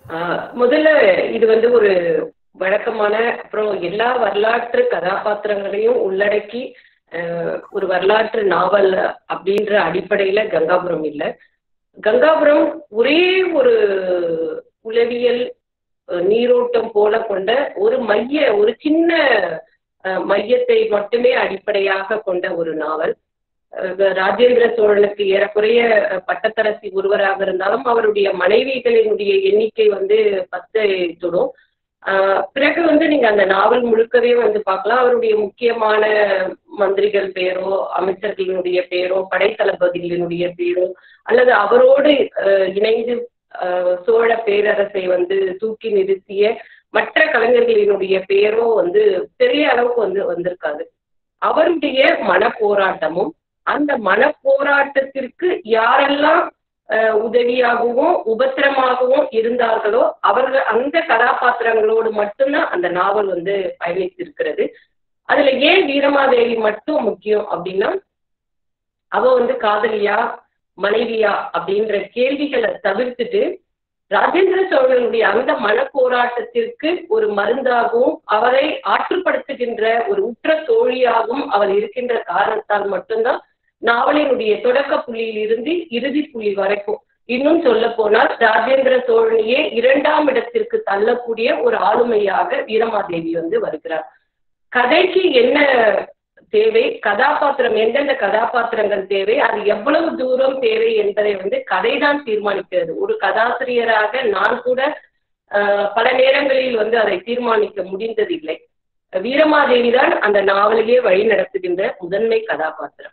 ஆஹ் முதல்ல இது வந்து ஒரு வழக்கமான அப்புறம் எல்லா வரலாற்று கதாபாத்திரங்களையும் உள்ளடக்கி ஆஹ் ஒரு வரலாற்று நாவல் அப்படின்ற அடிப்படையில கங்காபுரம் இல்லை கங்காபுரம் ஒரே ஒரு உளவியல் அஹ், நீரோட்டம் போல கொண்ட ஒரு மைய ஒரு சின்ன அஹ், மையத்தை மட்டுமே அடிப்படையாக கொண்ட ஒரு நாவல் அஹ், ராஜேந்திர சோழனுக்கு ஏறக்குறைய அஹ், பட்டத்தரசி ஒருவராக இருந்தாலும் அவருடைய மனைவிகளினுடைய எண்ணிக்கை வந்து பத்தை தொடும் ஆஹ் பிறகு வந்து நீங்க அந்த நாவல் முழுக்கவே வந்து பார்க்கலாம் அவருடைய முக்கியமான மந்திரிகள் பேரோ அமைச்சர்களினுடைய பேரோ படைத்தளபதிகளினுடைய பேரோ அல்லது அவரோடு ஆஹ் இணைந்து ஆஹ் சோழ பேரரசை வந்து தூக்கி நிறுத்திய மற்ற கலைஞர்களினுடைய பேரோ வந்து பெரிய அளவுக்கு வந்து வந்திருக்காது அவருடைய மனப்போராட்டமும் அந்த மனப்போராட்டத்திற்கு யாரெல்லாம் அஹ், உதவியாகவும் உபத்திரமாகவும் இருந்தார்களோ அவர்கள் அந்த கதாபாத்திரங்களோடு மட்டும்தான் அந்த நாவல் வந்து பயணித்திருக்கிறது அதுல ஏன் வீரமாதேவி மட்டும் முக்கியம் அப்படின்னா அவ வந்து காதலியா மனைவியா அப்படின்ற கேள்விகளை தவிர்த்துட்டு ராஜேந்திர சோழனுடைய அந்த மனப்போராட்டத்திற்கு ஒரு மருந்தாகவும் அவரை ஆற்றுப்படுத்துகின்ற ஒரு உற்ற தோழியாகவும் அவர் இருக்கின்ற காரணத்தால் மட்டும்தான் நாவலினுடைய தொடக்க புள்ளியில் இருந்து இறுதி புள்ளி வரைக்கும் இன்னும் சொல்ல போனால் ராஜேந்திர சோழனையே இரண்டாம் இடத்திற்கு தள்ளக்கூடிய ஒரு ஆளுமையாக வீரமாதேவி வந்து வருகிறார் கதைக்கு என்ன தேவை கதாபாத்திரம் எந்தெந்த கதாபாத்திரங்கள் தேவை அது எவ்வளவு தூரம் தேவை என்பதை வந்து கதைதான் தீர்மானிக்கிறது ஒரு கதாசிரியராக நான் கூட ஆஹ், பல நேரங்களில் வந்து அதை தீர்மானிக்க முடிந்ததில்லை வீரமாதேவி தான் அந்த நாவலையே வழி நடத்துகின்ற முதன்மை கதாபாத்திரம்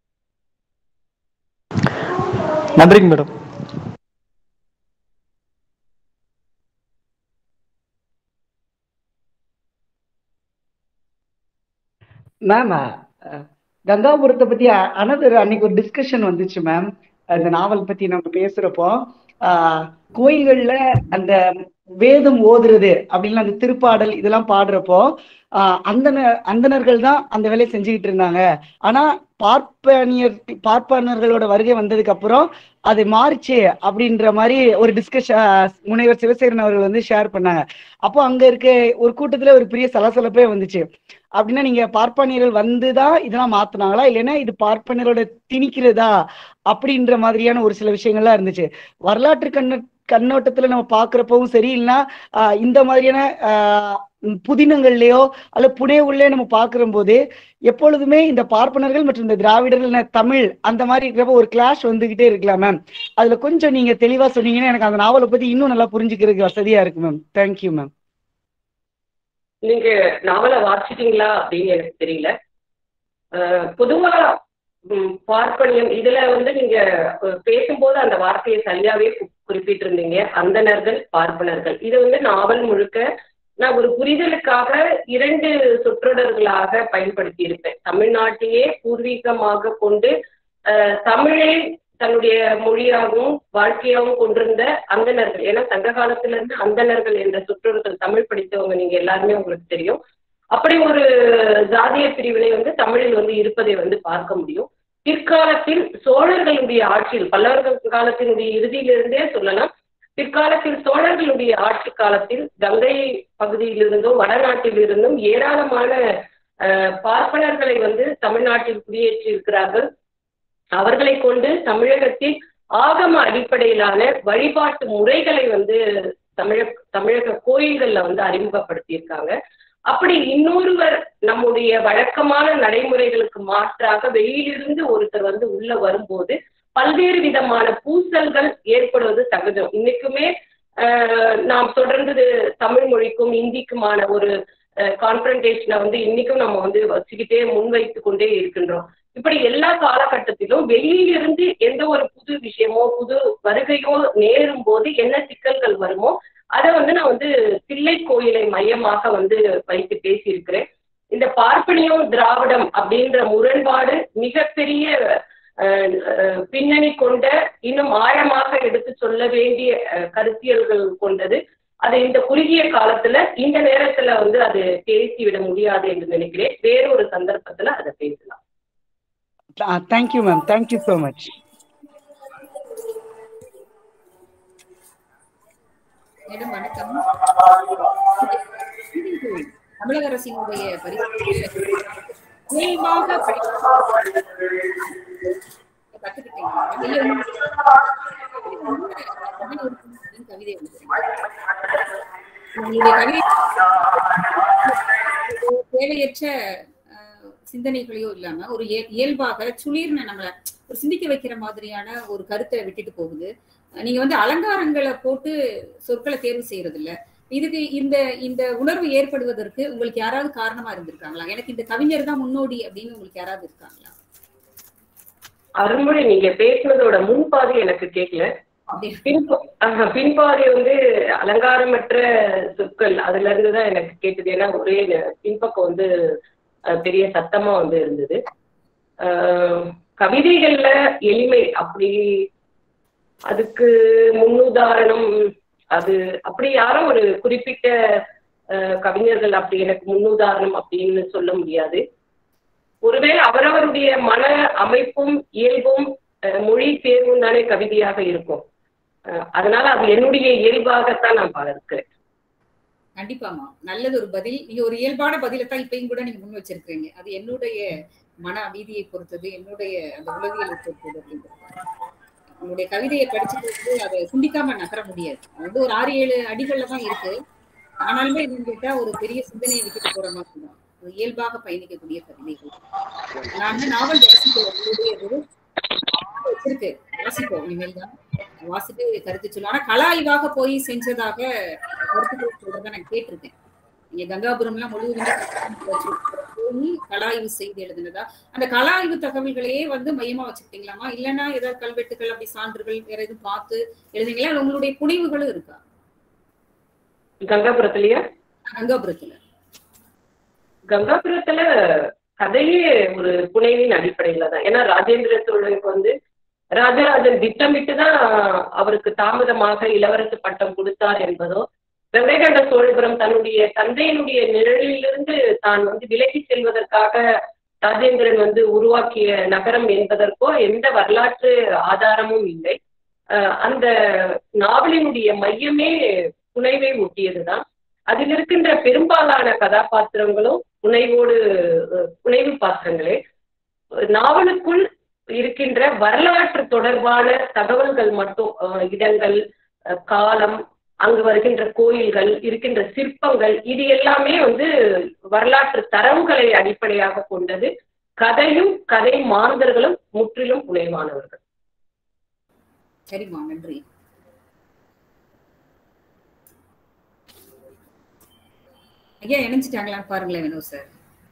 நன்றிங்க மேடம் மேம் கங்காபுரத்தை பத்தி அனதர் அன்னைக்கு ஒரு டிஸ்கஷன் வந்துச்சு மேம் அந்த நாவல் பத்தி நம்ம பேசுறப்போ ஆஹ், கோயில்கள்ல அந்த வேதம் ஓதுறது அப்படின்னு அந்த திருப்பாடல் இதெல்லாம் பாடுறப்போ ஆஹ், அந்தன அந்தணர்கள் தான் அந்த வேலையை செஞ்சுக்கிட்டு இருந்தாங்க ஆனா பார்ப்பனியர் பார்ப்பனர்களோட வருகை வந்ததுக்கு அப்புறம் அது மாறிச்சு அப்படின்ற மாதிரி ஒரு டிஸ்கஷன் முனைவர் சிவசேகரன் அவர்கள் வந்து ஷேர் பண்ணாங்க அப்போ அங்க இருக்க ஒரு கூட்டத்துல ஒரு பெரிய சலசலப்பே வந்துச்சு அப்படின்னா நீங்க பார்ப்பனியர்கள் வந்துதான் இதெல்லாம் மாத்துனாங்களா இல்லைன்னா இது பார்ப்பனியரோட திணிக்கிறதா அப்படின்ற மாதிரியான ஒரு சில விஷயங்கள்லாம் இருந்துச்சு வரலாற்று கண்ண கண்ணோட்டத்துல நம்ம பாக்குறப்பவும் சரி இல்லைன்னா ஆஹ் இந்த மாதிரியான ஆஹ் உம் புதினங்கள்லயோ அல்ல புனைவுள்ளே நம்ம பாக்குற போது எப்பொழுதுமே இந்த பார்ப்பனர்கள் மற்றும் இந்த திராவிடர்கள் இல்ல தமிழ் அந்த மாதிரி இருக்கிறப்ப ஒரு கிளாஷ் வந்துகிட்டே இருக்கலாம் மேம் அதுல கொஞ்சம் நீங்க தெளிவா சொன்னீங்கன்னா எனக்கு அந்த நாவலை பத்தி இன்னும் நல்லா புரிஞ்சுக்கிறதுக்கு வசதியா இருக்கு மேம் தேங்க்யூ மேம் நீங்க நாவலை வாசிச்சிட்டீங்களா அப்படின்னு எனக்கு தெரியல அஹ் பொதுவா ம், பார்ப்பனியம் இதுல வந்து நீங்க அஹ், பேசும்போது அந்த வார்த்தையை சரியாவே கு- குறிப்பிட்டிருந்தீங்க அந்தணர்கள் பார்ப்பனர்கள் இது வந்து நாவல் முழுக்க நான் ஒரு புரிதலுக்காக இரண்டு சொற்றொடர்களாக பயன்படுத்தி இருப்பேன் தமிழ்நாட்டையே பூர்வீகமாக கொண்டு அஹ், தமிழை தன்னுடைய மொழியாகவும் வாழ்க்கையாகவும் கொண்டிருந்த அந்தணர்கள் ஏன்னா சங்க காலத்துல இருந்து அந்தணர்கள் என்ற சொற்றொடர்கள் தமிழ் படித்தவங்க நீங்க எல்லாருமே உங்களுக்கு தெரியும் அப்படி ஒரு ஜாதிய பிரிவினை வந்து தமிழில் வந்து இருப்பதை வந்து பார்க்க முடியும் பிற்காலத்தில் சோழர்களுடைய ஆட்சியில் பல்லவர்கள் காலத்தினுடைய இறுதியிலிருந்தே சொல்லலாம் பிற்காலத்தில் சோழர்களுடைய ஆட்சி காலத்தில் கங்கை பகுதியிலிருந்தும் வடநாட்டில் இருந்தும் ஏராளமான அஹ், பார்ப்பனர்களை வந்து தமிழ்நாட்டில் குடியேற்றி இருக்கிறார்கள் அவர்களை கொண்டு தமிழகத்தில் ஆகம அடிப்படையிலான வழிபாட்டு முறைகளை வந்து தமிழக தமிழக கோயில்கள்ல வந்து அறிமுகப்படுத்தியிருக்காங்க அப்படி இன்னொருவர் நம்முடைய வழக்கமான நடைமுறைகளுக்கு மாற்றாக வெளியிலிருந்து ஒருத்தர் வந்து உள்ள வரும்போது பல்வேறு விதமான பூசல்கள் ஏற்படுவது சகஜம் இன்னைக்குமே ஆஹ், நாம் தொடர்ந்து தமிழ் மொழிக்கும் இந்திக்குமான ஒரு கான்ஃபரன்டேஷனை வந்து இன்னைக்கும் நம்ம வந்து வச்சுக்கிட்டே முன்வைத்து கொண்டே இருக்கின்றோம் இப்படி எல்லா காலகட்டத்திலும் வெளியிலிருந்து எந்த ஒரு புது விஷயமோ புது வருகையோ நேரும் போது என்ன சிக்கல்கள் வருமோ அதை வந்து நான் வந்து தில்லை கோயிலை மையமாக வந்து வைத்து பேசியிருக்கிறேன் இந்த பார்ப்பனியம் திராவிடம் அப்படின்ற முரண்பாடு மிகப்பெரிய அஹ், அஹ், பின்னணி கொண்ட இன்னும் ஆழமாக எடுத்து சொல்ல வேண்டிய அஹ், கருத்தியல்கள் கொண்டது அதை இந்த குறுகிய காலத்துல இந்த நேரத்துல வந்து அது பேசிவிட முடியாது என்று நினைக்கிறேன் வேறொரு சந்தர்ப்பத்துல அதை பேசலாம் thank you ma'am thank you so much madam வணக்கம் தமிழக அரசினுடைய பரிசு இயல்பாக கத்துக்கிட்டீங்களா இல்ல உங்களுக்கு கவிதை எழுதுறீங்க உங்களுடைய கவிதை தேவையற்ற அஹ், சிந்தனைகளையோ இல்லாம ஒரு இய- இயல்பாக சுளீர்னு நம்மள ஒரு சிந்திக்க வைக்கிற மாதிரியான ஒரு கருத்தை விட்டுட்டு போகுது நீங்க வந்து அலங்காரங்களை போட்டு சொற்களை தேர்வு செய்யறது இல்ல இதுக்கு இந்த இந்த உணர்வு ஏற்படுவதற்கு உங்களுக்கு யாராவது காரணமா இருந்திருக்காங்களா எனக்கு இந்த கவிஞர் தான் முன்னோடி அப்படின்னு உங்களுக்கு யாராவது இருக்காங்களா அருள்மொழி நீங்க பேசுனதோட முன்பாதி எனக்கு கேட்கல அப்படி- பின்ப ஆஹ், பின்பாதி வந்து அலங்காரமற்ற சொற்கள் அதுல இருந்து தான் எனக்கு கேட்டது ஏன்னா ஒரே ந- பின்பக்கம் வந்து அஹ், பெரிய சத்தமா வந்து இருந்தது ஆஹ், கவிதைகள்ல எளிமை அப்படி அதுக்கு முன்னுதாரணம் அது அப்படி யாரும் ஒரு குறிப்பிட்ட அஹ், கவிஞர்கள் அப்படி எனக்கு முன்னுதாரணம் அப்படின்னு சொல்ல முடியாது ஒருவேளை அவரவருடைய மன அமைப்பும் இயல்பும் அஹ், மொழி தேர்வும் தானே கவிதையாக இருக்கும் அஹ், அதனால அது என்னுடைய இயல்பாகத்தான் நான் பார்க்கிறேன் கண்டிப்பாமா நல்லது ஒரு பதில் நீங்க ஒரு இயல்பான பதிலை தான் இப்பயும் கூட நீங்க முன் வச்சிருக்கீங்க அது என்னுடைய மன அமைதியை பொறுத்தது என்னுடைய அந்த உளவியலை பொறுத்தது அப்படின்றது உங்களுடைய கவிதையை படிச்சுட்டு வந்து அதை சிந்திக்காம நகர முடியாது அது வந்து ஒரு ஆறு ஏழு அடிகள்ல தான் இருக்கு ஆனாலுமே என்னன்னு கேட்டா ஒரு பெரிய சிந்தனையை விட்டுட்டு போற மாதிரி தான் ஒரு இயல்பாக பயணிக்கக்கூடிய கவிதைகள் நான் வந்து நாவல் வாசிக்க உங்களுடைய ஒரு வச்சிருக்கு வாசிப்போம் இனிமேல் தான் வாசிட்டு கருத்து சொல்லுவோம் ஆனா கலாய்வாக போய் செஞ்சதாக கருத்துக்கள் சொல்றத நான் கேட்டிருக்கேன் நீங்க கங்காபுரம்லாம் முழுவதுமே போய் கலாய்வு செய்து எழுதுனதா அந்த கலாய்வு தகவல்களையே வந்து மையமா வச்சுக்கிட்டீங்களாமா இல்லைன்னா ஏதாவது கல்வெட்டுகள் அப்படி சான்றுகள் வேற எதுவும் பார்த்து எழுதுங்களா இல்ல உங்களுடைய புனைவுகளும் இருக்கா கங்காபுரத்துலயா கங்காபுரத்துல கங்காபுரத்துல கதையே ஒரு புனைவின் அடிப்படையில தான் ஏன்னா ராஜேந்திர சோழனுக்கு வந்து ராஜராஜன் திட்டமிட்டு தான் அவருக்கு தாமதமாக இளவரசு பட்டம் கொடுத்தார் என்பதோ வெங்கைகண்ட சோழபுரம் தன்னுடைய தந்தையினுடைய நிழலிலிருந்து தான் வந்து விலகி செல்வதற்காக ராஜேந்திரன் வந்து உருவாக்கிய நகரம் என்பதற்கோ எந்த வரலாற்று ஆதாரமும் இல்லை அஹ் அந்த நாவலினுடைய மையமே புனைவை ஒட்டியதுதான் அதில் இருக்கின்ற பெரும்பாலான கதாபாத்திரங்களும் புனைவோடு அஹ், புனைவு பாத்திரங்களே நாவலுக்குள் இருக்கின்ற வரலாற்று தொடர்பான தகவல்கள் மட்டும் அஹ், இடங்கள் அஹ், காலம் அங்கு வருகின்ற கோயில்கள் இருக்கின்ற சிற்பங்கள் இது எல்லாமே வந்து வரலாற்று தரவுகளை அடிப்படையாக கொண்டது கதையும் கதை மாந்தர்களும் முற்றிலும் புனைவானவர்கள் சரிம்மா நன்றி ஐயா இணைஞ்சிட்டாங்களான்னு பாருங்களேன் வினோ சார்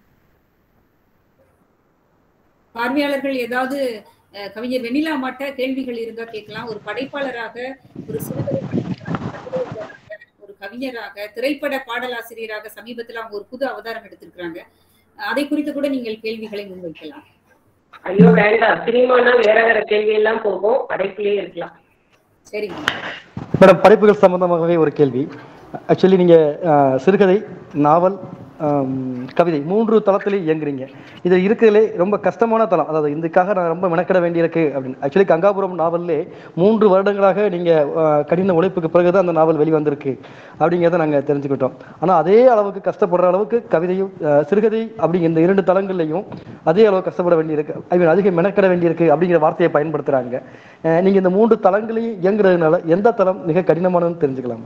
பார்வையாளர்கள் ஏதாவது அஹ், கவிஞர் வெண்ணிலா மாட்ட கேள்விகள் இருந்தா கேட்கலாம் ஒரு படைப்பாளராக ஒரு சிறுகதை படைப்பாளராக, ஒரு கவிஞராக திரைப்பட பாடலாசிரியராக சமீபத்துல அவங்க ஒரு புது அவதாரம் எடுத்திருக்கிறாங்க அதை குறித்து கூட நீங்கள் கேள்விகளை முன்வைக்கலாம் ஐயோ வேண்டாம் சினிமானா வேற வேற கேள்வி எல்லாம் போகும் படைப்பிலே இருக்கலாம் சரிங்க மேடம் படைப்புகள் சம்பந்தமாகவே ஒரு கேள்வி ஆக்சுவலி நீங்கள் சிறுகதை நாவல் ஆம், கவிதை மூன்று தளத்திலே இயங்குறீங்க இது இருக்கிறதுலே ரொம்ப கஷ்டமான தளம் அதாவது இதுக்காக நான் ரொம்ப மெனக்கிட வேண்டியிருக்கு அப்படின்னு ஆக்சுவலி கங்காபுரம் நாவல்லே மூன்று வருடங்களாக நீங்கள் கடின உழைப்புக்கு பிறகு தான் அந்த நாவல் வெளிவந்திருக்கு அப்படிங்கிறத நாங்கள் தெரிஞ்சுக்கிட்டோம் ஆனால் அதே அளவுக்கு கஷ்டப்படுற அளவுக்கு கவிதையும் அஹ், சிறுகதை அப்படிங்கிற இந்த இரண்டு தளங்கள்லையும் அதே அளவு கஷ்டப்பட வேண்டியிருக்கு ஐ மீன் அதிக மெனக்கிட வேண்டியிருக்கு அப்படிங்கிற வார்த்தையை பயன்படுத்துகிறாங்க நீங்கள் இந்த மூன்று தளங்களையும் இயங்குறதுனால எந்த தளம் மிக கடினமானதுன்னு தெரிஞ்சுக்கலாம்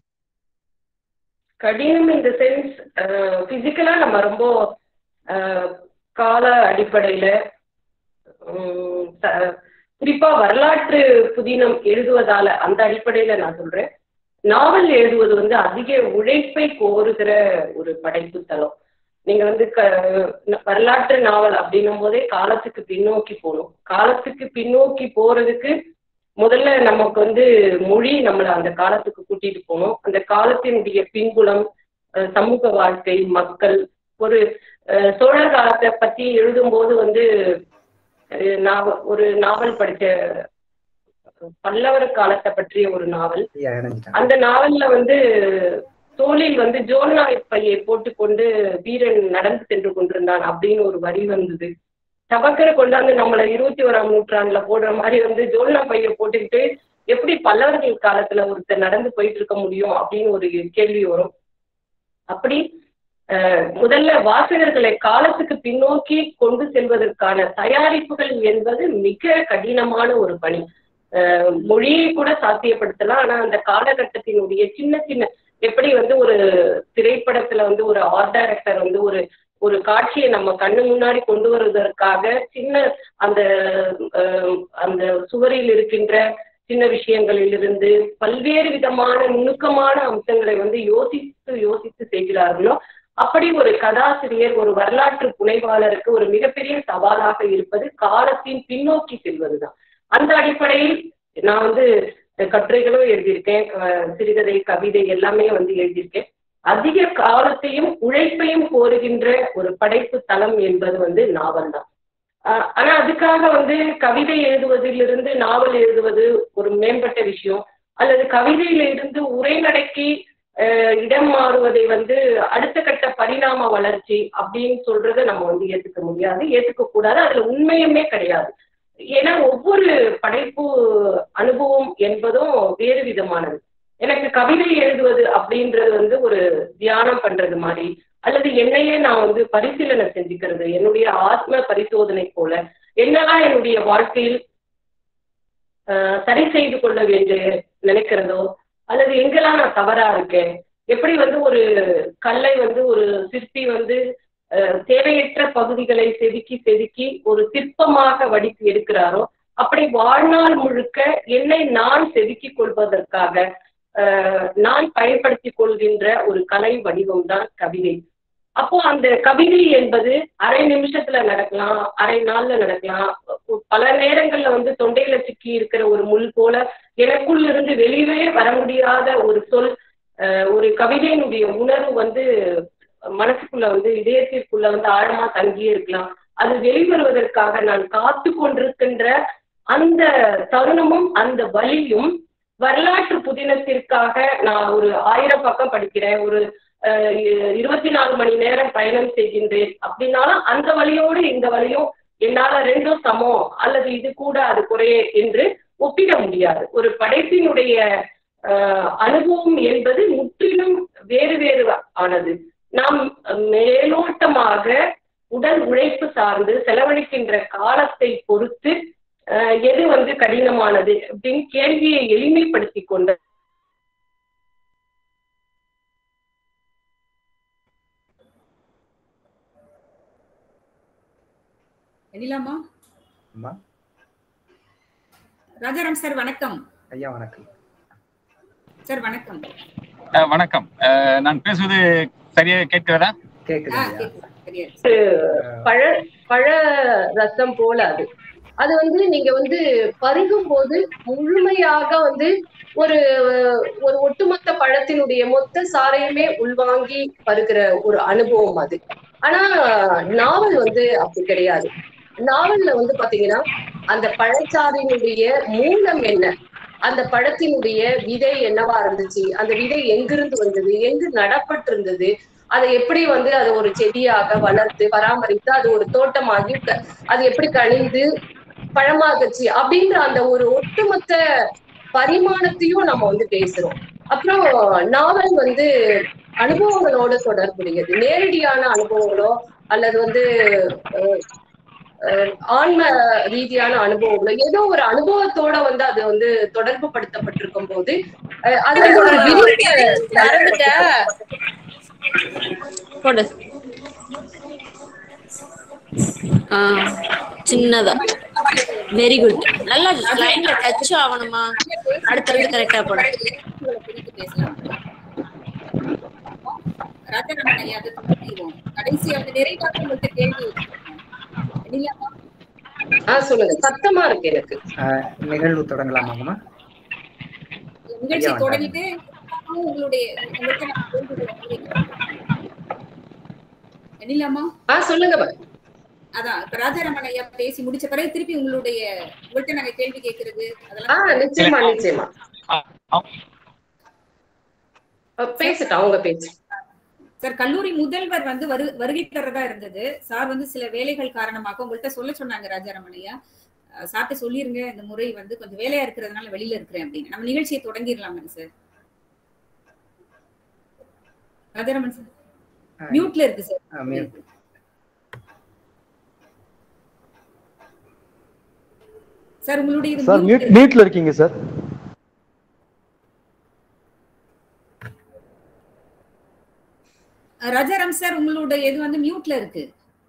கடினம் இந்த சென்ஸ் பிசிக்கலா நம்ம ரொம்ப அஹ், கால அடிப்படையில உம், த- குறிப்பா வரலாற்று புதினம் எழுதுவதால அந்த அடிப்படையில நான் சொல்றேன் நாவல் எழுதுவது வந்து அதிக உழைப்பை கோருகிற ஒரு படைப்பு தளம் நீங்க வந்து க வரலாற்று நாவல் அப்படின்னும் போதே காலத்துக்கு பின்னோக்கி போகணும் காலத்துக்கு பின்னோக்கி போறதுக்கு முதல்ல நமக்கு வந்து மொழி நம்மளை அந்த காலத்துக்கு கூட்டிட்டு போகணும் அந்த காலத்தினுடைய பின்புலம் அஹ் சமூக வாழ்க்கை மக்கள் ஒரு அஹ் சோழர் காலத்தை பத்தி எழுதும்போது வந்து அஹ் நாவ ஒரு நாவல் படிச்ச பல்லவர் காலத்தை பற்றிய ஒரு நாவல் அந்த நாவல்ல வந்து தோளில் வந்து ஜோன்னா பையை போட்டுக்கொண்டு வீரன் நடந்து சென்று கொண்டிருந்தான் அப்படின்னு ஒரு வரி வந்தது டபக்கரை கொண்டாந்து நம்மள இருபத்தி ஓராம் நூற்றாண்டுல போடுற மாதிரி வந்து ஜோல்னா பைய போட்டுக்கிட்டு எப்படி பல்லவர்கள் காலத்துல ஒருத்தர் நடந்து போயிட்டு இருக்க முடியும் அப்படின்னு ஒரு கேள்வி வரும் அப்படி அஹ், முதல்ல வாசகர்களை காலத்துக்கு பின்னோக்கி கொண்டு செல்வதற்கான தயாரிப்புகள் என்பது மிக கடினமான ஒரு பணி அஹ், மொழியை கூட சாத்தியப்படுத்தலாம் ஆனா அந்த காலகட்டத்தினுடைய சின்ன சின்ன எப்படி வந்து ஒரு திரைப்படத்துல வந்து ஒரு ஆர்ட் டைரக்டர் வந்து ஒரு ஒரு காட்சியை நம்ம கண்ணு முன்னாடி கொண்டு வருவதற்காக சின்ன அந்த அஹ், அந்த சுவரில் இருக்கின்ற சின்ன விஷயங்களிலிருந்து பல்வேறு விதமான நுணுக்கமான அம்சங்களை வந்து யோசித்து யோசித்து செய்கிறார்களோ அப்படி ஒரு கதாசிரியர் ஒரு வரலாற்று புனைவாளருக்கு ஒரு மிகப்பெரிய சவாலாக இருப்பது காலத்தின் பின்னோக்கி செல்வதுதான் அந்த அடிப்படையில் நான் வந்து கட்டுரைகளும் எழுதியிருக்கேன் அஹ் சிறுகதை கவிதை எல்லாமே வந்து எழுதியிருக்கேன் அதிக காலத்தையும் உழைப்பையும் கோருகின்ற ஒரு படைப்பு தளம் என்பது வந்து நாவல் தான் ஆஹ் ஆனா அதுக்காக வந்து கவிதை எழுதுவதிலிருந்து நாவல் எழுதுவது ஒரு மேம்பட்ட விஷயம் அல்லது கவிதையில இருந்து உரைநடைக்கு ஆஹ் இடம் மாறுவதை வந்து அடுத்த கட்ட பரிணாம வளர்ச்சி அப்படின்னு சொல்றதை நம்ம வந்து ஏத்துக்க முடியாது ஏத்துக்க கூடாது அதுல உண்மையுமே கிடையாது ஏன்னா ஒவ்வொரு படைப்பு அனுபவம் என்பதும் வேறு விதமானது எனக்கு கவிதை எழுதுவது அப்படின்றது வந்து ஒரு தியானம் பண்றது மாதிரி அல்லது என்னையே நான் வந்து பரிசீலனை செஞ்சுக்கிறது என்னுடைய ஆத்ம பரிசோதனை போல என்னெல்லாம் என்னுடைய வாழ்க்கையில் ஆஹ் சரி செய்து கொள்ள வேண்டிய நினைக்கிறதோ அல்லது எங்கெல்லாம் நான் தவறா இருக்கேன் எப்படி வந்து ஒரு கல்லை வந்து ஒரு சிற்பி வந்து ஆஹ் தேவையற்ற பகுதிகளை செதுக்கி செதுக்கி ஒரு சிற்பமாக வடித்து எடுக்கிறாரோ அப்படி வாழ்நாள் முழுக்க என்னை நான் செதுக்கிக் கொள்வதற்காக ஆஹ் நான் பயன்படுத்திக் கொள்கின்ற ஒரு கலை வடிவம் தான் கவிதை அப்போ அந்த கவிதை என்பது அரை நிமிஷத்துல நடக்கலாம் அரை நாள்ல நடக்கலாம் பல நேரங்கள்ல வந்து தொண்டையில சிக்கி இருக்கிற ஒரு முள் போல எனக்குள் இருந்து வெளியே வர முடியாத ஒரு சொல் ஆஹ் ஒரு கவிதையினுடைய உணர்வு வந்து மனசுக்குள்ள வந்து இதயத்திற்குள்ள வந்து ஆழமா தங்கியே இருக்கலாம் அது வெளிவருவதற்காக நான் காத்து கொண்டிருக்கின்ற அந்த தருணமும் அந்த வழியும் வரலாற்று புதினத்திற்காக நான் ஒரு ஆயிரம் பக்கம் படிக்கிறேன் ஒரு அஹ், இ- இருபத்தி நாலு மணி நேரம் பயணம் செய்கின்றேன் அப்படின்னாலும் அந்த வழியோடு இந்த வழியும் என்னால ரெண்டும் சமம் அல்லது இது கூட அது குறைய என்று ஒப்பிட முடியாது ஒரு படைப்பினுடைய அஹ், அனுபவம் என்பது முற்றிலும் வேறு வேறு ஆனது நாம் மேலோட்டமாக உடல் உழைப்பு சார்ந்து செலவழிக்கின்ற காலத்தை பொறுத்து அஹ், எது வந்து கடினமானது அப்படின்னு கேள்வியை எளிமைப்படுத்தி கொண்ட எழிலாமா அம்மா ராஜாராம் சார் வணக்கம் ஐயா வணக்கம் சார் வணக்கம் அஹ் வணக்கம் அஹ் நான் பேசுவது சரியா கேட்கிறதா கேக்குது ஆ ஐயா கேக்குது சரியா பழ பழ ரசம் போல அது அது வந்து நீங்க வந்து பருகும் போது முழுமையாக வந்து ஒரு ஒரு ஒட்டுமொத்த பழத்தினுடைய மொத்த சாரையுமே உள்வாங்கி பருகிற ஒரு அனுபவம் அது ஆனா நாவல் வந்து அப்படி கிடையாது நாவல்ல வந்து பாத்தீங்கன்னா அந்த பழச்சாறினுடைய மூலம் என்ன அந்த பழத்தினுடைய விதை என்னவா இருந்துச்சு அந்த விதை எங்கிருந்து வந்தது எங்கு நடப்பட்டு இருந்தது அதை எப்படி வந்து அதை ஒரு செடியாக வளர்த்து பராமரித்து அது ஒரு தோட்டமாகி க- அது எப்படி கழிந்து பழமாகச்சு அப்படின்ற அந்த ஒரு ஒட்டுமொத்த பரிமாணத்தையும் நம்ம வந்து பேசுறோம் அப்புறம் நாவல் வந்து அனுபவங்களோட தொடர்புடையது நேரடியான அனுபவங்களோ அல்லது வந்து அஹ், அஹ், ஆன்ம ரீதியான அனுபவங்களோ ஏதோ ஒரு அனுபவத்தோட வந்து அது வந்து தொடர்பு படுத்தப்பட்டிருக்கும் போது அஹ், அது வந்து ஒரு விரிந்த மறந்துட்டேன் போடு ஆ, சின்னதா வெரி குட் நல்லா லைன்ல டச் ஆகணுமா அடுத்தடுத்து கரெக்டா போடு உங்களை பிரித்து பேசலாம் ராஜாராமன் ஐயா அதை தொடங்கிடுவோம் கடைசி அந்த நிறைவாக உங்கள்கிட்ட கேள்வி வச்சிருக்கோம். எழிலாமா ஆஹ் சொல்லுங்க சத்தமா இருக்கு எனக்கு ஆஹ் நிகழ்வு தொடங்கலாமாங்கம்மா நிகழ்ச்சி ஐயா, தொடங்கிட்டு உங்களுடைய உங்கள்கிட்ட நான் கேள்விகளை கேட்கிறேன். எழிலாமா ஆஹ் சொல்லுங்க பா. அதான் இப்ப ராஜாராமன் ஐயா பேசி முடிச்ச பிறகு திருப்பி உங்களுடைய உங்கள்கிட்ட நாங்க கேள்வி கேட்கறது ஆஹ் அதெல்லாம் நிச்சயமா நிச்சயமா அஹ் அஹ் அஹ் பேசட்டும் அவங்க பேச்சு சார் கல்லூரி முதல்வர் வந்து வரு வருகை தரதா இருந்தது சார் வந்து சில வேலைகள் காரணமாக உங்கள்கிட்ட சொல்ல சொன்னாங்க ராஜாராமன் ஐயா அஹ் சார்ட்ட சொல்லிருங்க இந்த முறை வந்து கொஞ்சம் வேலையா இருக்கிறதுனால வெளியில இருக்கிறேன் அப்படின்னு நம்ம நிகழ்ச்சியை தொடங்கிடலாமாங்க சார் ராஜாராமன் சார் மியூட்ல இருக்கு சார் ஆ, mute. சார் உங்களுடைய இது சார் mute மியூட் மியூட்ல இருக்கீங்க சார் அஹ் ராஜாராம் சார் உங்களுடைய இது வந்து மியூட்ல இருக்கு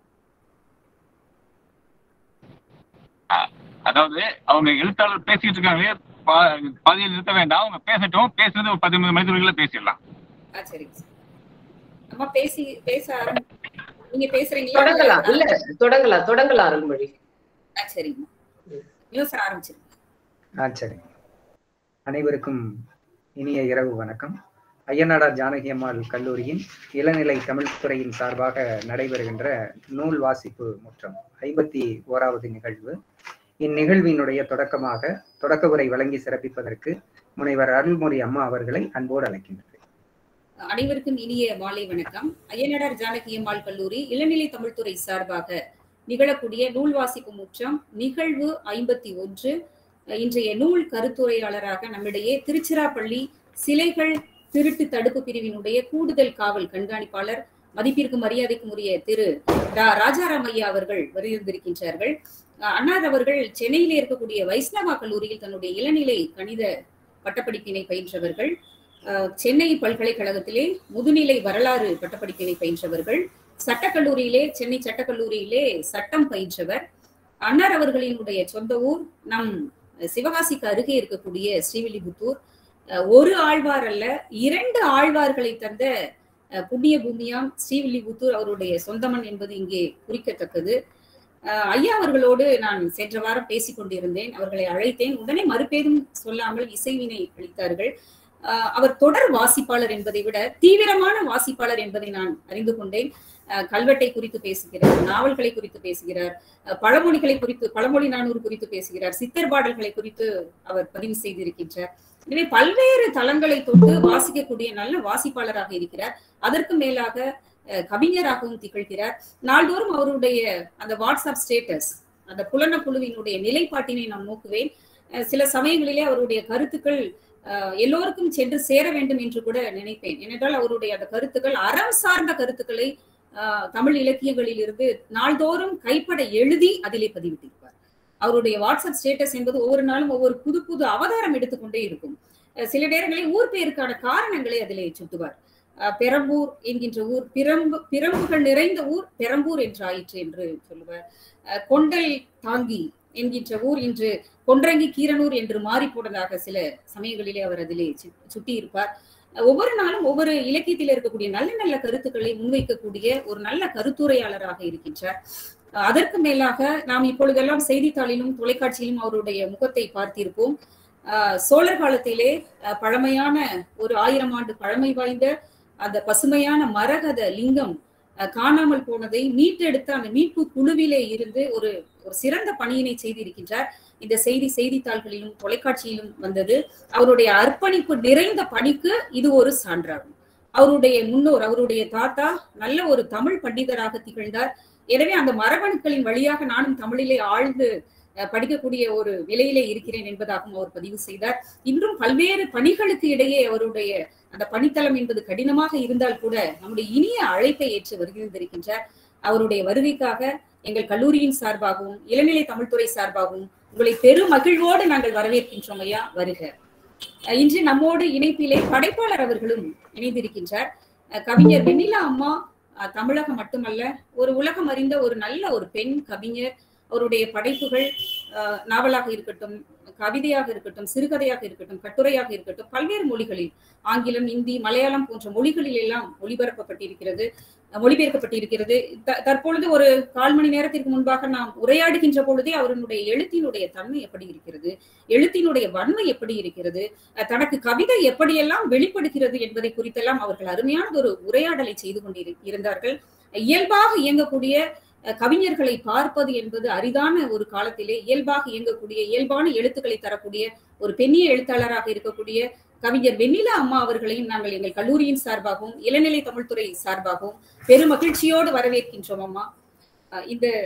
அதாவது அவங்க எழுத்தாளர் பேசிட்டு இருக்காங்க பா- பாதியில் நிறுத்த வேண்டாம் அவங்க பேசட்டும் பேசுறது ஒரு பதிமூணு மனிதர்களை பேசிடலாம் ஆ சரிங்க சார் அம்மா பேசி பேச ஆரம்பி நீங்க பேசுறீங்களா தொடங்கலாம் இல்ல தொடங்கலாம் தொடங்கலாம் அருள்மொழி ஆ சரிங்க நியூஸ் ஆரம்பிச்சிருங்க ஆ சரி அனைவருக்கும் இனிய இரவு வணக்கம் ஐயனாடார் ஜானகி அம்மாள் கல்லூரியின் இளநிலை தமிழ் துறையின் சார்பாக நடைபெறுகின்ற நூல் வாசிப்பு முற்றம் ஐம்பத்தி ஓராவது நிகழ்வு இந்நிகழ்வினுடைய தொடக்கமாக தொடக்க உரை வழங்கி சிறப்பிப்பதற்கு முனைவர் அருள்மொழி அம்மா அவர்களை அன்போடு அழைக்கின்றேன் அனைவருக்கும் இனிய மாலை வணக்கம் ஐயனடார் ஜானகி அம்மாள் கல்லூரி இளநிலை தமிழ்துறை சார்பாக நிகழக்கூடிய நூல் வாசிப்பு முற்றம் நிகழ்வு ஐம்பத்தி ஒன்று இன்றைய நூல் கருத்துரையாளராக நம்மிடையே திருச்சிராப்பள்ளி சிலைகள் திருட்டு தடுப்பு பிரிவினுடைய கூடுதல் காவல் கண்காணிப்பாளர் மதிப்பிற்கும் மரியாதைக்கும் உரிய திரு ரா- ராஜாராம் ஐயா அவர்கள் வருகின்றிருக்கின்றார்கள் அஹ் அன்னார் அவர்கள் சென்னையிலே இருக்கக்கூடிய வைஷ்ணவா கல்லூரியில் தன்னுடைய இளநிலை கணித பட்டப்படிப்பினை பயின்றவர்கள் அஹ் சென்னை பல்கலைக்கழகத்திலே முதுநிலை வரலாறு பட்டப்படிப்பினை பயின்றவர்கள் சட்டக்கல்லூரியிலே சென்னை சட்டக்கல்லூரியிலே சட்டம் பயின்றவர் அன்னார் அவர்களினுடைய சொந்த ஊர் நம் சிவகாசிக்கு அருகே இருக்கக்கூடிய ஸ்ரீவில்லிபுத்தூர் அஹ் ஒரு ஆழ்வார் அல்ல இரண்டு ஆழ்வார்களை தந்த அஹ் புண்ணிய பூமியாம் ஸ்ரீவில்லிபுத்தூர் அவருடைய சொந்தமன் என்பது இங்கே குறிக்கத்தக்கது அஹ் ஐயா அவர்களோடு நான் சென்ற வாரம் பேசிக் கொண்டிருந்தேன் அவர்களை அழைத்தேன் உடனே மறுபேதும் சொல்லாமல் இசைவினை அளித்தார்கள் அஹ் அவர் தொடர் வாசிப்பாளர் என்பதை விட தீவிரமான வாசிப்பாளர் என்பதை நான் அறிந்து கொண்டேன் அஹ் கல்வெட்டை குறித்து பேசுகிறார் நாவல்களை குறித்து பேசுகிறார் அஹ் பழமொழிகளை குறித்து பழமொழி நானூறு குறித்து பேசுகிறார் சித்தர் பாடல்களை குறித்து அவர் பதிவு செய்திருக்கின்றார் எனவே பல்வேறு தளங்களை தொட்டு வாசிக்கக்கூடிய நல்ல வாசிப்பாளராக இருக்கிறார் அதற்கு மேலாக அஹ் கவிஞராகவும் திகழ்கிறார் நாள்தோறும் அவருடைய அந்த வாட்ஸ்அப் ஸ்டேட்டஸ் அந்த புலன குழுவினுடைய நிலைப்பாட்டினை நான் நோக்குவேன் அஹ் சில சமயங்களிலே அவருடைய கருத்துக்கள் அஹ் எல்லோருக்கும் சென்று சேர வேண்டும் என்று கூட நினைப்பேன் ஏனென்றால் அவருடைய அந்த கருத்துக்கள் அறம் சார்ந்த கருத்துக்களை அஹ் தமிழ் இலக்கியங்களில் இருந்து நாள்தோறும் கைப்பட எழுதி அதிலே பதிவிட்டிருப்பார் அவருடைய வாட்ஸ்அப் ஸ்டேட்டஸ் என்பது ஒவ்வொரு நாளும் ஒவ்வொரு புது புது அவதாரம் எடுத்துக்கொண்டே இருக்கும் அஹ் சில நேரங்களில் ஊர் பெயருக்கான காரணங்களை அதிலே சுட்டுவார் அஹ் பெரம்பூர் என்கின்ற ஊர் பிரம்பு பிரம்புகள் நிறைந்த ஊர் பெரம்பூர் என்று ஆயிற்று என்று சொல்லுவார் அஹ் கொண்டல் தாங்கி என்கின்ற ஊர் இன்று கொன்றங்கி கீரனூர் என்று மாறி போனதாக சில சமயங்களிலே அவர் அதிலே சு- சுட்டியிருப்பார் அஹ் ஒவ்வொரு நாளும் ஒவ்வொரு இலக்கியத்தில் இருக்கக்கூடிய நல்ல நல்ல கருத்துக்களை முன்வைக்கக்கூடிய ஒரு நல்ல கருத்துரையாளராக இருக்கின்றார் அஹ் அதற்கு மேலாக நாம் இப்பொழுதெல்லாம் செய்தித்தாளிலும் தொலைக்காட்சியிலும் அவருடைய முகத்தை பார்த்திருப்போம் அஹ் சோழர் காலத்திலே அஹ் பழமையான ஒரு ஆயிரம் ஆண்டு பழமை வாய்ந்த அந்த பசுமையான மரகத லிங்கம் அஹ் காணாமல் போனதை மீட்டெடுத்த அந்த மீட்பு குழுவிலே இருந்து ஒரு ஒரு சிறந்த பணியினை செய்திருக்கின்றார் இந்த செய்தி செய்தித்தாள்களிலும் தொலைக்காட்சியிலும் வந்தது அவருடைய அர்ப்பணிப்பு நிறைந்த பணிக்கு இது ஒரு சான்றாகும் அவருடைய முன்னோர் அவருடைய தாத்தா நல்ல ஒரு தமிழ் பண்டிதராக திகழ்ந்தார் எனவே அந்த மரபணுக்களின் வழியாக நானும் தமிழிலே ஆழ்ந்து அஹ், படிக்கக்கூடிய ஒரு நிலையிலே இருக்கிறேன் என்பதாகவும் அவர் பதிவு செய்தார் இன்றும் பல்வேறு பணிகளுக்கு இடையே அவருடைய அந்த பணித்தளம் என்பது கடினமாக இருந்தால் கூட நம்முடைய இனிய அழைப்பை ஏற்று வருகின்றிருக்கின்றார் அவருடைய வருகைக்காக எங்கள் கல்லூரியின் சார்பாகவும் இளநிலை தமிழ்துறை சார்பாகவும் உங்களை பெரும் மகிழ்வோடு நாங்கள் வரவேற்கின்றோம் ஐயா வருக அஹ் இன்று நம்மோடு இணைப்பிலே படைப்பாளர் அவர்களும் இணைந்திருக்கின்றார் அஹ் கவிஞர் வெண்ணிலா அம்மா அஹ் தமிழகம் மட்டுமல்ல ஒரு உலகம் அறிந்த ஒரு நல்ல ஒரு பெண் கவிஞர் அவருடைய படைப்புகள் அஹ் நாவலாக இருக்கட்டும் கவிதையாக இருக்கட்டும் சிறுகதையாக இருக்கட்டும் கட்டுரையாக இருக்கட்டும் பல்வேறு மொழிகளில் ஆங்கிலம் இந்தி மலையாளம் போன்ற மொழிகளில் எல்லாம் ஒளிபரப்பப்பட்டிருக்கிறது அஹ் மொழிபெயர்க்கப்பட்டிருக்கிறது த- தற்பொழுது ஒரு கால் மணி நேரத்திற்கு முன்பாக நாம் உரையாடுகின்ற பொழுதே அவருடைய எழுத்தினுடைய தன்மை எப்படி இருக்கிறது எழுத்தினுடைய வன்மை எப்படி இருக்கிறது அஹ் தனக்கு கவிதை எப்படியெல்லாம் வெளிப்படுகிறது என்பதை குறித்தெல்லாம் அவர்கள் அருமையான ஒரு உரையாடலை செய்து கொண்டிரு இருந்தார்கள் இயல்பாக இயங்கக்கூடிய அஹ், கவிஞர்களை பார்ப்பது என்பது அரிதான ஒரு காலத்திலே இயல்பாக இயங்கக்கூடிய இயல்பான எழுத்துக்களை தரக்கூடிய ஒரு பெண்ணிய எழுத்தாளராக இருக்கக்கூடிய கவிஞர் வெண்ணிலா அம்மா அவர்களையும் நாங்கள் எங்கள் கல்லூரியின் சார்பாகவும் இளநிலை தமிழ்துறை சார்பாகவும் பெரும் மகிழ்ச்சியோடு வரவேற்கின்றோம் அம்மா அஹ் இந்த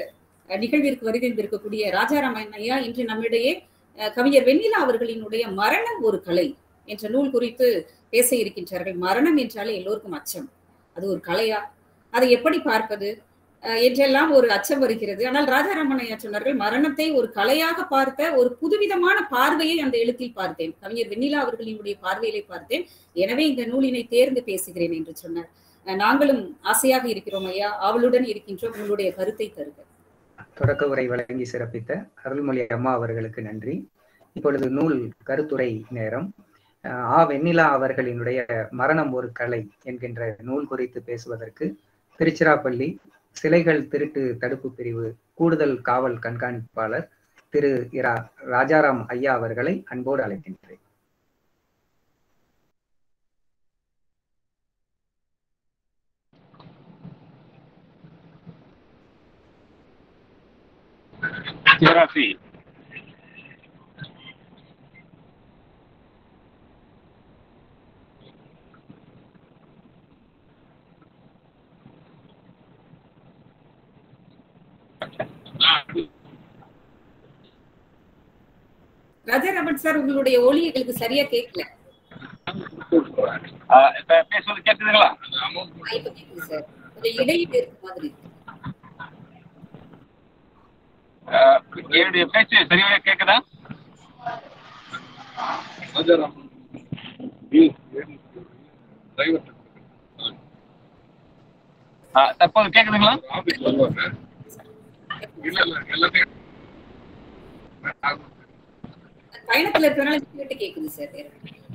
அஹ், நிகழ்விற்கு வருகின்றிருக்கக்கூடிய ராஜாராமன் ஐயா இன்று நம்மிடையே அஹ், கவிஞர் வெண்ணிலா அவர்களினுடைய மரணம் ஒரு கலை என்ற நூல் குறித்து பேச இருக்கின்றார்கள் மரணம் என்றாலே எல்லோருக்கும் அச்சம் அது ஒரு கலையா அதை எப்படி பார்ப்பது அஹ், என்றெல்லாம் ஒரு அச்சம் வருகிறது ஆனால் ராஜாராமன் ஐயா சொன்னார்கள் மரணத்தை ஒரு கலையாக பார்த்த ஒரு புதுவிதமான பார்வையை அந்த எழுத்தில் பார்த்தேன் கவிஞர் வெண்ணிலா அவர்களினுடைய பார்வையிலே பார்த்தேன் எனவே இந்த நூலினை தேர்ந்து பேசுகிறேன் என்று சொன்னார் அஹ், நாங்களும் ஆசையாக இருக்கிறோம் ஐயா அவளுடன் இருக்கின்றோம் உங்களுடைய கருத்தை தருக தொடக்க உரை வழங்கி சிறப்பித்த அருள்மொழி அம்மா அவர்களுக்கு நன்றி இப்பொழுது நூல் கருத்துரை நேரம் அஹ் ஆ வெண்ணிலா அவர்களினுடைய மரணம் ஒரு கலை என்கின்ற நூல் குறித்து பேசுவதற்கு திருச்சிராப்பள்ளி சிலைகள் திருட்டு தடுப்பு பிரிவு கூடுதல் காவல் கண்காணிப்பாளர் திரு இரா ராஜாராம் ஐயா அவர்களை அன்போடு அழைக்கின்றேன் சிவராசி ராஜாராமன் சார் உங்களுடைய ஒளி எங்களுக்கு சரியா கேட்கல ஆஹ் இப்ப பேசுவது கேட்குதுங்களா ஆ, இப்ப கேக்குது சார் கொஞ்சம் இடையில இருக்க மாதிரி இருக்கு. ஆஹ் என்னுடைய பேச்சு சரியாக கேட்குதா ஆஹ் தற்போது கேக்குதுங்களா பயணத்துல இருக்கிறனால விட்டு விட்டு கேக்குது சார் வேற.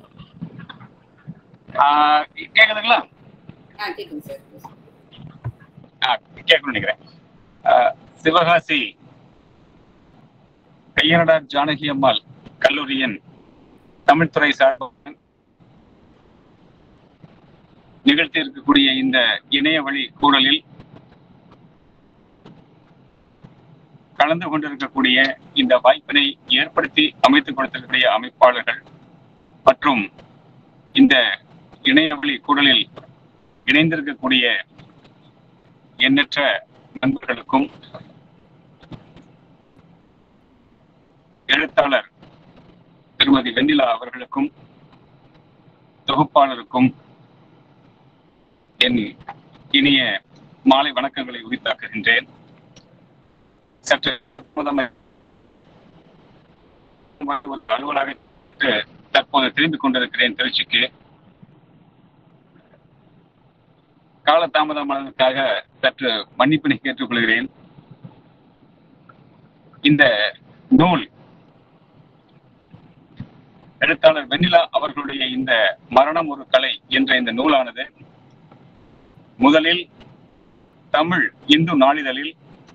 ஆஹ் கேக்குதுங்களா ஆ கேக்குது சார் ஆஹ் கேட்கணும்னு நினைக்கிறேன் ஆஹ் சிவகாசி கையனடா ஜானகி அம்மாள் கல்லூரியின் தமிழ்துறை சார்பாக நிகழ்த்தி இருக்கக்கூடிய இந்த இணைய வழி கூடலில் கலந்து கொண்டிருக்கக்கூடிய இந்த வாய்ப்பினை ஏற்படுத்தி அமைத்துக் கொடுத்திருக்கக்கூடிய அமைப்பாளர்கள் மற்றும் இந்த இணையவழி கூடலில் இணைந்திருக்கக்கூடிய எண்ணற்ற நண்பர்களுக்கும் எழுத்தாளர் திருமதி வெண்ணிலா அவர்களுக்கும் தொகுப்பாளருக்கும் என் இனிய மாலை வணக்கங்களை உரித்தாக்குகின்றேன் சற்று முதன்மை ஒரு அலுவலாக தற்போது திரும்பி கொண்டிருக்கிறேன் திருச்சிக்கு காலதாமதமானதற்காக சற்று மன்னிப்பினை கேட்டுக்கொள்கிறேன் இந்த நூல் எழுத்தாளர் வெண்ணிலா அவர்களுடைய இந்த மரணம் ஒரு கலை என்ற இந்த நூலானது முதலில் தமிழ் இந்து நாளிதழில்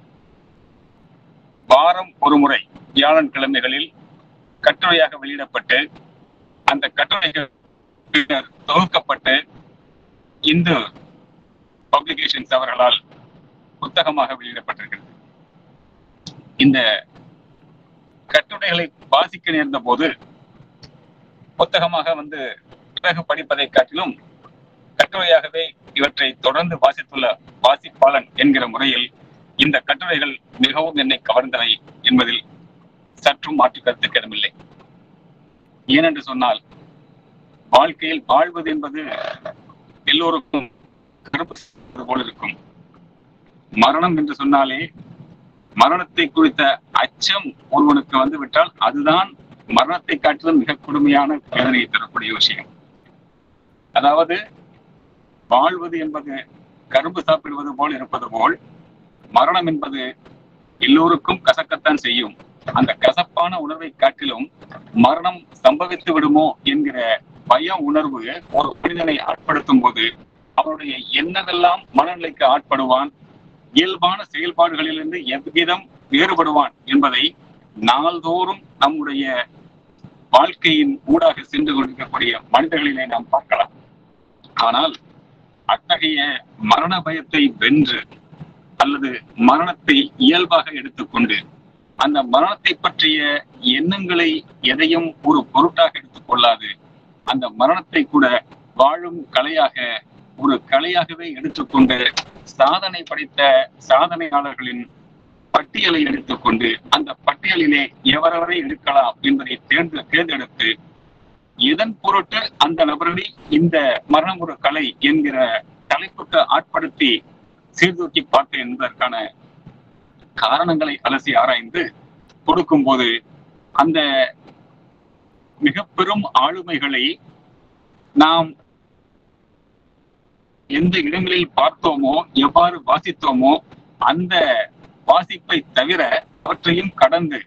வாரம் ஒரு முறை வியாழன்கிழமைகளில் கட்டுரையாக வெளியிடப்பட்டு அந்த கட்டுரைகள் பின்னர் தொகுக்கப்பட்டு இந்து பப்ளிகேஷன்ஸ் அவர்களால் புத்தகமாக வெளியிடப்பட்டிருக்கிறது இந்த கட்டுரைகளை வாசிக்க நேர்ந்த போது புத்தகமாக வந்து பிறகு படிப்பதை காட்டிலும் கட்டுரையாகவே இவற்றை தொடர்ந்து வாசித்துள்ள வாசிப்பாளன் என்கிற முறையில் இந்த கட்டுரைகள் மிகவும் என்னை கவர்ந்தவை என்பதில் சற்றும் மாற்று கருத்துக்கு இடமில்லை ஏனென்று சொன்னால் வாழ்க்கையில் வாழ்வது என்பது எல்லோருக்கும் கருப்பு போல இருக்கும் மரணம் என்று சொன்னாலே மரணத்தை குறித்த அச்சம் ஒருவனுக்கு வந்து விட்டால் அதுதான் மரணத்தை காட்டிலும் மிக கொடுமையான வேதனையை தரக்கூடிய விஷயம் அதாவது வாழ்வது என்பது கரும்பு சாப்பிடுவது போல் இருப்பது போல் மரணம் என்பது எல்லோருக்கும் கசக்கத்தான் செய்யும் அந்த கசப்பான உணர்வை காட்டிலும் மரணம் சம்பவித்து விடுமோ என்கிற பய உணர்வு ஒரு மனிதனை ஆட்படுத்தும் போது அவனுடைய என்னவெல்லாம் மனநிலைக்கு ஆட்படுவான் இயல்பான செயல்பாடுகளிலிருந்து எவ்விதம் வேறுபடுவான் என்பதை நாள்தோறும் நம்முடைய வாழ்க்கையின் ஊடாக சென்று கொண்டிருக்கக்கூடிய மனிதர்களிலே நாம் பார்க்கலாம் ஆனால் அத்தகைய மரண பயத்தை வென்று அல்லது மரணத்தை இயல்பாக எடுத்துக்கொண்டு அந்த மரணத்தை பற்றிய எண்ணங்களை எதையும் ஒரு பொருட்டாக எடுத்துக்கொள்ளாது அந்த மரணத்தை கூட வாழும் கலையாக ஒரு கலையாகவே எடுத்துக்கொண்டு சாதனை படைத்த சாதனையாளர்களின் பட்டியல் பட்டியலை எடுத்துக்கொண்டு அந்த பட்டியலிலே எவரவரை எடுக்கலாம் என்பதை தேர்ந்து தேர்ந்தெடுத்து எதன் பொருட்டு அந்த நபரை இந்த மரணம் ஒரு கலை என்கிற தலைப்புக்கு ஆட்படுத்தி சீர்தூக்கி பார்த்தேன் என்பதற்கான காரணங்களை அலசி ஆராய்ந்து கொடுக்கும்போது அந்த மிக பெரும் ஆளுமைகளை நாம் எந்த இடங்களில் பார்த்தோமோ எவ்வாறு வாசித்தோமோ அந்த வாசிப்பை தவிர அவற்றையும் கடந்து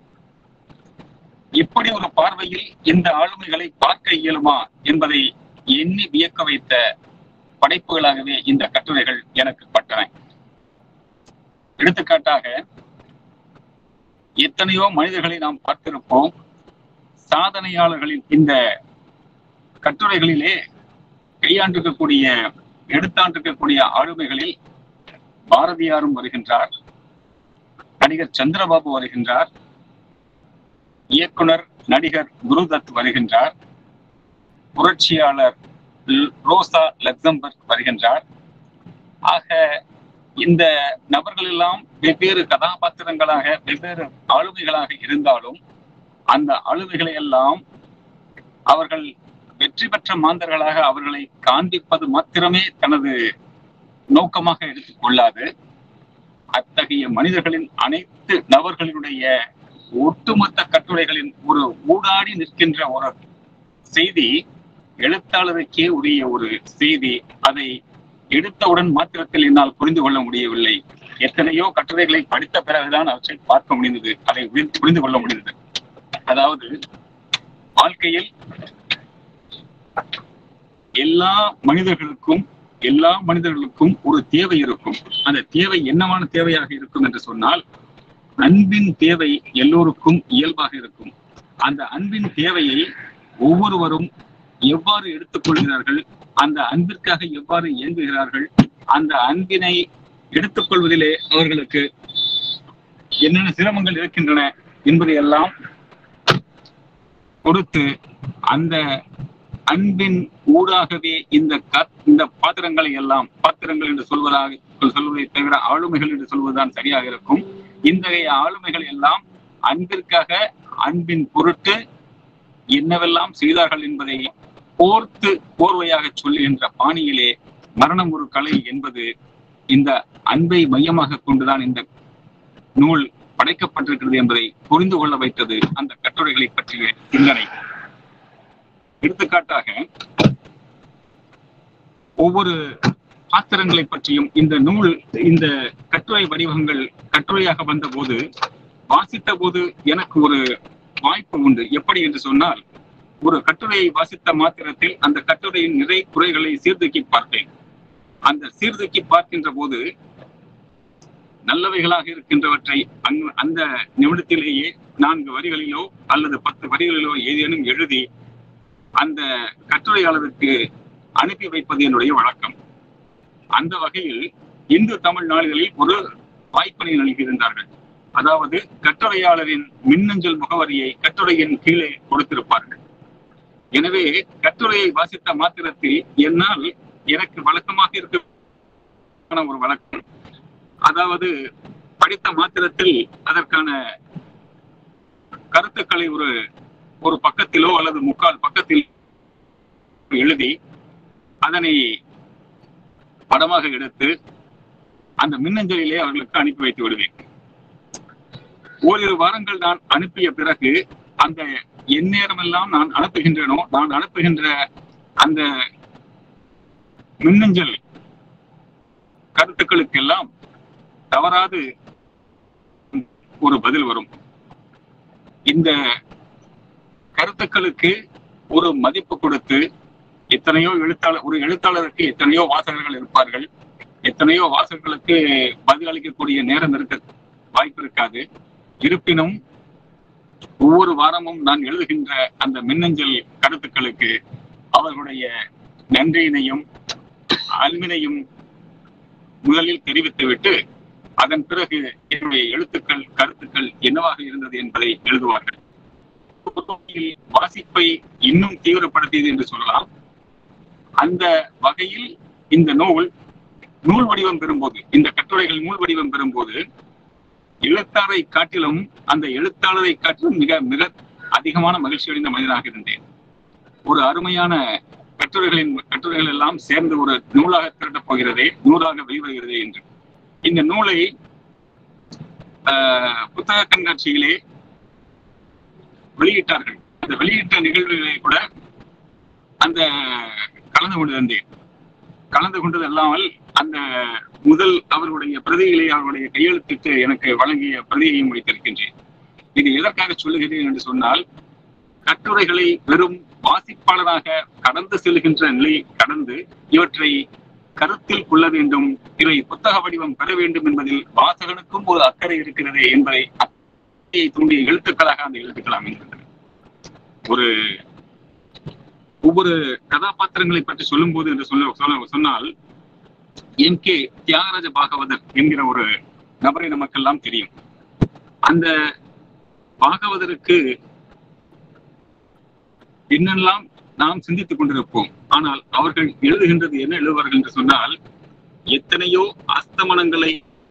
இப்படி ஒரு பார்வையில் இந்த ஆளுமைகளை பார்க்க இயலுமா என்பதை எண்ணி வியக்க வைத்த படைப்புகளாகவே இந்த கட்டுரைகள் எனக்கு பட்டன எடுத்துக்காட்டாக எத்தனையோ மனிதர்களை நாம் பார்த்திருப்போம் சாதனையாளர்களின் இந்த கட்டுரைகளிலே கையாண்டிருக்கக்கூடிய எடுத்தாண்டிருக்கக்கூடிய ஆளுமைகளில் பாரதியாரும் வருகின்றார் நடிகர் சந்திரபாபு வருகின்றார் இயக்குனர் நடிகர் குருதத் வருகின்றார் புரட்சியாளர் ரோசா லக்சம்பர்க் வருகின்றார் ஆக இந்த நபர்கள் எல்லாம் வெவ்வேறு கதாபாத்திரங்களாக வெவ்வேறு ஆளுமைகளாக இருந்தாலும் அந்த ஆளுமைகளை எல்லாம் அவர்கள் வெற்றி பெற்ற மாந்தர்களாக அவர்களை காண்பிப்பது மாத்திரமே தனது நோக்கமாக எடுத்துக் கொள்ளாது அத்தகைய மனிதர்களின் அனைத்து நபர்களினுடைய ஒட்டுமொத்த கட்டுரைகளின் ஒரு ஊடாடி நிற்கின்ற ஒரு செய்தி எழுத்தாளருக்கே உரிய ஒரு செய்தி அதை எடுத்தவுடன் மாத்திரத்தில் என்னால் புரிந்து கொள்ள முடியவில்லை எத்தனையோ கட்டுரைகளை படித்த பிறகுதான் அவற்றை பார்க்க முடிந்தது அதை புரிந்து கொள்ள முடிந்தது அதாவது வாழ்க்கையில் எல்லா மனிதர்களுக்கும் எல்லா மனிதர்களுக்கும் ஒரு தேவை இருக்கும் அந்த தேவை என்னவான தேவையாக இருக்கும் என்று சொன்னால் அன்பின் தேவை எல்லோருக்கும் இயல்பாக இருக்கும் அந்த அன்பின் தேவையை ஒவ்வொருவரும் எவ்வாறு எடுத்துக்கொள்கிறார்கள் அந்த அன்பிற்காக எவ்வாறு இயங்குகிறார்கள் அந்த அன்பினை எடுத்துக்கொள்வதிலே அவர்களுக்கு என்னென்ன சிரமங்கள் இருக்கின்றன என்பதையெல்லாம் கொடுத்து அந்த அன்பின் ஊடாகவே இந்த இந்த பாத்திரங்களை எல்லாம் பாத்திரங்கள் என்று சொல்வதாக சொல்வதை தவிர ஆளுமைகள் என்று சொல்வதுதான் சரியாக இருக்கும் இத்தகைய ஆளுமைகள் எல்லாம் அன்பிற்காக அன்பின் பொருட்டு என்னவெல்லாம் செய்தார்கள் என்பதை கோர்த்து கோர்வையாக சொல்லுகின்ற பாணியிலே மரணம் ஒரு கலை என்பது இந்த அன்பை மையமாக கொண்டுதான் இந்த நூல் படைக்கப்பட்டிருக்கிறது என்பதை புரிந்து கொள்ள வைத்தது அந்த கட்டுரைகளை பற்றிய சிந்தனை எடுத்துக்காட்டாக ஒவ்வொரு பாத்திரங்களை பற்றியும் இந்த நூல் இந்த கட்டுரை வடிவங்கள் கட்டுரையாக வந்த போது வாசித்த போது எனக்கு ஒரு வாய்ப்பு உண்டு எப்படி என்று சொன்னால் ஒரு கட்டுரையை வாசித்த மாத்திரத்தில் அந்த கட்டுரையின் நிறை குறைகளை சீர்தூக்கி பார்த்தேன் அந்த சீர்தூக்கி பார்க்கின்ற போது நல்லவைகளாக இருக்கின்றவற்றை அந்த நிமிடத்திலேயே நான்கு வரிகளிலோ அல்லது பத்து வரிகளிலோ ஏதேனும் எழுதி அந்த கட்டுரையாளருக்கு அனுப்பி வைப்பது என்னுடைய வழக்கம் அந்த வகையில் இந்து தமிழ் நாளிதழில் ஒரு வாய்ப்பினை நல்கியிருந்தார்கள் அதாவது கட்டுரையாளரின் மின்னஞ்சல் முகவரியை கட்டுரையின் கீழே கொடுத்திருப்பார்கள் எனவே கட்டுரையை வாசித்த மாத்திரத்தில் என்னால் எனக்கு வழக்கமாக இருக்க ஒரு வழக்கம் அதாவது படித்த மாத்திரத்தில் அதற்கான கருத்துக்களை ஒரு ஒரு பக்கத்திலோ அல்லது முக்கால் பக்கத்தில் எழுதி அதனை படமாக எடுத்து அந்த மின்னஞ்சலிலே அவர்களுக்கு அனுப்பி வைத்து விடுவேன் ஓரிரு வாரங்கள் நான் அனுப்பிய பிறகு அந்த எந்நேரமெல்லாம் நான் அனுப்புகின்றனோ நான் அனுப்புகின்ற அந்த மின்னஞ்சல் கருத்துக்களுக்கெல்லாம் தவறாது ஒரு பதில் வரும் இந்த கருத்துக்களுக்கு ஒரு மதிப்பு கொடுத்து எத்தனையோ எழுத்தாளர் ஒரு எழுத்தாளருக்கு எத்தனையோ வாசகர்கள் இருப்பார்கள் எத்தனையோ வாசகர்களுக்கு பதில் அளிக்கக்கூடிய நேரம் இருக்க வாய்ப்பு இருக்காது இருப்பினும் ஒவ்வொரு வாரமும் நான் எழுதுகின்ற அந்த மின்னஞ்சல் கருத்துக்களுக்கு அவர்களுடைய நன்றியினையும் அன்பினையும் முதலில் தெரிவித்துவிட்டு அதன் பிறகு என்னுடைய எழுத்துக்கள் கருத்துக்கள் என்னவாக இருந்தது என்பதை எழுதுவார்கள் வாசிப்பை இன்னும் தீவிரப்படுத்தியது என்று சொல்லலாம் அந்த வகையில் இந்த நூல் நூல் வடிவம் பெறும்போது இந்த கட்டுரைகள் நூல் வடிவம் பெறும்போது எழுத்தாளரை காட்டிலும் அந்த எழுத்தாளரை காட்டிலும் மிக மிக அதிகமான மகிழ்ச்சி அடைந்த மனிதனாக இருந்தேன் ஒரு அருமையான கட்டுரைகளின் கட்டுரைகள் எல்லாம் சேர்ந்து ஒரு நூலாக திரட்டப் போகிறதே நூலாக வெளிவருகிறதே என்று இந்த நூலை ஆஹ், புத்தக கண்காட்சியிலே வெளியிட்டார்கள் அந்த வெளியிட்ட நிகழ்வுகளை கூட அந்த கலந்து கொண்டிருந்தேன் கலந்து கொண்டது அல்லாமல் அந்த முதல் அவர்களுடைய பிரதிகளை அவர்களுடைய கையெழுத்திட்டு எனக்கு வழங்கிய பிரதியையும் வைத்திருக்கின்றேன் இது எதற்காக சொல்லுகிறேன் என்று சொன்னால் கட்டுரைகளை வெறும் வாசிப்பாளராக கடந்து செல்கின்ற நிலை கடந்து இவற்றை கருத்தில் கொள்ள வேண்டும் இவை புத்தக வடிவம் பெற வேண்டும் என்பதில் வாசகனுக்கும் ஒரு அக்கறை இருக்கிறது என்பதை அக்கறையை தூண்டிய எழுத்துக்களாக அந்த எழுத்துக்கள் அமைகின்றன ஒரு ஒவ்வொரு கதாபாத்திரங்களை பற்றி சொல்லும் போது என்று சொல்ல சொல்ல- சொன்னால் எம் கே தியாகராஜ பாகவதர் என்கிற ஒரு நபரை நமக்கெல்லாம் தெரியும் அந்த பாகவதருக்கு என்னெல்லாம் நாம் சிந்தித்துக் கொண்டிருப்போம் ஆனால் அவர்கள் எழுதுகின்றது என்ன எழுதுவார்கள் என்று சொன்னால் எத்தனையோ அஸ்தமனங்களை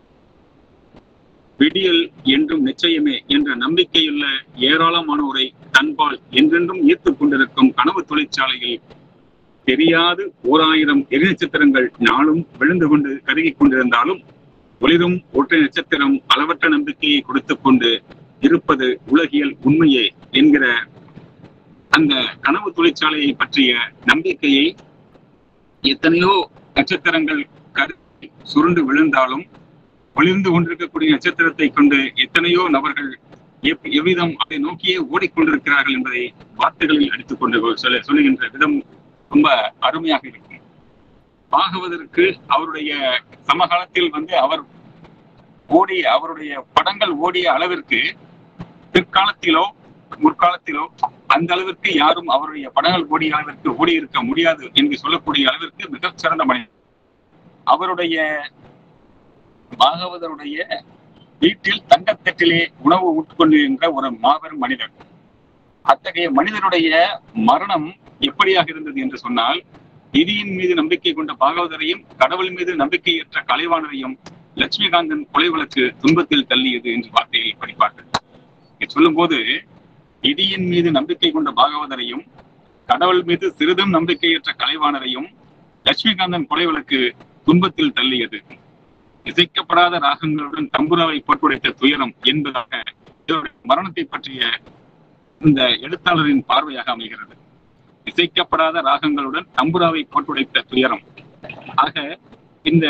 விடியல் என்றும் நிச்சயமே என்ற நம்பிக்கையுள்ள ஏராளமானோரை தன்பால் என்றென்றும் ஈர்த்துக் கொண்டிருக்கும் கனவு தொழிற்சாலையில் தெரியாது ஓர் ஆயிரம் எரி நட்சத்திரங்கள் நாளும் விழுந்து கொண்டு கருகிக் கொண்டிருந்தாலும் ஒளிரும் ஒற்றை நட்சத்திரம் அளவற்ற நம்பிக்கையை கொடுத்துக் கொண்டு இருப்பது உலகியல் உண்மையே என்கிற அந்த கனவு தொழிற்சாலையை பற்றிய நம்பிக்கையை எத்தனையோ நட்சத்திரங்கள் கரு சுருண்டு விழுந்தாலும் ஒளிர்ந்து கொண்டிருக்கக்கூடிய நட்சத்திரத்தை கொண்டு எத்தனையோ நபர்கள் எப்- எவ்விதம் அதை நோக்கியே ஓடிக்கொண்டிருக்கிறார்கள் என்பதை வார்த்தைகளில் அடித்துக் கொண்டு சொல்ல சொல்லுகின்ற விதம் ரொம்ப அருமையாக இருக்கும் பாகவதற்கு அவருடைய சமகாலத்தில் வந்து அவர் ஓடிய அவருடைய படங்கள் ஓடிய அளவிற்கு பிற்காலத்திலோ முற்காலத்திலோ அந்த அளவிற்கு யாரும் அவருடைய படங்கள் ஓடிய அளவிற்கு ஓடி இருக்க முடியாது என்று சொல்லக்கூடிய அளவிற்கு மிகச் சிறந்த மனிதன் அவருடைய பாகவதருடைய வீட்டில் தங்கத்தட்டிலே உணவு உட்கொண்டிருக்கின்ற ஒரு மாபெரும் மனிதர் அத்தகைய மனிதனுடைய மரணம் எப்படியாக இருந்தது என்று சொன்னால் நிதியின் மீது நம்பிக்கை கொண்ட பாகவதரையும் கடவுள் மீது நம்பிக்கையற்ற கலைவாணரையும் லட்சுமிகாந்தன் கொலை வழக்கு துன்பத்தில் தள்ளியது என்று வார்த்தையில் படிப்பார்கள் இங்கே சொல்லும்போது நிதியின் மீது நம்பிக்கை கொண்ட பாகவதரையும் கடவுள் மீது சிறிதும் நம்பிக்கையற்ற கலைவாணரையும் லட்சுமிகாந்தன் கொலை வழக்கு துன்பத்தில் தள்ளியது இசைக்கப்படாத ராகங்களுடன் தம்புராவை போட்டுடைத்த துயரம் என்பதாக இவருடைய மரணத்தை பற்றிய இந்த எழுத்தாளரின் பார்வையாக அமைகிறது இசைக்கப்படாத ராகங்களுடன் தம்புராவை போட்டுடைத்த துயரம் ஆக இந்த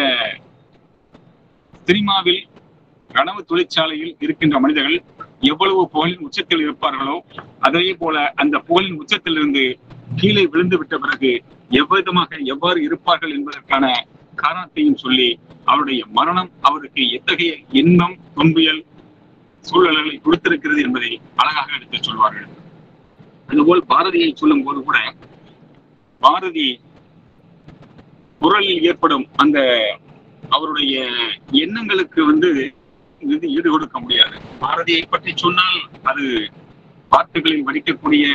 சினிமாவில் கனவு தொழிற்சாலையில் இருக்கின்ற மனிதர்கள் எவ்வளவு புகழின் உச்சத்தில் இருப்பார்களோ அதே போல அந்த புகழின் உச்சத்திலிருந்து கீழே விழுந்து விட்ட பிறகு எவ்விதமாக எவ்வாறு இருப்பார்கள் என்பதற்கான காரணத்தையும் சொல்லி அவருடைய மரணம் அவருக்கு எத்தகைய இன்பம் துன்பியல் சூழல்களை கொடுத்திருக்கிறது என்பதை அழகாக எடுத்துச் சொல்வார்கள் அதுபோல் பாரதியை சொல்லும் போது கூட பாரதி குரலில் ஏற்படும் அந்த அவருடைய எண்ணங்களுக்கு வந்து இது ஈடு கொடுக்க முடியாது பாரதியை பற்றி சொன்னால் அது வார்த்தைகளில் வடிக்கக்கூடிய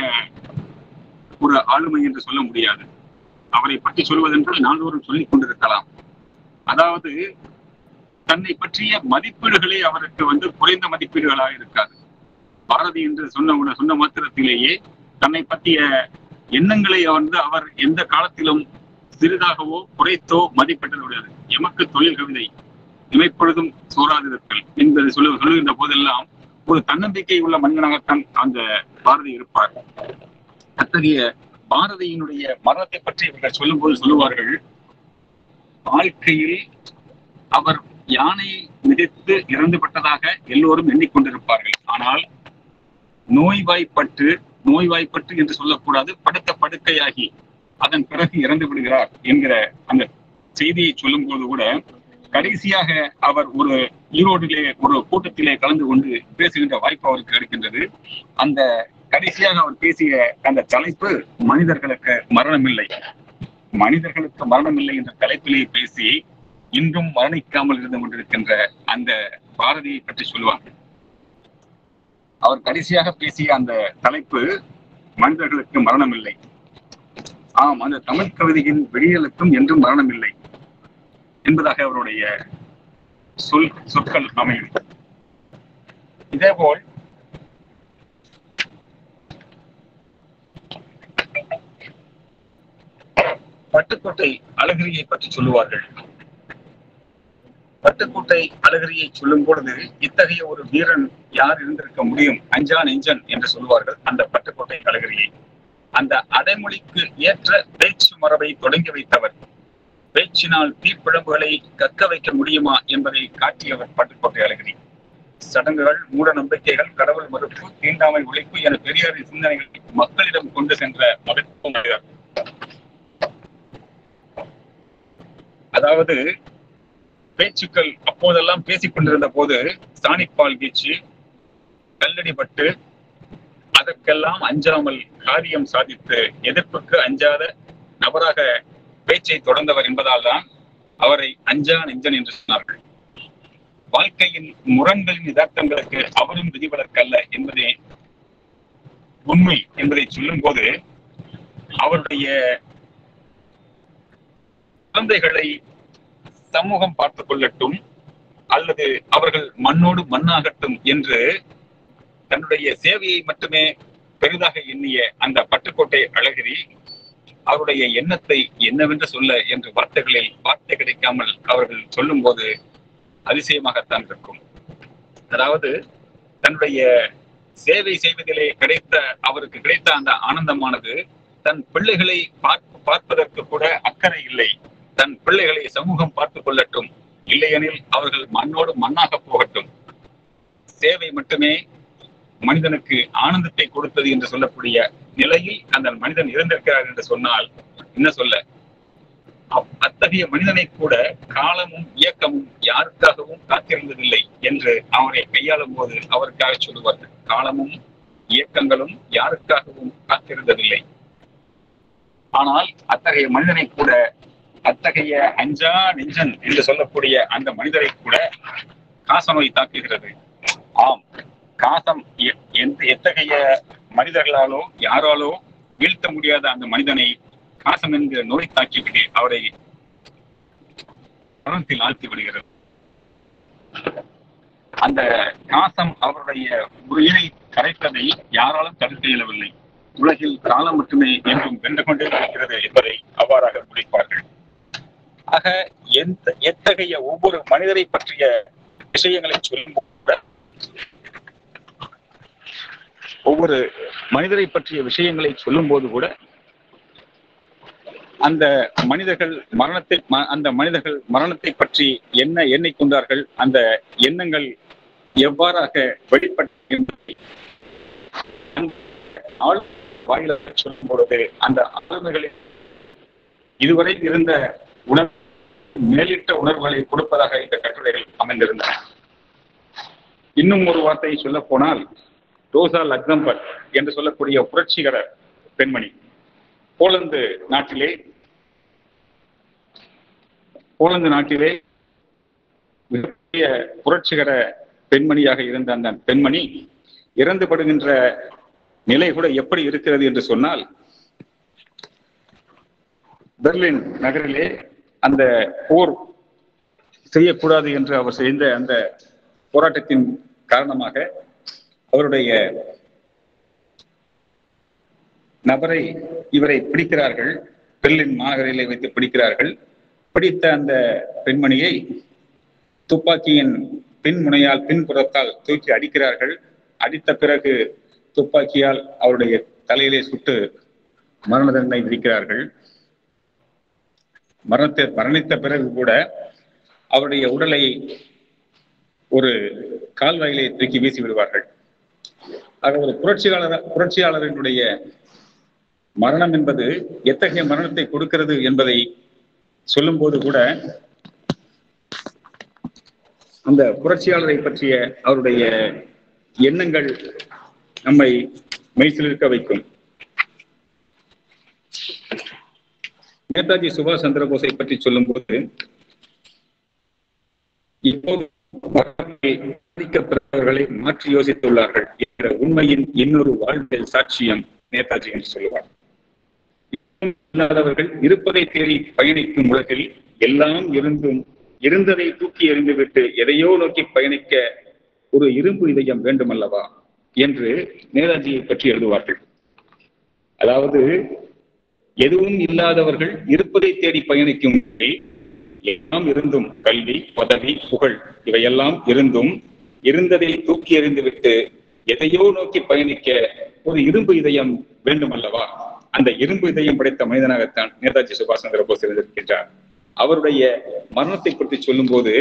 ஒரு ஆளுமை என்று சொல்ல முடியாது அவரை பற்றி சொல்வதென்றால் நாள்தோறும் சொல்லிக் கொண்டிருக்கலாம் அதாவது தன்னை பற்றிய மதிப்பீடுகளே அவருக்கு வந்து குறைந்த மதிப்பீடுகளாக இருக்காது பாரதி என்று சொன்ன உட- சொன்ன மாத்திரத்திலேயே தன்னை பற்றிய எண்ணங்களை வந்து அவர் எந்த காலத்திலும் சிறிதாகவோ குறைத்தோ மதிப்பிட்டது கிடையாது எமக்கு தொழில் கவிதை இமைப்பொழுதும் சோராதிருத்தல் என்பதை சொல்ல சொல்லுகின்ற போதெல்லாம் ஒரு தன்னம்பிக்கை உள்ள மனிதனாகத்தான் அந்த பாரதி இருப்பார் அத்தகைய பாரதியினுடைய மரணத்தை பற்றி இவர்கள் சொல்லும்போது சொல்லுவார்கள் வாழ்க்கையில் அவர் யானையை மிதித்து இறந்துவிட்டதாக எல்லோரும் எண்ணிக்கொண்டிருப்பார்கள் ஆனால் நோய்வாய்ப்பட்டு நோய்வாய்ப்பட்டு என்று சொல்லக்கூடாது படுத்த படுக்கையாகி அதன் பிறகு இறந்து விடுகிறார் என்கிற அந்த செய்தியை சொல்லும் போது கூட கடைசியாக அவர் ஒரு ஈரோட்டிலே ஒரு கூட்டத்திலே கலந்து கொண்டு பேசுகின்ற வாய்ப்பு அவருக்கு கிடைக்கின்றது அந்த கடைசியாக அவர் பேசிய அந்த தலைப்பு மனிதர்களுக்கு மரணமில்லை மனிதர்களுக்கு மரணமில்லை என்ற தலைப்பிலே பேசி இன்றும் மரணிக்காமல் இருந்து கொண்டிருக்கின்ற அந்த பாரதியை பற்றி சொல்லுவார்கள் அவர் கடைசியாக பேசிய அந்த தலைப்பு மனிதர்களுக்கு மரணமில்லை ஆம் அந்த தமிழ் கவிதையின் விடியலுக்கும் என்றும் மரணமில்லை என்பதாக அவருடைய சொல் சொற்கள் அமையும் இதேபோல் பட்டுக்கோட்டை அழகிரியை பற்றி சொல்லுவார்கள் பட்டுக்கோட்டை அழகிரியை சொல்லும் பொழுது இத்தகைய ஒரு வீரன் யார் இருந்திருக்க முடியும் அஞ்சா நெஞ்சன் என்று சொல்லுவார்கள் அந்த பட்டுக்கோட்டை அழகிரியை அந்த அடைமொழிக்கு ஏற்ற பேச்சு மரபை தொடங்கி வைத்தவர் பேச்சினால் தீப்பிழம்புகளை கக்க வைக்க முடியுமா என்பதை காட்டியவர் பட்டுக்கோட்டை அழகிரி சடங்குகள் மூட நம்பிக்கைகள் கடவுள் மறுப்பு தீண்டாமை ஒழிப்பு என பெரியாரின் சிந்தனைகளை மக்களிடம் கொண்டு சென்ற மகத்துவம் உடையவர். அதாவது பேச்சுக்கள் அப்போதெல்லாம் பேசிக் கொண்டிருந்த போது சாணிப்பால் வீச்சு கல்லடிப்பட்டு அதற்கெல்லாம் அஞ்சாமல் காரியம் சாதித்து எதிர்ப்புக்கு அஞ்சாத நபராக பேச்சை தொடர்ந்தவர் என்பதால் தான் அவரை அஞ்சா நெஞ்சன் என்று சொன்னார்கள் வாழ்க்கையின் முரண்களின் யதார்த்தங்களுக்கு அவரும் விதிவிலக்கல்ல என்பதே உண்மை என்பதை சொல்லும் போது அவருடைய குழந்தைகளை சமூகம் பார்த்துக் கொள்ளட்டும் அல்லது அவர்கள் மண்ணோடு மண்ணாகட்டும் என்று தன்னுடைய சேவையை மட்டுமே பெரிதாக எண்ணிய அந்த பட்டுக்கோட்டை அழகிரி அவருடைய எண்ணத்தை என்னவென்று சொல்ல என்று வார்த்தைகளில் வார்த்தை கிடைக்காமல் அவர்கள் சொல்லும் போது அதிசயமாகத்தான் இருக்கும் அதாவது தன்னுடைய சேவை செய்வதிலே கிடைத்த அவருக்கு கிடைத்த அந்த ஆனந்தமானது தன் பிள்ளைகளை பார்க்க பார்ப்பதற்கு கூட அக்கறை இல்லை தன் பிள்ளைகளை சமூகம் பார்த்துக் கொள்ளட்டும் இல்லையெனில் அவர்கள் மண்ணோடு மண்ணாக போகட்டும் சேவை மட்டுமே மனிதனுக்கு ஆனந்தத்தை கொடுத்தது என்று சொல்லக்கூடிய நிலையில் அந்த மனிதன் இருந்திருக்கிறார் என்று சொன்னால் என்ன சொல்ல அப்- அத்தகைய மனிதனை கூட காலமும் இயக்கமும் யாருக்காகவும் காத்திருந்ததில்லை என்று அவரை கையாளும் போது அவருக்காக சொல்லுவார்கள் காலமும் இயக்கங்களும் யாருக்காகவும் காத்திருந்ததில்லை ஆனால் அத்தகைய மனிதனை கூட அத்தகைய அஞ்சா நெஞ்சன் என்று சொல்லக்கூடிய அந்த மனிதரை கூட காசநோய் தாக்குகிறது ஆம் காசம் எ- எந்த எத்தகைய மனிதர்களாலோ யாராலோ வீழ்த்த முடியாத அந்த மனிதனை காசம் என்கிற நோய் தாக்கிவிட்டு அவரை மரணத்தில் ஆழ்த்தி விடுகிறது அந்த காசம் அவருடைய உயிரை கரைத்ததை யாராலும் தடுக்க இயலவில்லை உலகில் காலம் மட்டுமே என்றும் வென்று கொண்டே இருக்கிறது என்பதை அவ்வாறாக முடிப்பார்கள் ஆக எந்த எத்தகைய ஒவ்வொரு மனிதரை பற்றிய விஷயங்களை சொல்லும் கூட ஒவ்வொரு மனிதரை பற்றிய விஷயங்களை சொல்லும் போது கூட அந்த மனிதர்கள் மரணத்தை ம- அந்த மனிதர்கள் மரணத்தை பற்றி என்ன எண்ணிக் கொண்டார்கள் அந்த எண்ணங்கள் எவ்வாறாக வெளிப்பட்ட என்பதை ஆள் வாயிலாக சொல்லும் பொழுது அந்த ஆளுமைகளின் இதுவரை இருந்த உணர்வு மேலிட்ட உணர்வுகளை கொடுப்பதாக இந்த கட்டுரைகள் அமைந்திருந்தன இன்னும் ஒரு வார்த்தையை சொல்ல போனால் ரோசா லக்சம்பர்க் என்று சொல்லக்கூடிய புரட்சிகர பெண்மணி போலந்து நாட்டிலே போலந்து நாட்டிலே மிகப்பெரிய புரட்சிகர பெண்மணியாக இருந்த அந்த பெண்மணி இறந்துபடுகின்ற நிலை கூட எப்படி இருக்கிறது என்று சொன்னால் பெர்லின் நகரிலே அந்த போர் செய்யக்கூடாது என்று அவர் செய்த அந்த போராட்டத்தின் காரணமாக அவருடைய நபரை இவரை பிடிக்கிறார்கள் பெர்லின் மாநகரிலே வைத்து பிடிக்கிறார்கள் பிடித்த அந்த பெண்மணியை துப்பாக்கியின் பின்முனையால் பின்புறத்தால் தூக்கி அடிக்கிறார்கள் அடித்த பிறகு துப்பாக்கியால் அவருடைய தலையிலே சுட்டு மரண தண்டனை விதிக்கிறார்கள் மரணத்தை மரணித்த பிறகு கூட அவருடைய உடலை ஒரு கால்வாயிலே தூக்கி வீசி விடுவார்கள் ஆக ஒரு புரட்சியாளர் புரட்சியாளரினுடைய மரணம் என்பது எத்தகைய மரணத்தை கொடுக்கிறது என்பதை சொல்லும்போது கூட அந்த புரட்சியாளரை பற்றிய அவருடைய எண்ணங்கள் நம்மை மெய்சிலிருக்க வைக்கும் நேதாஜி சுபாஷ் சந்திர போஸை பற்றி சொல்லும்போது இப்போது வரலாற்றில் பாதிக்கப்பட்டவர்களை மாற்றி யோசித்துள்ளார்கள் என்ற உண்மையின் இன்னொரு வாழ்வியல் சாட்சியம் நேதாஜி என்று சொல்லுவார் இல்லாதவர்கள் இருப்பதை தேடி பயணிக்கும் உலகில் எல்லாம் இருந்தும் இருந்ததை தூக்கி எறிந்துவிட்டு எதையோ நோக்கி பயணிக்க ஒரு இரும்பு இதயம் வேண்டுமல்லவா என்று நேதாஜியை பற்றி எழுதுவார்கள் அதாவது எதுவும் இல்லாதவர்கள் இருப்பதை தேடி பயணிக்கும் வழி, எல்லாம் இருந்தும் கல்வி பதவி புகழ் இவையெல்லாம் இருந்தும் இருந்ததை தூக்கி எறிந்துவிட்டு எதையோ நோக்கி பயணிக்க ஒரு இரும்பு இதயம் வேண்டும் அல்லவா அந்த இரும்பு இதயம் படைத்த மனிதனாகத்தான் நேதாஜி சுபாஷ் சந்திர போஸ் இருந்திருக்கின்றார் அவருடைய மரணத்தை பற்றி சொல்லும்போது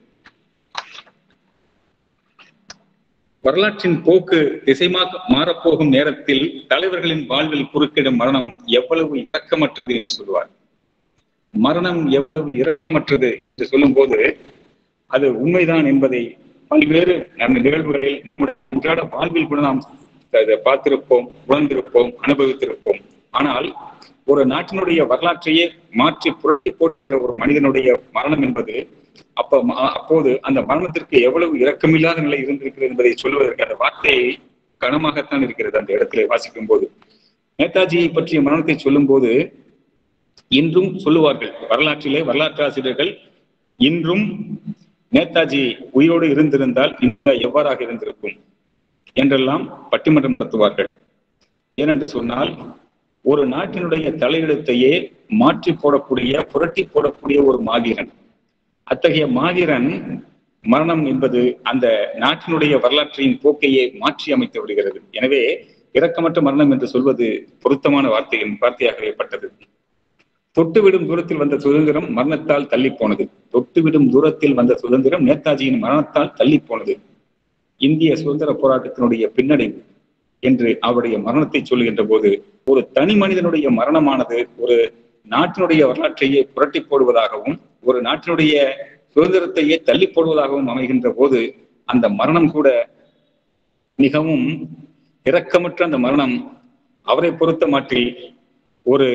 வரலாற்றின் போக்கு திசைமா மாறப்போகும் நேரத்தில் தலைவர்களின் வாழ்வில் குறுக்கிடும் மரணம் எவ்வளவு இரக்கமற்றது என்று சொல்வார் மரணம் எவ்வளவு இரக்கமற்றது என்று சொல்லும்போது அது உண்மைதான் என்பதை பல்வேறு நம் நிகழ்வுகளில் நம்முடைய அன்றாட வாழ்வில் கூட நாம் அதை பார்த்திருப்போம் உணர்ந்திருப்போம் அனுபவித்திருப்போம் ஆனால் ஒரு நாட்டினுடைய வரலாற்றையே மாற்றி புரட்டி போட்ட ஒரு மனிதனுடைய மரணம் என்பது அப்ப ம- அப்போது அந்த மரணத்திற்கு எவ்வளவு இரக்கமில்லாத நிலை இருந்திருக்கிறது என்பதை சொல்வதற்கு அந்த வார்த்தையை கனமாகத்தான் இருக்கிறது அந்த இடத்திலே வாசிக்கும் போது நேதாஜியை பற்றிய மரணத்தை சொல்லும் போது இன்றும் சொல்லுவார்கள் வரலாற்றிலே வரலாற்றாசிரியர்கள் இன்றும் நேதாஜி உயிரோடு இருந்திருந்தால் இந்த எவ்வாறாக இருந்திருக்கும் என்றெல்லாம் பட்டிமன்றம் நடத்துவார்கள் ஏனென்று சொன்னால் ஒரு நாட்டினுடைய தலையெழுத்தையே மாற்றி போடக்கூடிய புரட்டி போடக்கூடிய ஒரு மாவீரன் அத்தகைய மாவீரன் மரணம் என்பது அந்த நாட்டினுடைய வரலாற்றின் போக்கையே மாற்றி அமைத்து விடுகிறது எனவே இரக்கமற்ற மரணம் என்று சொல்வது பொருத்தமான வார்த்தையின் வார்த்தையாகவே பட்டது தொட்டுவிடும் தூரத்தில் வந்த சுதந்திரம் மரணத்தால் தள்ளி போனது தொட்டுவிடும் தூரத்தில் வந்த சுதந்திரம் நேதாஜியின் மரணத்தால் தள்ளி போனது இந்திய சுதந்திர போராட்டத்தினுடைய பின்னடைவு என்று அவருடைய மரணத்தை சொல்லுகின்ற போது ஒரு தனி மனிதனுடைய மரணமானது ஒரு நாட்டினுடைய வரலாற்றையே புரட்டி போடுவதாகவும் ஒரு நாட்டினுடைய சுதந்திரத்தையே தள்ளி போடுவதாகவும் அமைகின்ற போது அந்த மரணம் கூட மிகவும் இரக்கமற்ற அந்த மரணம் அவரை பொறுத்த மாட்டில் ஒரு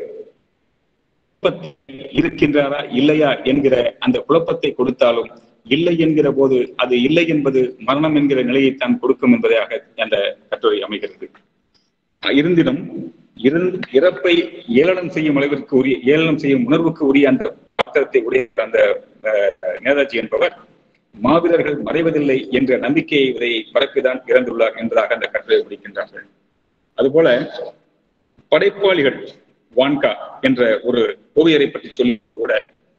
குழப்பத்தில் இருக்கின்றாரா இல்லையா என்கிற அந்த குழப்பத்தை கொடுத்தாலும் இல்லை என்கிற போது அது இல்லை என்பது மரணம் என்கிற நிலையைத்தான் கொடுக்கும் என்பதாக அந்த கட்டுரை அமைகிறது இருந்தினும் இறந்து இறப்பை ஏளனம் செய்யும் அளவிற்கு உரிய ஏளனம் செய்யும் உணர்வுக்கு உரிய அந்த பாத்திரத்தை உடைய அந்த அஹ், நேதாஜி என்பவர் மாவீரர்கள் மறைவதில்லை என்ற நம்பிக்கையை இதை பரப்பிதான் இறந்துள்ளார் என்பதாக அந்த கட்டுரை முடிக்கின்றார்கள் அதுபோல படைப்பாளிகள் வான்கா என்ற ஒரு ஓவியரை பற்றி சொல்லி கூட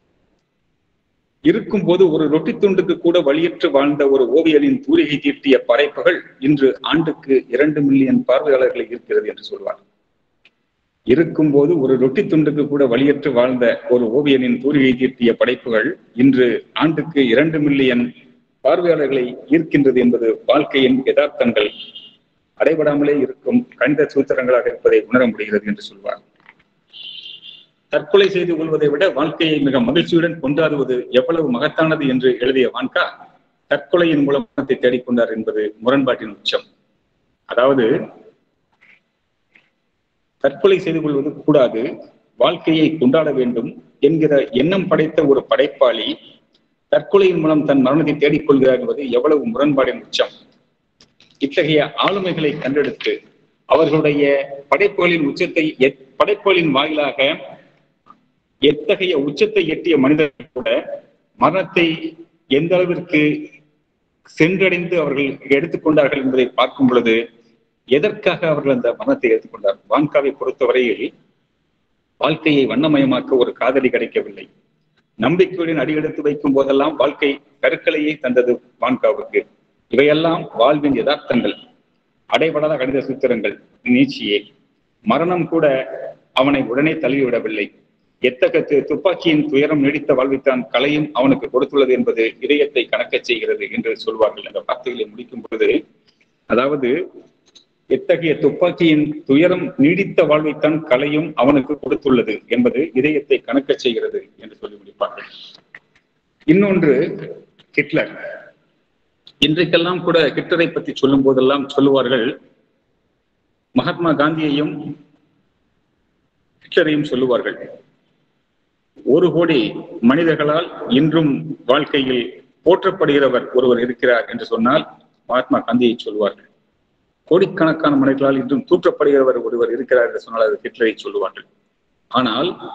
இருக்கும்போது ஒரு ரொட்டி துண்டுக்கு கூட வழியற்று வாழ்ந்த ஒரு ஓவியரின் தூரிகை தீட்டிய படைப்புகள் இன்று ஆண்டுக்கு இரண்டு மில்லியன் பார்வையாளர்களை இருக்கிறது என்று சொல்வார் இருக்கும்போது ஒரு ரொட்டி துண்டுக்கு கூட வழியற்று வாழ்ந்த ஒரு ஓவியனின் தூரிகை தீட்டிய படைப்புகள் இன்று ஆண்டுக்கு இரண்டு மில்லியன் பார்வையாளர்களை ஈர்க்கின்றது என்பது வாழ்க்கையின் யதார்த்தங்கள் அடைபடாமலே இருக்கும் கணித சூத்திரங்களாக இருப்பதை உணர முடிகிறது என்று சொல்வார் தற்கொலை செய்து கொள்வதை விட வாழ்க்கையை மிக மகிழ்ச்சியுடன் கொண்டாடுவது எவ்வளவு மகத்தானது என்று எழுதிய வான்கா தற்கொலையின் மூலம் மரணத்தை தேடிக்கொண்டார் என்பது முரண்பாட்டின் உச்சம் அதாவது தற்கொலை செய்து கொள்வது கூடாது வாழ்க்கையை கொண்டாட வேண்டும் என்கிற எண்ணம் படைத்த ஒரு படைப்பாளி தற்கொலையின் மூலம் தன் மரணத்தை தேடிக்கொள்கிறார் என்பது எவ்வளவு முரண்பாடின் உச்சம் இத்தகைய ஆளுமைகளை கண்டெடுத்து அவர்களுடைய படைப்புகளின் உச்சத்தை எத்- படைப்புகளின் வாயிலாக எத்தகைய உச்சத்தை எட்டிய மனிதர்கள் கூட மரணத்தை எந்த அளவிற்கு சென்றடைந்து அவர்கள் எடுத்துக்கொண்டார்கள் என்பதை பார்க்கும் பொழுது எதற்காக அவர்கள் அந்த மரணத்தை எடுத்துக்கொண்டார் வான்காவை பொறுத்தவரையில் வாழ்க்கையை வண்ணமயமாக்க ஒரு காதலி கிடைக்கவில்லை நம்பிக்கையுடன் அடியெடுத்து வைக்கும் போதெல்லாம் வாழ்க்கை கருக்களையே தந்தது வான்காவுக்கு இவையெல்லாம் வாழ்வின் யதார்த்தங்கள் அடைபடாத கணித சூத்திரங்கள் நீச்சியே மரணம் கூட அவனை உடனே தள்ளிவிடவில்லை எத்தகைய துப்பாக்கியின் துயரம் நீடித்த வாழ்வைத்தான் கலையும் அவனுக்கு கொடுத்துள்ளது என்பது இதயத்தை கணக்கச் செய்கிறது என்று சொல்வார்கள் அந்த வார்த்தைகளை முடிக்கும் பொழுது அதாவது எத்தகைய துப்பாக்கியின் துயரம் நீடித்த வாழ்வைத்தான் கலையும் அவனுக்கு கொடுத்துள்ளது என்பது இதயத்தை கணக்கச் செய்கிறது என்று சொல்லி முடிப்பார்கள் இன்னொன்று ஹிட்லர் இன்றைக்கெல்லாம் கூட ஹிட்லரை பற்றி சொல்லும் போதெல்லாம் சொல்லுவார்கள் மகாத்மா காந்தியையும் ஹிட்லரையும் சொல்லுவார்கள் ஒரு கோடி மனிதர்களால் இன்றும் வாழ்க்கையில் போற்றப்படுகிறவர் ஒருவர் இருக்கிறார் என்று சொன்னால் மகாத்மா காந்தியை சொல்வார்கள் கோடிக்கணக்கான மனிதர்களால் இன்றும் தூற்றப்படுகிறவர் ஒருவர் இருக்கிறார் என்று சொன்னால் அது ஹிட்லரை சொல்லுவார்கள் ஆனால்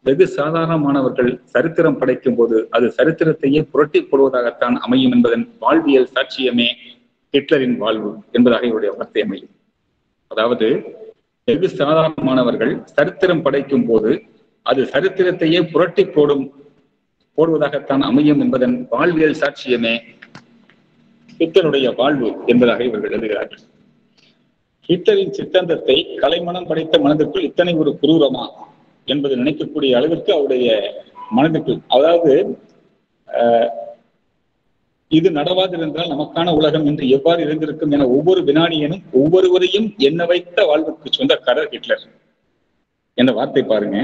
வெகு சாதாரணமானவர்கள் சரித்திரம் படைக்கும் போது அது சரித்திரத்தையே புரட்டி போடுவதாகத்தான் அமையும் என்பதன் வாழ்வியல் சாட்சியமே ஹிட்லரின் வாழ்வு என்பதாக இவருடைய வார்த்தை அமையும் அதாவது வெகு சாதாரணமானவர்கள் சரித்திரம் படைக்கும் போது அது சரித்திரத்தையே புரட்டி போடும் போடுவதாகத்தான் அமையும் என்பதன் வாழ்வியல் சாட்சியமே ஹிட்லருடைய வாழ்வு என்பதாக இவர்கள் எழுதுகிறார்கள் ஹிட்லரின் சித்தாந்தத்தை கலைமனம் படைத்த மனதிற்குள் இத்தனை ஒரு குரூரமா என்பது நினைக்கக்கூடிய அளவிற்கு அவருடைய மனதிற்குள் அதாவது அஹ், இது நடவாதிருந்தால் நமக்கான உலகம் இன்று எவ்வாறு இருந்திருக்கும் என ஒவ்வொரு வினாடியனும் ஒவ்வொருவரையும் எண்ண வைத்த வாழ்வுக்கு சொந்தக்காரர் ஹிட்லர் என்ற வார்த்தை பாருங்க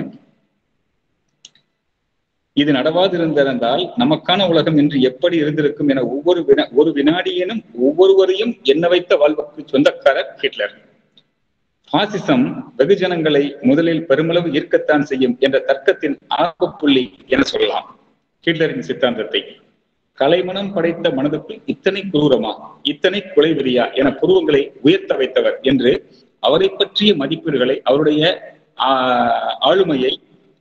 இது நடவாதிருந்திருந்தால் நமக்கான உலகம் இன்று எப்படி இருந்திருக்கும் என ஒவ்வொரு வினா ஒரு வினாடியனும் ஒவ்வொருவரையும் எண்ண வைத்த வாழ்வுக்கு சொந்தக்காரர் ஹிட்லர் பாசிசம் வெகுஜனங்களை முதலில் பெருமளவு ஈர்க்கத்தான் செய்யும் என்ற தர்க்கத்தின் ஆரம்ப புள்ளி என சொல்லலாம் ஹிட்லரின் சித்தாந்தத்தை கலைமனம் படைத்த மனதுக்குள் இத்தனை குரூரமா இத்தனை கொலைவெறியா என புருவங்களை உயர்த்த வைத்தவர் என்று அவரை பற்றிய மதிப்பீடுகளை அவருடைய ஆஹ், ஆளுமையை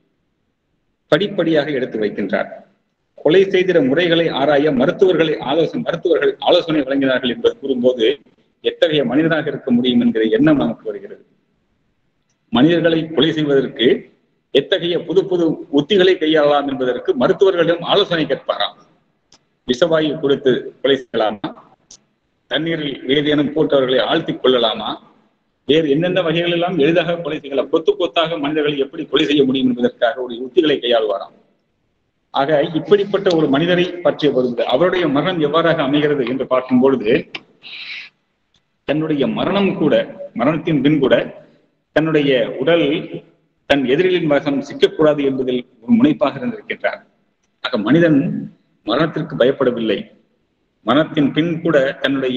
படிப்படியாக எடுத்து வைக்கின்றார் கொலை செய்திட முறைகளை ஆராய மருத்துவர்களை ஆலோசனை மருத்துவர்கள் ஆலோசனை வழங்கினார்கள் என்பது கூறும்போது எத்தகைய மனிதனாக இருக்க முடியும் என்கிற எண்ணம் நமக்கு வருகிறது மனிதர்களை கொலை செய்வதற்கு எத்தகைய புது புது உத்திகளை கையாளலாம் என்பதற்கு மருத்துவர்களிடம் ஆலோசனை கேட்பாராம் விஷவாயு கொடுத்து கொலை செய்யலாமா தண்ணீரில் ஏதேனும் போட்டு அவர்களை ஆழ்த்திக் கொள்ளலாமா வேறு எந்தெந்த வகைகள் எல்லாம் எளிதாக கொலை செய்யலாம் கொத்து கொத்தாக மனிதர்களை எப்படி கொலை செய்ய முடியும் என்பதற்காக ஒரு உத்திகளை கையாளுவாராம் ஆக இப்படிப்பட்ட ஒரு மனிதரை பற்றிய பொழுது அவருடைய மரணம் எவ்வாறாக அமைகிறது என்று பார்க்கும் பொழுது தன்னுடைய மரணம் கூட மரணத்தின் பின் கூட தன்னுடைய உடல் தன் எதிரிகளின் வசம் சிக்கக்கூடாது என்பதில் ஒரு முனைப்பாக இருந்திருக்கின்றார் ஆக மனிதன் மரணத்திற்கு பயப்படவில்லை மரணத்தின் பின் கூட தன்னுடைய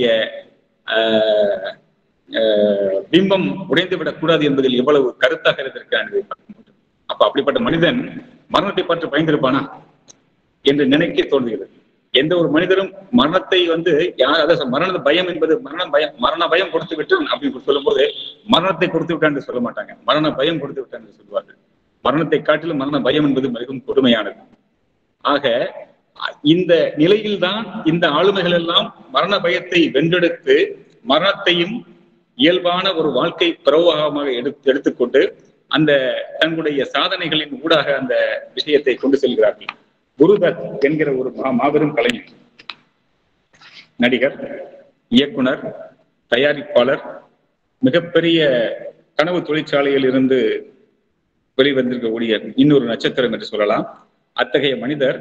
ஆஹ், ஆஹ், பிம்பம் உடைந்து விடக்கூடாது என்பதில் எவ்வளவு கருத்தாக இருந்திருக்கிறான் என்பதை பார்க்க முடியும். அப்ப அப்படிப்பட்ட மனிதன் மரணத்தை பற்றி பயந்திருப்பானா என்று நினைக்க தோன்றுகிறது எந்த ஒரு மனிதரும் மரணத்தை வந்து யார் அதாவது மரண பயம் என்பது மரண பயம் மரண பயம் கொடுத்து விட்டான் அப்படின்னு சொல்லும்போது மரணத்தை கொடுத்து விட்டான் என்று சொல்ல மாட்டாங்க மரண பயம் கொடுத்து விட்டான் என்று சொல்லுவார்கள் மரணத்தை காட்டிலும் மரண பயம் என்பது மிகவும் கொடுமையானது ஆக இந்த நிலையில்தான் இந்த ஆளுமைகள் எல்லாம் மரண பயத்தை வென்றெடுத்து மரணத்தையும் இயல்பான ஒரு வாழ்க்கை பிரவாகமாக எடுத்து எடுத்துக்கொண்டு அந்த தங்களுடைய சாதனைகளின் ஊடாக அந்த விஷயத்தை கொண்டு செல்கிறார்கள் குருதத் என்கிற ஒரு மா- மாபெரும் கலைஞர் நடிகர் இயக்குனர் தயாரிப்பாளர் மிகப்பெரிய கனவு தொழிற்சாலையில் இருந்து வெளிவந்திருக்கக்கூடிய இன்னொரு நட்சத்திரம் என்று சொல்லலாம் அத்தகைய மனிதர்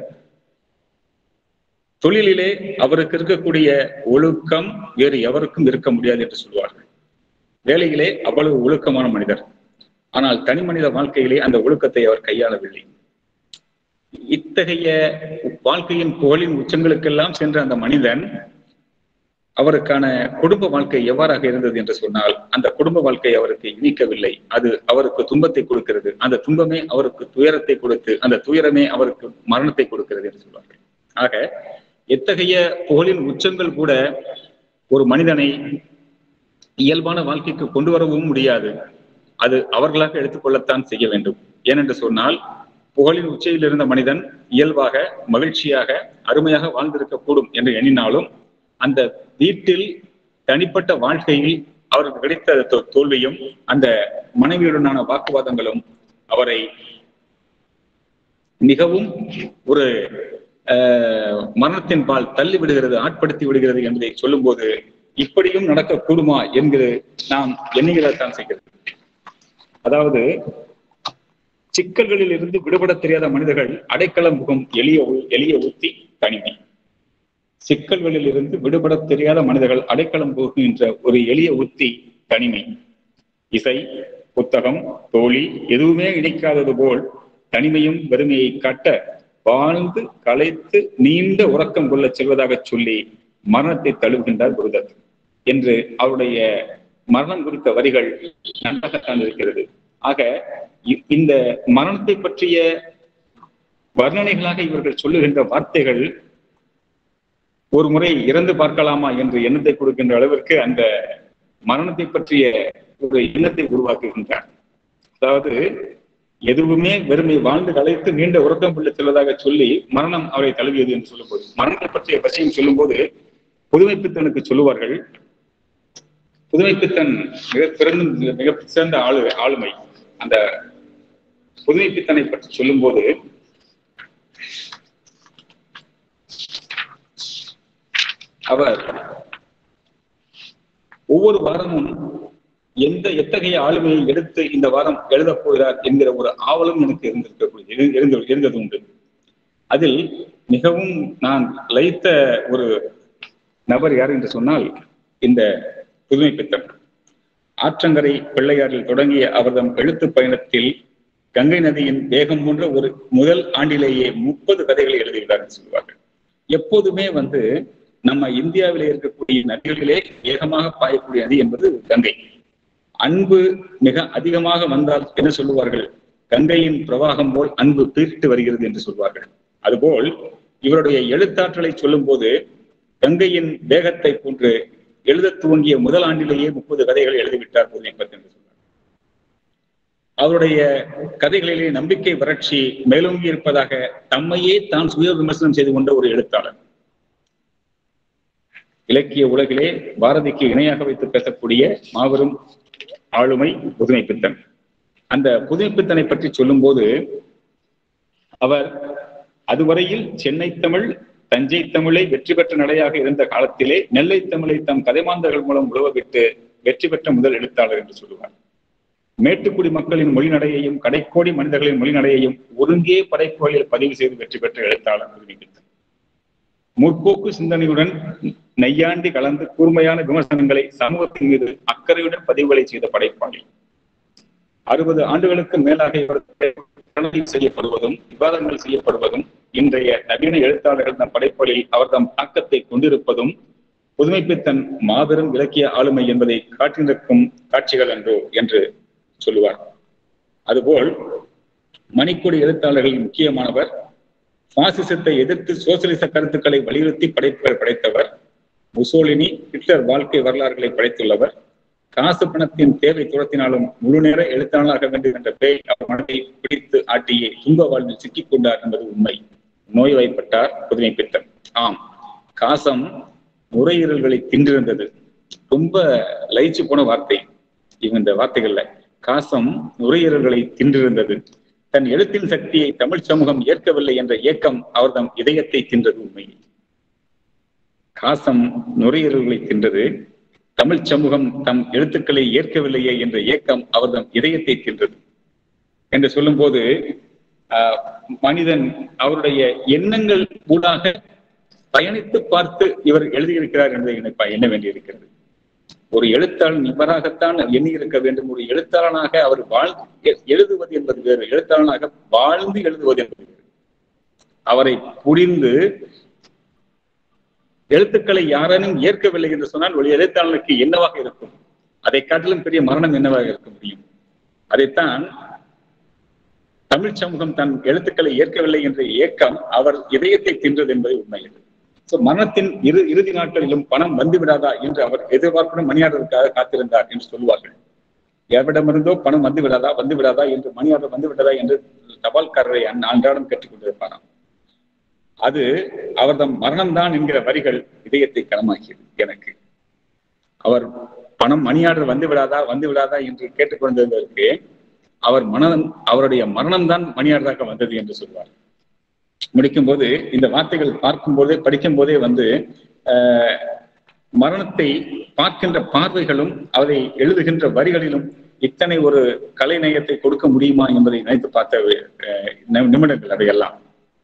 தொழிலிலே அவருக்கு இருக்கக்கூடிய ஒழுக்கம் வேறு எவருக்கும் இருக்க முடியாது என்று சொல்வார்கள் வேலையிலே அவ்வளவு ஒழுக்கமான மனிதர் ஆனால் தனி மனித வாழ்க்கையிலே அந்த ஒழுக்கத்தை அவர் கையாளவில்லை இத்தகைய வாழ்க்கையின் புகழின் உச்சங்களுக்கெல்லாம் சென்ற அந்த மனிதன் அவருக்கான குடும்ப வாழ்க்கை எவ்வாறாக இருந்தது என்று சொன்னால் அந்த குடும்ப வாழ்க்கை அவருக்கு இனிக்கவில்லை அது அவருக்கு துன்பத்தை கொடுக்கிறது அந்த துன்பமே அவருக்கு துயரத்தை கொடுத்து அந்த துயரமே அவருக்கு மரணத்தை கொடுக்கிறது என்று சொல்வார்கள் ஆக எத்தகைய புகழின் உச்சங்கள் கூட ஒரு மனிதனை இயல்பான வாழ்க்கைக்கு கொண்டு வரவும் முடியாது அது அவர்களாக எடுத்துக்கொள்ளத்தான் செய்ய வேண்டும் ஏனென்று சொன்னால் புகழின் உச்சியில் இருந்த மனிதன் இயல்பாக மகிழ்ச்சியாக அருமையாக வாழ்ந்திருக்கக்கூடும் என்று எண்ணினாலும் அந்த வீட்டில் தனிப்பட்ட வாழ்க்கையில் அவருக்கு கிடைத்த தோ- தோல்வியும் அந்த மனைவியுடனான வாக்குவாதங்களும் அவரை மிகவும் ஒரு ஆஹ், மரணத்தின் பால் தள்ளி விடுகிறது ஆட்படுத்தி விடுகிறது என்பதை சொல்லும்போது இப்படியும் நடக்கக்கூடுமா என்று நாம் எண்ணுகிறதான் செய்கிறது அதாவது சிக்கல்களில் இருந்து விடுபட தெரியாத மனிதர்கள் அடைக்கலம் புகும் எளிய உ- எளிய உத்தி தனிமை சிக்கல்களில் இருந்து விடுபட தெரியாத மனிதர்கள் அடைக்கலம் புகுகின்ற ஒரு எளிய உத்தி தனிமை இசை புத்தகம் தோழி எதுவுமே இணைக்காதது போல் தனிமையும் வெறுமையை காட்ட வாழ்ந்து களைத்து நீண்ட உறக்கம் கொள்ளச் செல்வதாக சொல்லி மரணத்தை தழுவுகின்றார் குருதத் என்று அவருடைய மரணம் குறித்த வரிகள் நன்றாகத்தான் இருக்கிறது ஆக இ- இந்த மரணத்தை பற்றிய வர்ணனைகளாக இவர்கள் சொல்லுகின்ற வார்த்தைகள் ஒரு முறை இறந்து பார்க்கலாமா என்று எண்ணத்தை கொடுக்கின்ற அளவிற்கு அந்த மரணத்தை பற்றிய ஒரு எண்ணத்தை உருவாக்குகின்றார் அதாவது எதுவுமே வெறுமை வாழ்ந்து கலைத்து நீண்ட உறக்கம் கொள்ள செல்வதாக சொல்லி மரணம் அவரை தழுவியது என்று சொல்லும்போது மரணத்தை பற்றிய விஷயம் சொல்லும்போது புதுமைப்பித்தனுக்கு சொல்லுவார்கள் புதுமைப்பித்தன் மிக பிறந்த மிக சிறந்த ஆளு ஆளுமை அந்த புதுமைப்பித்தனை பற்றி சொல்லும்போது அவர் ஒவ்வொரு வாரமும் எந்த எத்தகைய ஆளுமையை எடுத்து இந்த வாரம் எழுதப் போகிறார் என்கிற ஒரு ஆவலும் எனக்கு இருந்திருக்கக்கூடிய இரு- இருந்து இருந்தது உண்டு அதில் மிகவும் நான் லயித்த ஒரு நபர் யார் என்று சொன்னால் இந்த புதுமை பித்தன் ஆற்றங்கரை பிள்ளையாரில் தொடங்கிய அவர்தம் எழுத்து பயணத்தில் கங்கை நதியின் வேகம் போன்ற ஒரு முதல் ஆண்டிலேயே முப்பது கதைகளை எழுதுகிறார் என்று சொல்வார்கள் எப்போதுமே வந்து நம்ம இந்தியாவிலே இருக்கக்கூடிய நதிகளிலே வேகமாக பாயக்கூடிய நதி என்பது கங்கை அன்பு மிக அதிகமாக வந்தால் என்ன சொல்லுவார்கள் கங்கையின் பிரவாகம் போல் அன்பு பீரிட்டு வருகிறது என்று சொல்வார்கள் அதுபோல் இவருடைய எழுத்தாற்றலை சொல்லும்போது கங்கையின் வேகத்தை போன்று எழுதத் துவங்கிய முதல் ஆண்டிலேயே முப்பது கதைகளை எழுதிவிட்டார் புதுமைப்பத் என்று சொன்னார் அவருடைய கதைகளிலே நம்பிக்கை வறட்சி மேலோங்கி இருப்பதாக தம்மையே தான் சுய விமர்சனம் செய்து கொண்ட ஒரு எழுத்தாளர் இலக்கிய உலகிலே பாரதிக்கு இணையாக வைத்து பேசக்கூடிய மாபெரும் ஆளுமை புதுமைப்பித்தன் அந்த புதுமைப்பித்தனை பற்றி சொல்லும்போது அவர் அதுவரையில் சென்னை தமிழ் தஞ்சை தமிழை வெற்றி பெற்ற நடையாக இருந்த காலத்திலே நெல்லை தமிழை தம் கதைமாந்தர்கள் மூலம் உழவவிட்டு வெற்றி பெற்ற முதல் எழுத்தாளர் என்று சொல்லுவார் மேட்டுக்குடி மக்களின் மொழிநடையையும் கடைக்கோடி மனிதர்களின் மொழிநடையையும் ஒருங்கே படைப்புகளில் பதிவு செய்து வெற்றி பெற்ற எழுத்தாளர் புதுமைப்பித்தன் முற்போக்கு சிந்தனையுடன் நெய்யாண்டி கலந்து கூர்மையான விமர்சனங்களை சமூகத்தின் மீது அக்கறையுடன் பதிவுகளை செய்த படைப்பாளி அறுபது ஆண்டுகளுக்கு மேலாக இவர் பிரணயம் செய்யப்படுவதும் விவாதங்கள் செய்யப்படுவதும் இன்றைய நவீன எழுத்தாளர்கள் தம் படைப்புகளில் அவர் தம் தாக்கத்தை கொண்டிருப்பதும் புதுமைப்பித்தன் மாபெரும் இலக்கிய ஆளுமை என்பதை காட்டியிருக்கும் காட்சிகள் என்றோ என்று சொல்லுவார் அதுபோல் மணிக்கொடி எழுத்தாளர்களில் முக்கியமானவர் பாசிசத்தை எதிர்த்து சோசியலிச கருத்துக்களை வலியுறுத்தி படைப்புகள் படைத்தவர் முசோலினி ஹிட்லர் வாழ்க்கை வரலாறுகளை படைத்துள்ளவர் காசு பணத்தின் தேவை துரத்தினாலும் முழு நேர எழுத்தாளராக வேண்டும் என்ற பேய் அவர் மனதை பிடித்து ஆட்டியே துன்ப வாழ்வில் சிக்கிக் கொண்டார் என்பது உண்மை நோய்வாய்ப்பட்டார் புதுமை பித்தன் ஆம் காசம் நுரையீரல்களை தின்றிருந்தது ரொம்ப லயிச்சு போன வார்த்தை இவங்க இந்த வார்த்தைகள்ல காசம் நுரையீரல்களை தின்றிருந்தது தன் எழுத்தின் சக்தியை தமிழ் சமூகம் ஏற்கவில்லை என்ற ஏக்கம் அவர்தம் இதயத்தை தின்றது உண்மையில் காசம் நுரையீரல்களை தின்றது தமிழ் சமூகம் தம் எழுத்துக்களை ஏற்கவில்லையே என்ற ஏக்கம் அவர்தம் இதயத்தை தின்றது என்று சொல்லும்போது ஆஹ், மனிதன் அவருடைய எண்ணங்கள் ஊடாக பயணித்து பார்த்து இவர் எழுதியிருக்கிறார் என்பதை எனக்கு எண்ண வேண்டியிருக்கிறது ஒரு எழுத்தாளன் இவராகத்தான் எண்ணி இருக்க வேண்டும் ஒரு எழுத்தாளனாக அவர் வாழ் எ- எழுதுவது என்பது வேறு எழுத்தாளனாக வாழ்ந்து எழுதுவது என்பது வேறு அவரை புரிந்து எழுத்துக்களை யாரேனும் ஏற்கவில்லை என்று சொன்னால் ஒரு எழுத்தாளனுக்கு என்னவாக இருக்கும் அதை காட்டிலும் பெரிய மரணம் என்னவாக இருக்க முடியும் அதைத்தான் தமிழ் சமூகம் தன் எழுத்துக்களை ஏற்கவில்லை என்ற ஏக்கம் அவர் இதயத்தை தின்றது என்பது உண்மை சோ மரணத்தின் இரு இறுதி நாட்களிலும் பணம் வந்து விடாதா என்று அவர் எதிர்பார்ப்புடன் மணியாளருக்காக காத்திருந்தார் என்று சொல்வார்கள் எவரிடமிருந்தோ பணம் வந்து விடாதா வந்து விடாதா என்று மணியாளர் வந்து விடாதா என்று தபால்காரரை அன்- அன்றாடம் கேட்டுக் கொண்டிருப்பாராம் அது அவர்தம் மரணம்தான் என்கிற வரிகள் இதயத்தை களமாக்கியது எனக்கு அவர் பணம் மணியாளர் வந்து விடாதா வந்து விடாதா என்று கேட்டுக்கொண்டிருந்ததற்கு அவர் மனம் அவருடைய மரணம்தான் மணியாளராக வந்தது என்று சொல்வார் முடிக்கும் போது இந்த வார்த்தைகள் பார்க்கும் போதே படிக்கும் போதே வந்து ஆஹ், மரணத்தை பார்க்கின்ற பார்வைகளும் அதை எழுதுகின்ற வரிகளிலும் இத்தனை ஒரு கலை நயத்தை கொடுக்க முடியுமா என்பதை நினைத்து பார்த்த ஆஹ், நி- நிமிடங்கள் அவையெல்லாம்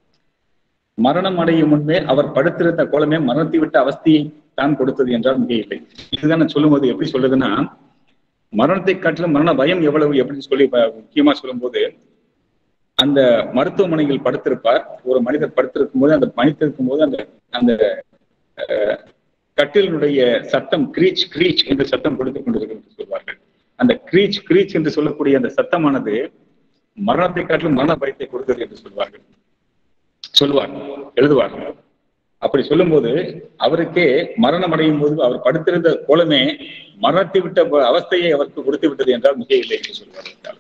மரணம் அடையும் முன்பே அவர் படுத்திருந்த கோலமே மரணத்தை விட்ட அவஸ்தையை தான் கொடுத்தது என்றால் மிக இல்லை இதுதான் நான் சொல்லும்போது எப்படி சொல்றதுன்னா மரணத்தை காட்டிலும் மரண பயம் எவ்வளவு எப்படி சொல்லி ப- முக்கியமா சொல்லும்போது அந்த மருத்துவமனையில் படுத்திருப்பார் ஒரு மனிதர் படுத்திருக்கும் போது அந்த பணித்திருக்கும் போது அந்த அந்த அஹ், கட்டிலினுடைய சத்தம் கிரீச் கிரீச் என்று சத்தம் கொடுத்துக் கொண்டிருக்கும் என்று சொல்வார்கள் அந்த கிரீச் கிரீச் என்று சொல்லக்கூடிய அந்த சத்தமானது மரணத்தை காட்டிலும் மரண பயத்தை கொடுத்தது என்று சொல்வார்கள் சொல்லுவார் எழுதுவார் அப்படி சொல்லும்போது அவருக்கே மரணம் அடையும் போது அவர் படுத்திருந்த கோலமே மரணத்தை விட்ட ப- அவஸ்தையை அவருக்கு கொடுத்து விட்டது என்றால் மிக இல்லை என்று சொல்வார்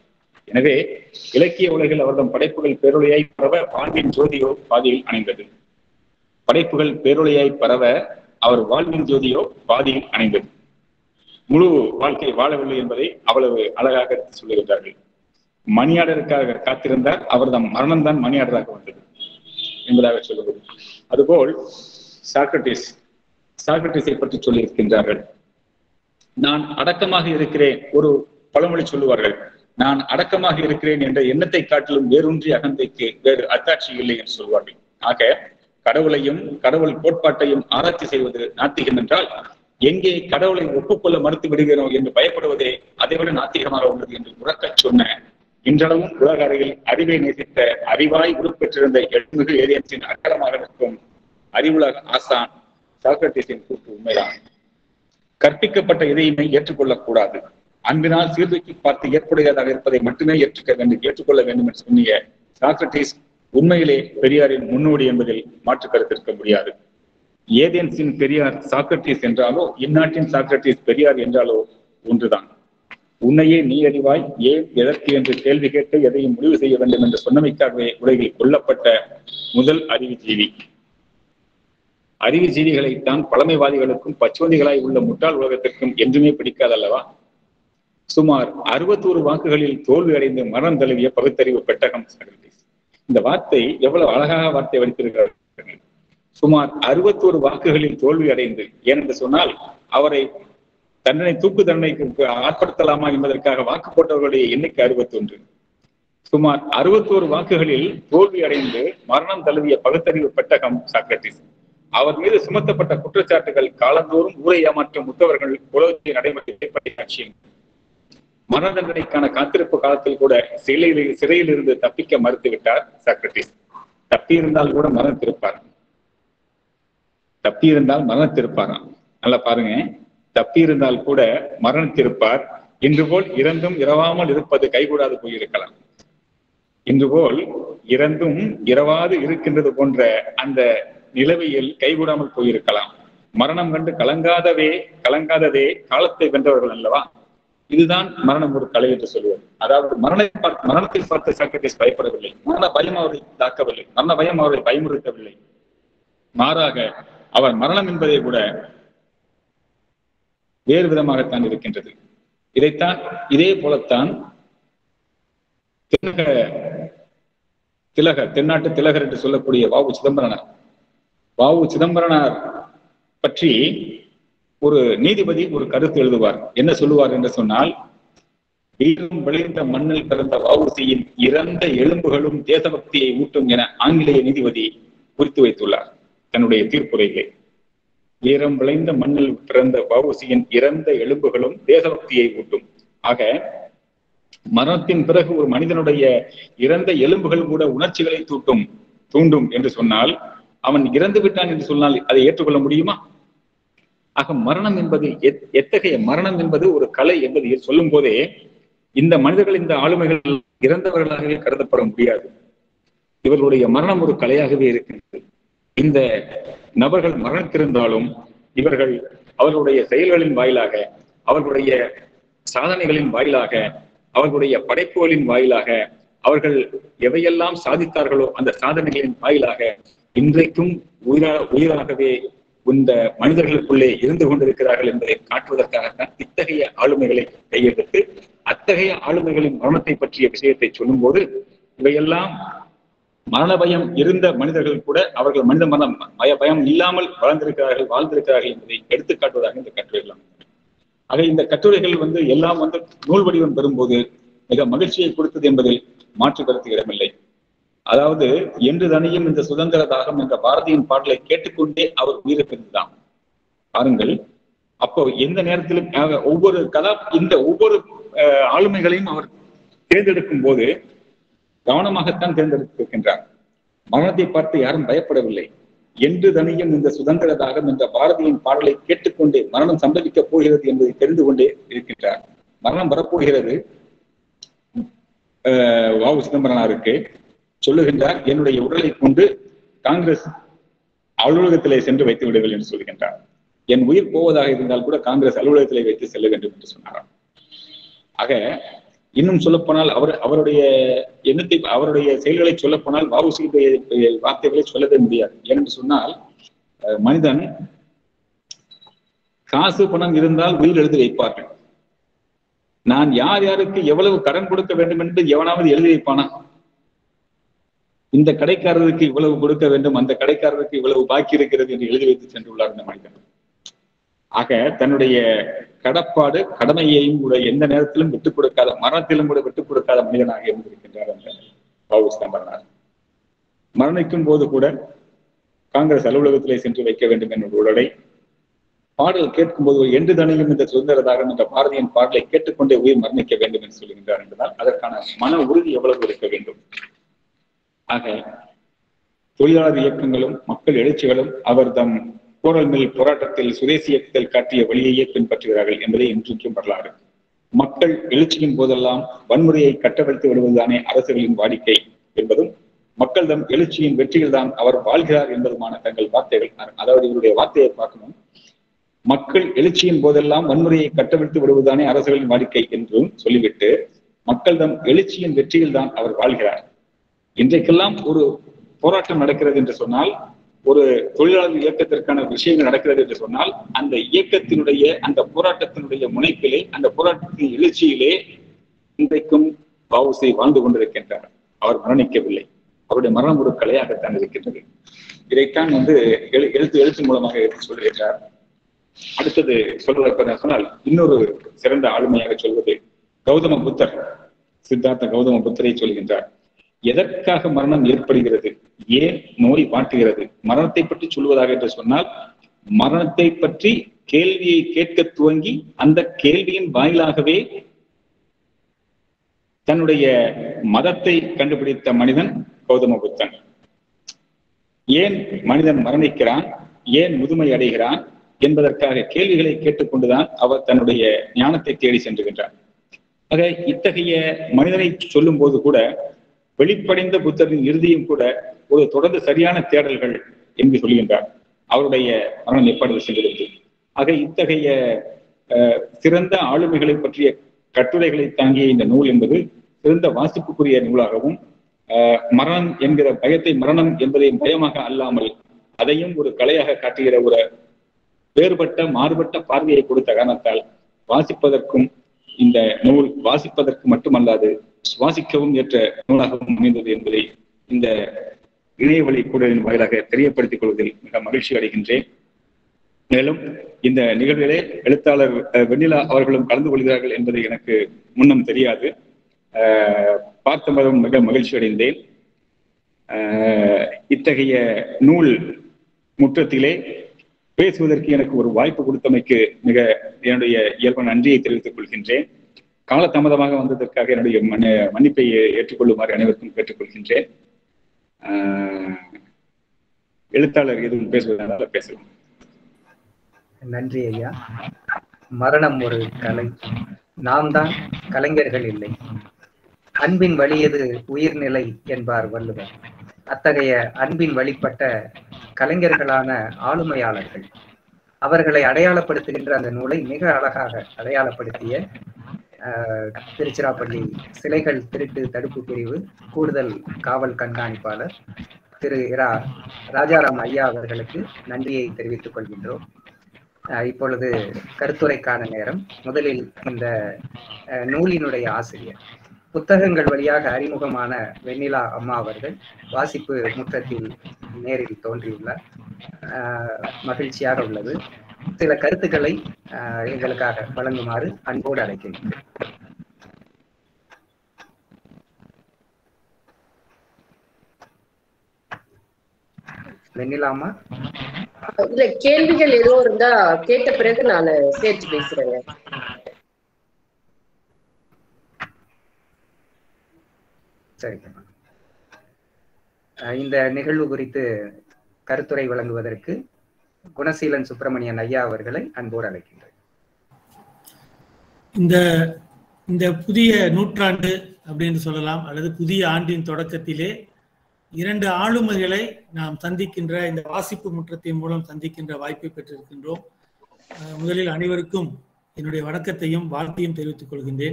எனவே இலக்கிய உலகில் அவர்தம் படைப்புகள் பேரொழியாய் பரவ வாழ்வின் ஜோதியோ பாதியில் அணைந்தது படைப்புகள் பேரொழியாய் பரவ அவர் வாழ்வின் ஜோதியோ பாதியில் அணைந்தது முழு வாழ்க்கை வாழவில்லை என்பதை அவ்வளவு அழகாக எடுத்து சொல்லுகின்றார்கள் மணியாடருக்காக காத்திருந்தார் அவர்தம் மரணம்தான் மணியாடராக வந்தது என்பதாக சொல்லுவது அதுபோல் சாக்ரட்டிஸ் சாக்ரட்டிஸை பற்றி சொல்லியிருக்கின்றார்கள் நான் அடக்கமாக இருக்கிறேன் ஒரு பழமொழி சொல்லுவார்கள் நான் அடக்கமாக இருக்கிறேன் என்ற எண்ணத்தை காட்டிலும் வேரூன்றி அகந்தைக்கு வேறு அத்தாட்சி இல்லை என்று சொல்வார்கள் ஆக கடவுளையும் கடவுள் கோட்பாட்டையும் ஆராய்ச்சி செய்வது நாத்திகம் என்றால் எங்கே கடவுளை ஒப்புக்கொள்ள மறுத்து விடுகிறோம் என்று பயப்படுவதே அதைவிட நாத்திகமாக உள்ளது என்று உறக்கச் சொன்ன இன்றளவும் உலக அறையில் அறிவை நேசித்த அறிவாய் உருப்பெற்றிருந்த எழுமிகு ஏரியன்ஸின் அக்கரமாக நிற்கும் அறிவுலக ஆசான் சாக்ரட்டிஸின் கூற்று உண்மைதான் கற்பிக்கப்பட்ட எதையுமே ஏற்றுக்கொள்ளக் கூடாது அன்பினால் சீர்தூக்கி பார்த்து ஏற்புடையதாக இருப்பதை மட்டுமே ஏற்றுக்க வேண்டும் ஏற்றுக்கொள்ள வேண்டும் என்று சொன்னிய சாக்ரட்டிஸ் உண்மையிலே பெரியாரின் முன்னோடி என்பதில் மாற்று கருத்து இருக்க முடியாது ஏதேன்ஸின் பெரியார் சாக்ரட்டிஸ் என்றாலோ இந்நாட்டின் சாக்ரட்டிஸ் பெரியார் என்றாலோ ஒன்றுதான் உன்னையே நீ அறிவாய் ஏன் எதற்கு என்று கேள்வி கேட்டு எதையும் முடிவு செய்ய வேண்டும் என்று சொன்னமைக்காகவே உலகில் கொல்லப்பட்ட முதல் அறிவுஜீவி அறிவுஜீவிகளைத்தான் பழமைவாதிகளுக்கும் பச்சோந்திகளாய் உள்ள முட்டாள் உலகத்திற்கும் என்றுமே பிடிக்காதல்லவா சுமார் அறுபத்தோரு வாக்குகளில் தோல்வி அடைந்து மரணம் தழுவிய பகுத்தறிவு பெட்டகம் சாக்ரட்டிஸ் இந்த வார்த்தை எவ்வளவு அழகாக வார்த்தை வடித்திருக்கிறார்கள் சுமார் அறுபத்தோரு வாக்குகளில் தோல்வி அடைந்து ஏனென்று சொன்னால் அவரை தண்டனை தூக்கு தண்டனைக்கு ஆட்படுத்தலாமா என்பதற்காக வாக்கு போட்டவர்களுடைய எண்ணிக்கை அறுபத்தி ஒன்று சுமார் அறுபத்தோரு வாக்குகளில் தோல்வி அடைந்து மரணம் தழுவிய பகுத்தறிவு பெட்டகம் சாக்ரட்டிஸ் அவர் மீது சுமத்தப்பட்ட குற்றச்சாட்டுகள் காலந்தோறும் ஊரை ஏமாற்றும் முத்தவர்கள் உலகத்தில் நடைமுறை பணியாட்சியும் மரண தண்டனைக்கான காத்திருப்பு காலத்தில் கூட சிலையில் சிறையில் இருந்து தப்பிக்க மறுத்துவிட்டார் சாக்ரட்டிஸ் தப்பியிருந்தால் கூட மரணத்திருப்பார் தப்பியிருந்தால் மரணத்திருப்பாராம் நல்லா பாருங்க தப்பியிருந்தால் கூட மரணத்திருப்பார் இன்று போல் இறந்தும் இரவாமல் இருப்பது கைகூடாது போயிருக்கலாம் இன்று போல் இறந்தும் இரவாது இருக்கின்றது போன்ற அந்த நிலவையில் கைகூடாமல் போயிருக்கலாம் மரணம் கண்டு கலங்காதவே கலங்காததே காலத்தை வென்றவர்கள் அல்லவா இதுதான் மரணம் ஒரு கலை என்று சொல்லுவது அதாவது மரணத்தை பார்த்து மரணத்தை பார்த்து சாக்ரட்டிஸ் பயப்படவில்லை மரண பயம் அவரை தாக்கவில்லை மரண பயம் அவரை பயமுறுத்தவில்லை மாறாக அவர் மரணம் என்பதை கூட வேறு விதமாகத்தான் இருக்கின்றது இதைத்தான் இதே போலத்தான் திலக திலகர் தென்னாட்டு திலகர் என்று சொல்லக்கூடிய வாவு சிதம்பரனார் வாவு சிதம்பரனார் பற்றி ஒரு நீதிபதி ஒரு கருத்து எழுதுவார் என்ன சொல்லுவார் என்று சொன்னால் வீரம் விளைந்த மண்ணில் பிறந்த வவுசியின் இறந்த எலும்புகளும் தேசபக்தியை ஊட்டும் என ஆங்கிலேய நீதிபதி குறித்து வைத்துள்ளார் தன்னுடைய தீர்ப்புரையிலே வீரம் விளைந்த மண்ணில் பிறந்த வவுசியின் இறந்த எலும்புகளும் தேசபக்தியை ஊட்டும் ஆக மரணத்தின் பிறகு ஒரு மனிதனுடைய இறந்த எலும்புகள் கூட உணர்ச்சிகளை தூட்டும் தூண்டும் என்று சொன்னால் அவன் இறந்து விட்டான் என்று சொன்னால் அதை ஏற்றுக்கொள்ள முடியுமா ஆக மரணம் என்பது எத்தகைய மரணம் என்பது ஒரு கலை என்பது சொல்லும் போதே இந்த மனிதர்கள் இந்த ஆளுமைகள் இறந்தவர்களாகவே கருதப்பட முடியாது இவர்களுடைய மரணம் ஒரு கலையாகவே இருக்கின்றது இந்த நபர்கள் மரணித்திருந்தாலும் இவர்கள் அவர்களுடைய செயல்களின் வாயிலாக அவர்களுடைய சாதனைகளின் வாயிலாக அவர்களுடைய படைப்புகளின் வாயிலாக அவர்கள் எவையெல்லாம் சாதித்தார்களோ அந்த சாதனைகளின் வாயிலாக இன்றைக்கும் உயிரா உயிராகவே இந்த மனிதர்களுக்குள்ளே இருந்து கொண்டிருக்கிறார்கள் என்பதை காட்டுவதற்காகத்தான் இத்தகைய ஆளுமைகளை கையெழுத்து அத்தகைய ஆளுமைகளின் மரணத்தை பற்றிய விஷயத்தை சொல்லும்போது இவையெல்லாம் மரண பயம் இருந்த மனிதர்கள் கூட அவர்கள் மனித மரணம் பய பயம் இல்லாமல் வளர்ந்திருக்கிறார்கள் வாழ்ந்திருக்கிறார்கள் என்பதை எடுத்து காட்டுவதாக இந்த கட்டுரைகள் ஆக இந்த கட்டுரைகள் வந்து எல்லாம் வந்து நூல் வடிவம் பெறும்போது மிக மகிழ்ச்சியை கொடுத்தது என்பதில் மாற்று கருத்து இடமில்லை அதாவது என்று தனியும் இந்த சுதந்திர தாகம் என்ற பாரதியின் பாடலை கேட்டுக்கொண்டே அவர் உயிரை பிரிந்துதான் பாருங்கள் அப்போ எந்த நேரத்திலும் ஒவ்வொரு கதா இந்த ஒவ்வொரு ஆளுமைகளையும் அவர் தேர்ந்தெடுக்கும் போது கவனமாகத்தான் தேர்ந்தெடுத்திருக்கின்றார் மரணத்தை பார்த்து யாரும் பயப்படவில்லை என்று தனியும் இந்த சுதந்திர தாகம் என்ற பாரதியின் பாடலை கேட்டுக்கொண்டே மரணம் சம்பவிக்கப் போகிறது என்பதை தெரிந்து கொண்டே இருக்கின்றார் மரணம் வரப்போகிறது வாவு சிதம்பரனாருக்கு சொல்லுகின்றார் என்னுடைய உடலை கொண்டு காங்கிரஸ் அலுவலகத்திலே சென்று வைத்து விடுங்கள் என்று சொல்லுகின்றார் என் உயிர் போவதாக இருந்தால் கூட காங்கிரஸ் அலுவலகத்திலே வைத்து செல்ல வேண்டும் என்று சொன்னாராம் ஆக இன்னும் சொல்லப்போனால் அவர் அவருடைய எண்ணத்தை அவருடைய செயல்களை சொல்லப்போனால் வவுசியுடைய வார்த்தைகளை சொல்லவே முடியாது ஏனென்று சொன்னால் அஹ், மனிதன் காசு பணம் இருந்தால் உயிர் எழுதி வைப்பார்கள் நான் யார் யாருக்கு எவ்வளவு கடன் கொடுக்க வேண்டும் என்று எவனாவது எழுதி வைப்பானா இந்த கடைக்காரருக்கு இவ்வளவு கொடுக்க வேண்டும் அந்த கடைக்காரருக்கு இவ்வளவு பாக்கி இருக்கிறது என்று எழுதி வைத்து சென்றுள்ளார் இந்த மனிதன் ஆக தன்னுடைய கடப்பாடு கடமையையும் கூட எந்த நேரத்திலும் விட்டுக் கொடுக்காத மரணத்திலும் கூட விட்டுக் கொடுக்காத மனிதனாக இருந்திருக்கின்றார் அந்த பாபு சிதம்பரனார் மரணிக்கும் போது கூட காங்கிரஸ் அலுவலகத்திலே சென்று வைக்க வேண்டும் என்ற உடலை பாடல் கேட்கும்போது ஒரு என்று தனியும் இந்த சுதந்திரதாகம் என்ற பாரதியின் பாடலை கேட்டுக்கொண்டே உயிர் மரணிக்க வேண்டும் என்று சொல்லுகின்றார் என்பதால் அதற்கான மன உறுதி எவ்வளவு இருக்க வேண்டும் ஆக தொழிலாளர் இயக்கங்களும் மக்கள் எழுச்சிகளும் அவர் தம் கோரல் மில் போராட்டத்தில் சுதேசி இயக்கத்தில் காட்டிய வழியையே பின்பற்றுகிறார்கள் என்பதை இன்றைக்கும் வரலாறு மக்கள் எழுச்சியின் போதெல்லாம் வன்முறையை கட்டவிழ்த்து விடுவதுதானே அரசுகளின் வாடிக்கை என்பதும் மக்கள் தம் எழுச்சியின் வெற்றியில் தான் அவர் வாழ்கிறார் என்பதுமான தங்கள் வார்த்தைகள் அதாவது இவருடைய வார்த்தையை பார்க்கணும் மக்கள் எழுச்சியின் போதெல்லாம் வன்முறையை கட்டவிழ்த்து விடுவதுதானே அரசுகளின் வாடிக்கை என்றும் சொல்லிவிட்டு மக்கள் தம் எழுச்சியின் வெற்றியில் தான் அவர் வாழ்கிறார் இன்றைக்கெல்லாம் ஒரு போராட்டம் நடக்கிறது என்று சொன்னால் ஒரு தொழிலாளர் இயக்கத்திற்கான விஷயங்கள் நடக்கிறது என்று சொன்னால் அந்த இயக்கத்தினுடைய அந்த போராட்டத்தினுடைய முனைப்பிலே அந்த போராட்டத்தின் எழுச்சியிலே இன்றைக்கும் பாவுசை வாழ்ந்து கொண்டிருக்கின்றார் அவர் மரணிக்கவில்லை அவருடைய மரணம் ஒரு கலையாகத்தான் இருக்கின்றது இதைத்தான் வந்து எழு எழுத்து எழுத்து மூலமாக எடுத்து சொல்லுகின்றார் அடுத்தது சொல்வதற்கு சொன்னால் இன்னொரு சிறந்த ஆளுமையாக சொல்வது கௌதம புத்தர் சித்தார்த்த கௌதம புத்தரை சொல்கின்றார் எதற்காக மரணம் ஏற்படுகிறது ஏன் நோய் வாட்டுகிறது மரணத்தை பற்றி சொல்வதாக என்று சொன்னால் மரணத்தை பற்றி கேள்வியை கேட்க துவங்கி அந்த கேள்வியின் வாயிலாகவே தன்னுடைய மதத்தை கண்டுபிடித்த மனிதன் கௌதம புத்தன் ஏன் மனிதன் மரணிக்கிறான் ஏன் முதுமை அடைகிறான் என்பதற்காக கேள்விகளை கேட்டுக்கொண்டுதான் அவர் தன்னுடைய ஞானத்தை தேடி சென்றுகின்றார் ஆக இத்தகைய மனிதனை சொல்லும் போது கூட வெளிப்படைந்த புத்தரின் இறுதியும் கூட ஒரு தொடர்ந்து சரியான தேடல்கள் என்று சொல்கின்றார் அவருடைய மரணம் எப்படி சென்றிருந்து ஆக இத்தகைய சிறந்த ஆளுமைகளை பற்றிய கட்டுரைகளை தாங்கிய இந்த நூல் என்பது சிறந்த வாசிப்புக்குரிய நூலாகவும் மரணம் என்கிற பயத்தை மரணம் என்பதை பயமாக அல்லாமல் அதையும் ஒரு கலையாக காட்டுகிற ஒரு வேறுபட்ட மாறுபட்ட பார்வையை கொடுத்த காரணத்தால் வாசிப்பதற்கும் இந்த நூல் வாசிப்பதற்கு மட்டுமல்லாது சுவாசிக்கவும் ஏற்ற நூலாகவும் அமைந்தது என்பதை இந்த இணையவழி கூடலின் வாயிலாக தெரியப்படுத்திக் கொள்வதில் மிக மகிழ்ச்சி அடைகின்றேன் மேலும் இந்த நிகழ்விலே எழுத்தாளர் வெண்ணிலா அவர்களும் கலந்து கொள்கிறார்கள் என்பது எனக்கு முன்னம் தெரியாது பார்த்த மதம் மிக மகிழ்ச்சி அடைந்தேன் இத்தகைய நூல் முற்றத்திலே பேசுவதற்கு எனக்கு ஒரு வாய்ப்பு கொடுத்தமைக்கு மிக என்னுடைய இயல்பு நன்றியை தெரிவித்துக் கொள்கின்றேன் காலதாமதமாக வந்ததற்காக என்னுடைய மன்னிப்பை ஏற்றுக்கொள்ளுமாறு அனைவருக்கும் கேட்டுக்கொள்கின்றேன் எழுத்தாளர் எதுவும் பேசுவதனால பேசலாம் நன்றி ஐயா மரணம் ஒரு கலை நாம் தான் கலைஞர்கள் இல்லை அன்பின் வழியது உயிர்நிலை என்பார் வள்ளுவர் அத்தகைய அன்பின் வழிபட்ட கலைஞர்களான ஆளுமையாளர்கள் அவர்களை அடையாளப்படுத்துகின்ற அந்த நூலை மிக அழகாக அடையாளப்படுத்திய திருச்சிராப்பள்ளி சிலைகள் திருட்டு தடுப்பு பிரிவு கூடுதல் காவல் கண்காணிப்பாளர் திரு இரா ராஜாராம் ஐயா அவர்களுக்கு நன்றியை தெரிவித்துக் கொள்கின்றோம் இப்பொழுது கருத்துரைக்கான நேரம் முதலில் இந்த நூலினுடைய ஆசிரியர் புத்தகங்கள் வழியாக அறிமுகமான வெண்ணிலா அம்மா அவர்கள் வாசிப்பு முற்றத்தில் நேரில் தோன்றியுள்ளார் மகிழ்ச்சியாக உள்ளது சில கருத்துக்களை எங்களுக்காக வழங்குமாறு அன்போடு அழைக்கின்றேன் வெண்ணிலாமா இல்ல கேள்விகள் எதுவும் இருந்தா கேட்ட பிறகு நான் சேர்த்து பேசுறேங்க சரிங்க இந்த நிகழ்வு குறித்து கருத்துரை வழங்குவதற்கு குணசீலன் சுப்பிரமணியன் ஐயா அவர்களை அன்போடு அழைக்கின்றேன் இந்த இந்த புதிய நூற்றாண்டு அப்படின்னு சொல்லலாம் அல்லது புதிய ஆண்டின் தொடக்கத்திலே இரண்டு ஆளுமைகளை நாம் சந்திக்கின்ற இந்த வாசிப்பு முற்றத்தின் மூலம் சந்திக்கின்ற வாய்ப்பை பெற்றிருக்கின்றோம் முதலில் அனைவருக்கும் என்னுடைய வணக்கத்தையும் வாழ்த்தையும் தெரிவித்துக் கொள்கின்றேன்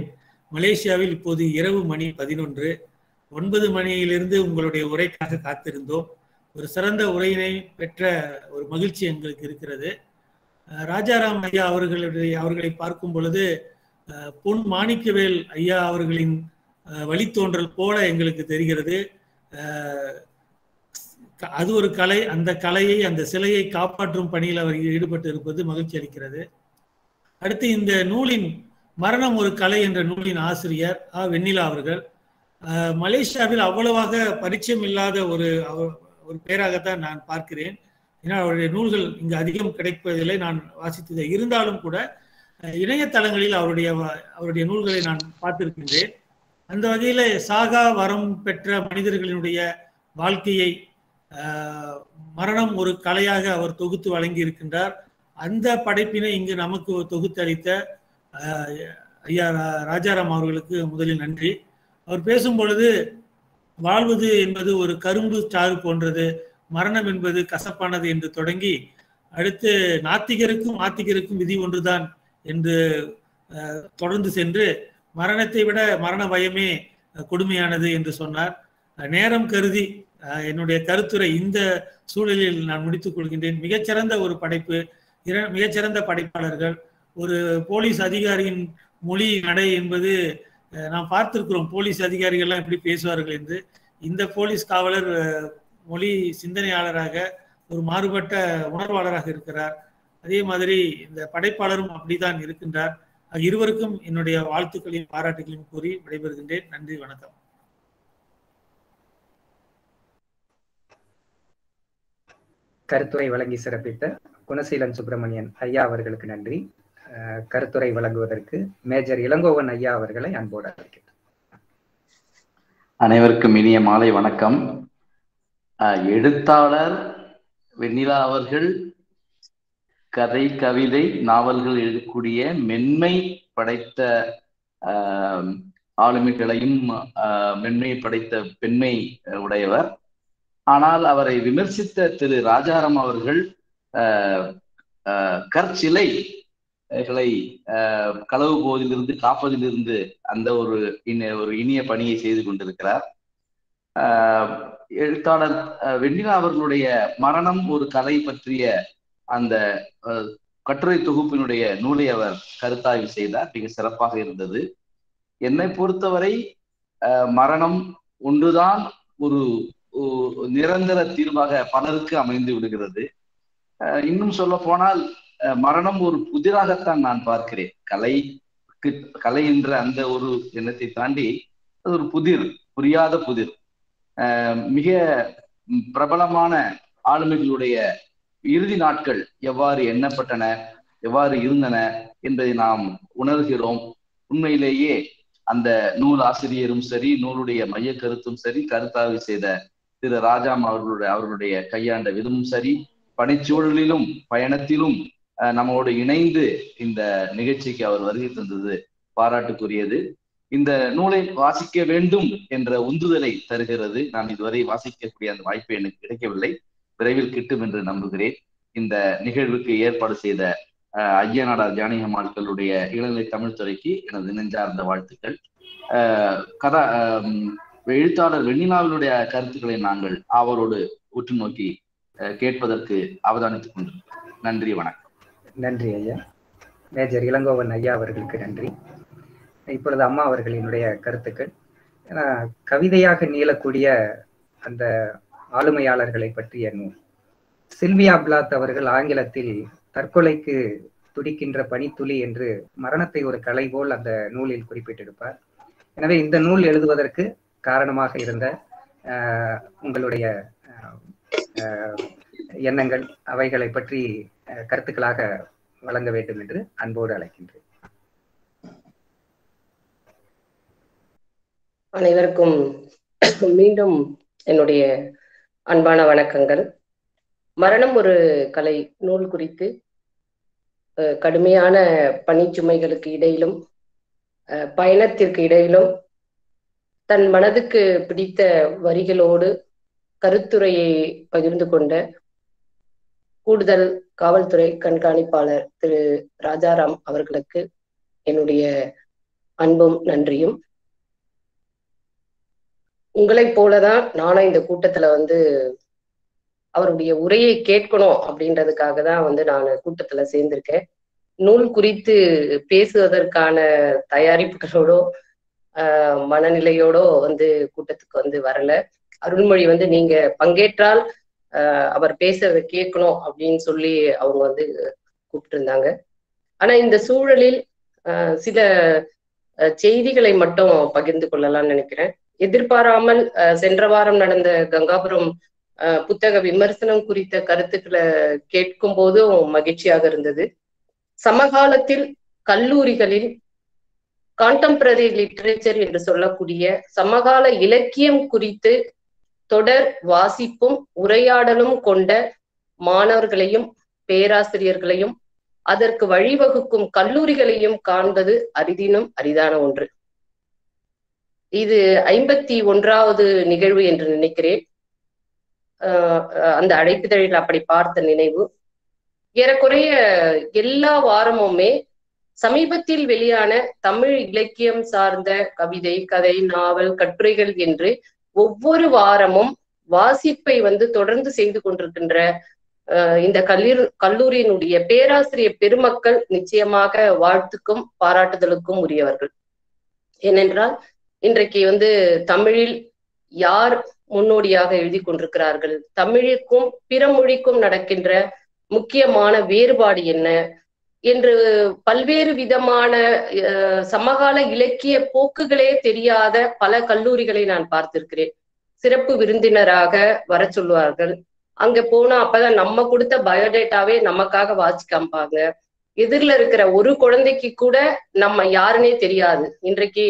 மலேசியாவில் இப்போது இரவு மணி பதினொன்று ஒன்பது மணியிலிருந்து உங்களுடைய உரைக்காக காத்திருந்தோம் ஒரு சிறந்த உரையினை பெற்ற ஒரு மகிழ்ச்சி எங்களுக்கு இருக்கிறது அஹ் ராஜாராம் ஐயா அவர்களுடைய அவர்களை பார்க்கும் பொழுது அஹ் பொன் மாணிக்கவேல் ஐயா அவர்களின் அஹ் வழித்தோன்றல் போல எங்களுக்கு தெரிகிறது அஹ் க- அது ஒரு கலை அந்த கலையை அந்த சிலையை காப்பாற்றும் பணியில் அவர் ஈடுபட்டு இருப்பது மகிழ்ச்சி அளிக்கிறது அடுத்து இந்த நூலின் மரணம் ஒரு கலை என்ற நூலின் ஆசிரியர் ஆ வெண்ணிலா அவர்கள் அஹ் மலேசியாவில் அவ்வளவாக பரிச்சயம் இல்லாத ஒரு அவ- ஒரு பேராகத்தான் நான் பார்க்கிறேன் ஏன்னா அவருடைய நூல்கள் இங்கு அதிகம் கிடைப்பதில்லை நான் வாசித்தது இருந்தாலும் கூட அஹ் இணையதளங்களில் அவருடைய வ- அவருடைய நூல்களை நான் பார்த்திருக்கின்றேன் அந்த வகையில சாகா வரம் பெற்ற மனிதர்களினுடைய வாழ்க்கையை ஆஹ், மரணம் ஒரு கலையாக அவர் தொகுத்து வழங்கி இருக்கின்றார் அந்த படைப்பினை இங்கு நமக்கு தொகுத்தளித்த ஆஹ், ஐயா ரா- ராஜாராம் அவர்களுக்கு முதலில் நன்றி அவர் பேசும் பொழுது வாழ்வது என்பது ஒரு கரும்பு சாறு போன்றது மரணம் என்பது கசப்பானது என்று தொடங்கி அடுத்து நாத்திகருக்கும் ஆத்திகருக்கும் விதி ஒன்றுதான் என்று ஆஹ், தொடர்ந்து சென்று மரணத்தை விட மரண பயமே அஹ், கொடுமையானது என்று சொன்னார் அஹ், நேரம் கருதி அஹ், என்னுடைய கருத்துரை இந்த சூழலில் நான் முடித்துக் கொள்கின்றேன் மிகச்சிறந்த ஒரு படைப்பு இர- மிகச்சிறந்த படைப்பாளர்கள் ஒரு போலீஸ் அதிகாரியின் மொழி நடை என்பது அஹ், நாம் பார்த்திருக்கிறோம் போலீஸ் அதிகாரிகள்லாம் எப்படி பேசுவார்கள் என்று இந்த போலீஸ் காவலர் அஹ், மொழி சிந்தனையாளராக ஒரு மாறுபட்ட உணர்வாளராக இருக்கிறார் அதே மாதிரி இந்த படைப்பாளரும் அப்படித்தான் இருக்கின்றார் ஆகிய இருவருக்கும் என்னுடைய வாழ்த்துக்களையும் பாராட்டுகளையும் கூறி விடைபெறுகின்றேன் நன்றி வணக்கம் கருத்துரை வழங்கி சிறப்பித்த குணசீலன் சுப்பிரமணியன் ஐயா அவர்களுக்கு நன்றி அஹ், கருத்துரை வழங்குவதற்கு மேஜர் இளங்கோவன் ஐயா அவர்களை அன்போடு அழைக்கிறேன் அனைவருக்கும் இனிய மாலை வணக்கம் அஹ், எழுத்தாளர் வெண்ணிலா அவர்கள் கதை கவிதை நாவல்கள் எழுதக்கூடிய மென்மை படைத்த ஆஹ், ஆளுமைகளையும் ஆஹ், மென்மை படைத்த பெண்மை உடையவர் ஆனால் அவரை விமர்சித்த திரு ராஜாராம் அவர்கள் ஆஹ், ஆஹ், கற்சிலைகளை ஆஹ், களவு போதிலிருந்து காப்பதிலிருந்து அந்த ஒரு இன ஒரு இனிய பணியை செய்து கொண்டிருக்கிறார் ஆஹ், எழுத்தாளர் ஆஹ், வெண்ணிலா அவர்களுடைய மரணம் ஒரு கலை பற்றிய அந்த ஆஹ், கட்டுரை தொகுப்பினுடைய நூலை அவர் கருத்தாய்வு செய்தார் மிக சிறப்பாக இருந்தது என்னை பொறுத்தவரை ஆஹ், மரணம் ஒன்றுதான் ஒரு ஒரு நிரந்தர தீர்வாக பலருக்கு அமைந்து விடுகிறது ஆஹ், இன்னும் சொல்ல போனால் ஆஹ், மரணம் ஒரு புதிராகத்தான் நான் பார்க்கிறேன் கலைக்கு கலை என்ற அந்த ஒரு எண்ணத்தை தாண்டி அது ஒரு புதிர் புரியாத புதிர் ஆஹ், மிக ம், பிரபலமான ஆளுமைகளுடைய இறுதி நாட்கள் எவ்வாறு எண்ணப்பட்டன எவ்வாறு இருந்தன என்பதை நாம் உணர்கிறோம் உண்மையிலேயே அந்த நூல் ஆசிரியரும் சரி நூலுடைய மைய கருத்தும் சரி கருத்தாய்வு செய்த திரு ராஜாம் அவர்களுடைய அவர்களுடைய கையாண்ட விதமும் சரி பணிச்சூழலிலும் பயணத்திலும் அஹ், நம்மோடு இணைந்து இந்த நிகழ்ச்சிக்கு அவர் வருகை தந்தது பாராட்டுக்குரியது இந்த நூலை வாசிக்க வேண்டும் என்ற உந்துதலை தருகிறது நான் இதுவரை வாசிக்கக்கூடிய அந்த வாய்ப்பு எனக்கு கிடைக்கவில்லை விரைவில் கிட்டும் என்று நம்புகிறேன் இந்த நிகழ்வுக்கு ஏற்பாடு செய்த அஹ், ஐயனாடா ஜானகிமார்களுடைய இளநிலை தமிழ் துறைக்கு எனது நெஞ்சார்ந்த வாழ்த்துக்கள் அஹ், கதா அஹ், எழுத்தாளர் வெண்ணிலாவினுடைய கருத்துக்களை நாங்கள் அவரோடு உற்று நோக்கி அஹ், கேட்பதற்கு அவதானித்துக் கொண்டிருக்கிறோம் நன்றி வணக்கம் நன்றி ஐயா மேஜர் இளங்கோவன் ஐயா அவர்களுக்கு நன்றி இப்பொழுது அம்மா அவர்களினுடைய கருத்துக்கள் ஏன்னா கவிதையாக நீளக்கூடிய அந்த ஆளுமையாளர்களை பற்றிய நூல் சில்வியா பிளாத் அவர்கள் ஆங்கிலத்தில் தற்கொலைக்கு துடிக்கின்ற பனித்துளி என்று மரணத்தை ஒரு கலை போல் அந்த நூலில் குறிப்பிட்டிருப்பார் எனவே இந்த நூல் எழுதுவதற்கு காரணமாக இருந்த ஆஹ், உங்களுடைய ஆஹ், ஆஹ், எண்ணங்கள் அவைகளை பற்றி ஆஹ், கருத்துக்களாக வழங்க வேண்டும் என்று அன்போடு அழைக்கின்றேன் அனைவருக்கும் மீண்டும் என்னுடைய அன்பான வணக்கங்கள் மரணம் ஒரு கலை நூல் குறித்து அஹ், கடுமையான பணிச்சுமைகளுக்கு இடையிலும் அஹ், பயணத்திற்கு இடையிலும் தன் மனதுக்கு பிடித்த வரிகளோடு கருத்துரையை பகிர்ந்து கொண்ட கூடுதல் காவல்துறை கண்காணிப்பாளர் திரு ராஜாராம் அவர்களுக்கு என்னுடைய அன்பும் நன்றியும் உங்களைப் போலதான் நானும் இந்த கூட்டத்துல வந்து அவருடைய உரையை கேட்கணும் அப்படின்றதுக்காக தான் வந்து நான் கூட்டத்துல சேர்ந்திருக்கேன் நூல் குறித்து பேசுவதற்கான தயாரிப்புகளோடோ ஆஹ் மனநிலையோடோ வந்து கூட்டத்துக்கு வந்து வரல அருள்மொழி வந்து நீங்க பங்கேற்றால் ஆஹ் அவர் பேசுறதை கேட்கணும் அப்படின்னு சொல்லி அவங்க வந்து கூப்பிட்டிருந்தாங்க ஆனா இந்த சூழலில் ஆஹ் சில அஹ் செய்திகளை மட்டும் பகிர்ந்து கொள்ளலாம்னு நினைக்கிறேன் எதிர்பாராமல் அஹ் சென்ற வாரம் நடந்த கங்காபுரம் அஹ் புத்தக விமர்சனம் குறித்த கருத்துக்களை கேட்கும் போதும் மகிழ்ச்சியாக இருந்தது சமகாலத்தில் கல்லூரிகளில் கான்டெம்பரரி லிட்ரேச்சர் என்று சொல்லக்கூடிய சமகால இலக்கியம் குறித்து தொடர் வாசிப்பும் உரையாடலும் கொண்ட மாணவர்களையும் பேராசிரியர்களையும் அதற்கு வழிவகுக்கும் கல்லூரிகளையும் காண்பது அரிதினும் அரிதான ஒன்று இது ஐம்பத்தி ஒன்றாவது நிகழ்வு என்று நினைக்கிறேன் ஆஹ் அந்த அழைப்பிதழில் அப்படி பார்த்த நினைவு ஏறக்குறைய எல்லா வாரமுமே சமீபத்தில் வெளியான தமிழ் இலக்கியம் சார்ந்த கவிதை கதை நாவல் கட்டுரைகள் என்று ஒவ்வொரு வாரமும் வாசிப்பை வந்து தொடர்ந்து செய்து கொண்டிருக்கின்ற இந்த கல்லூரி கல்லூரியினுடைய பேராசிரியர் பெருமக்கள் நிச்சயமாக வாழ்த்துக்கும் பாராட்டுதலுக்கும் உரியவர்கள் ஏனென்றால் இன்றைக்கு வந்து தமிழில் யார் முன்னோடியாக எழுதி கொண்டிருக்கிறார்கள் தமிழுக்கும் பிற மொழிக்கும் நடக்கின்ற முக்கியமான வேறுபாடு என்ன என்று பல்வேறு விதமான சமகால இலக்கிய போக்குகளே தெரியாத பல கல்லூரிகளை நான் பார்த்திருக்கிறேன் சிறப்பு விருந்தினராக வர சொல்லுவார்கள் அங்க போனா அப்பதான் நம்ம கொடுத்த பயோடேட்டாவே நமக்காக வாசி காமிப்பாங்க எதிரில இருக்கிற ஒரு குழந்தைக்கு கூட நம்ம யாருன்னே தெரியாது இன்றைக்கு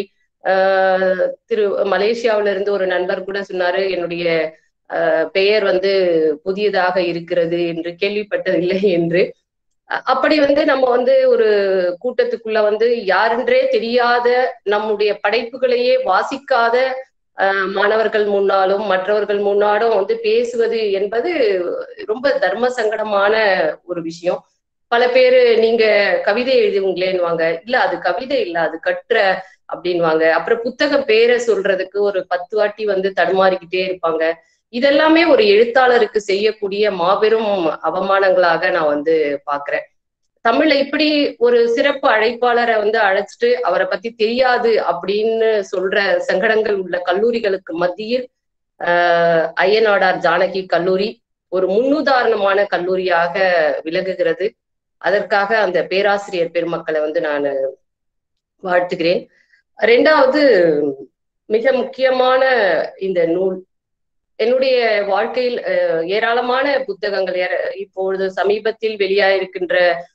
ஆஹ் திரு மலேசியாவில இருந்து ஒரு நண்பர் கூட சொன்னாரு என்னுடைய பெயர் வந்து புதியதாக இருக்கிறது என்று கேள்விப்பட்டதில்லை என்று அப்படி வந்து நம்ம வந்து ஒரு கூட்டத்துக்குள்ள வந்து யாரென்றே தெரியாத நம்முடைய படைப்புகளையே வாசிக்காத மாணவர்கள் முன்னாலும் மற்றவர்கள் முன்னாலும் வந்து பேசுவது என்பது ரொம்ப தர்ம சங்கடமான ஒரு விஷயம் பல பேரு நீங்க கவிதை எழுதுவீங்களேன்னுவாங்க இல்ல அது கவிதை இல்ல அது கற்ற அப்படின்வாங்க அப்புறம் புத்தகம் பேரை சொல்றதுக்கு ஒரு பத்து வாட்டி வந்து தடுமாறிக்கிட்டே இருப்பாங்க இதெல்லாமே ஒரு எழுத்தாளருக்கு செய்யக்கூடிய மாபெரும் அவமானங்களாக நான் வந்து பாக்குறேன் தமிழ்ல இப்படி ஒரு சிறப்பு அழைப்பாளரை வந்து அழைச்சிட்டு அவரை பத்தி தெரியாது அப்படின்னு சொல்ற சங்கடங்கள் உள்ள கல்லூரிகளுக்கு மத்தியில் ஆஹ் ஐயனாடார் ஜானகி கல்லூரி ஒரு முன்னுதாரணமான கல்லூரியாக விலகுகிறது அதற்காக அந்த பேராசிரியர் பெருமக்களை வந்து நான் வாழ்த்துகிறேன் ரெண்டாவது மிக முக்கியமான இந்த நூல் என்னுடைய வாழ்க்கையில் ஏராளமான புத்தகங்கள் இப்பொழுது சமீபத்தில் வெளியாயிருக்கின்ற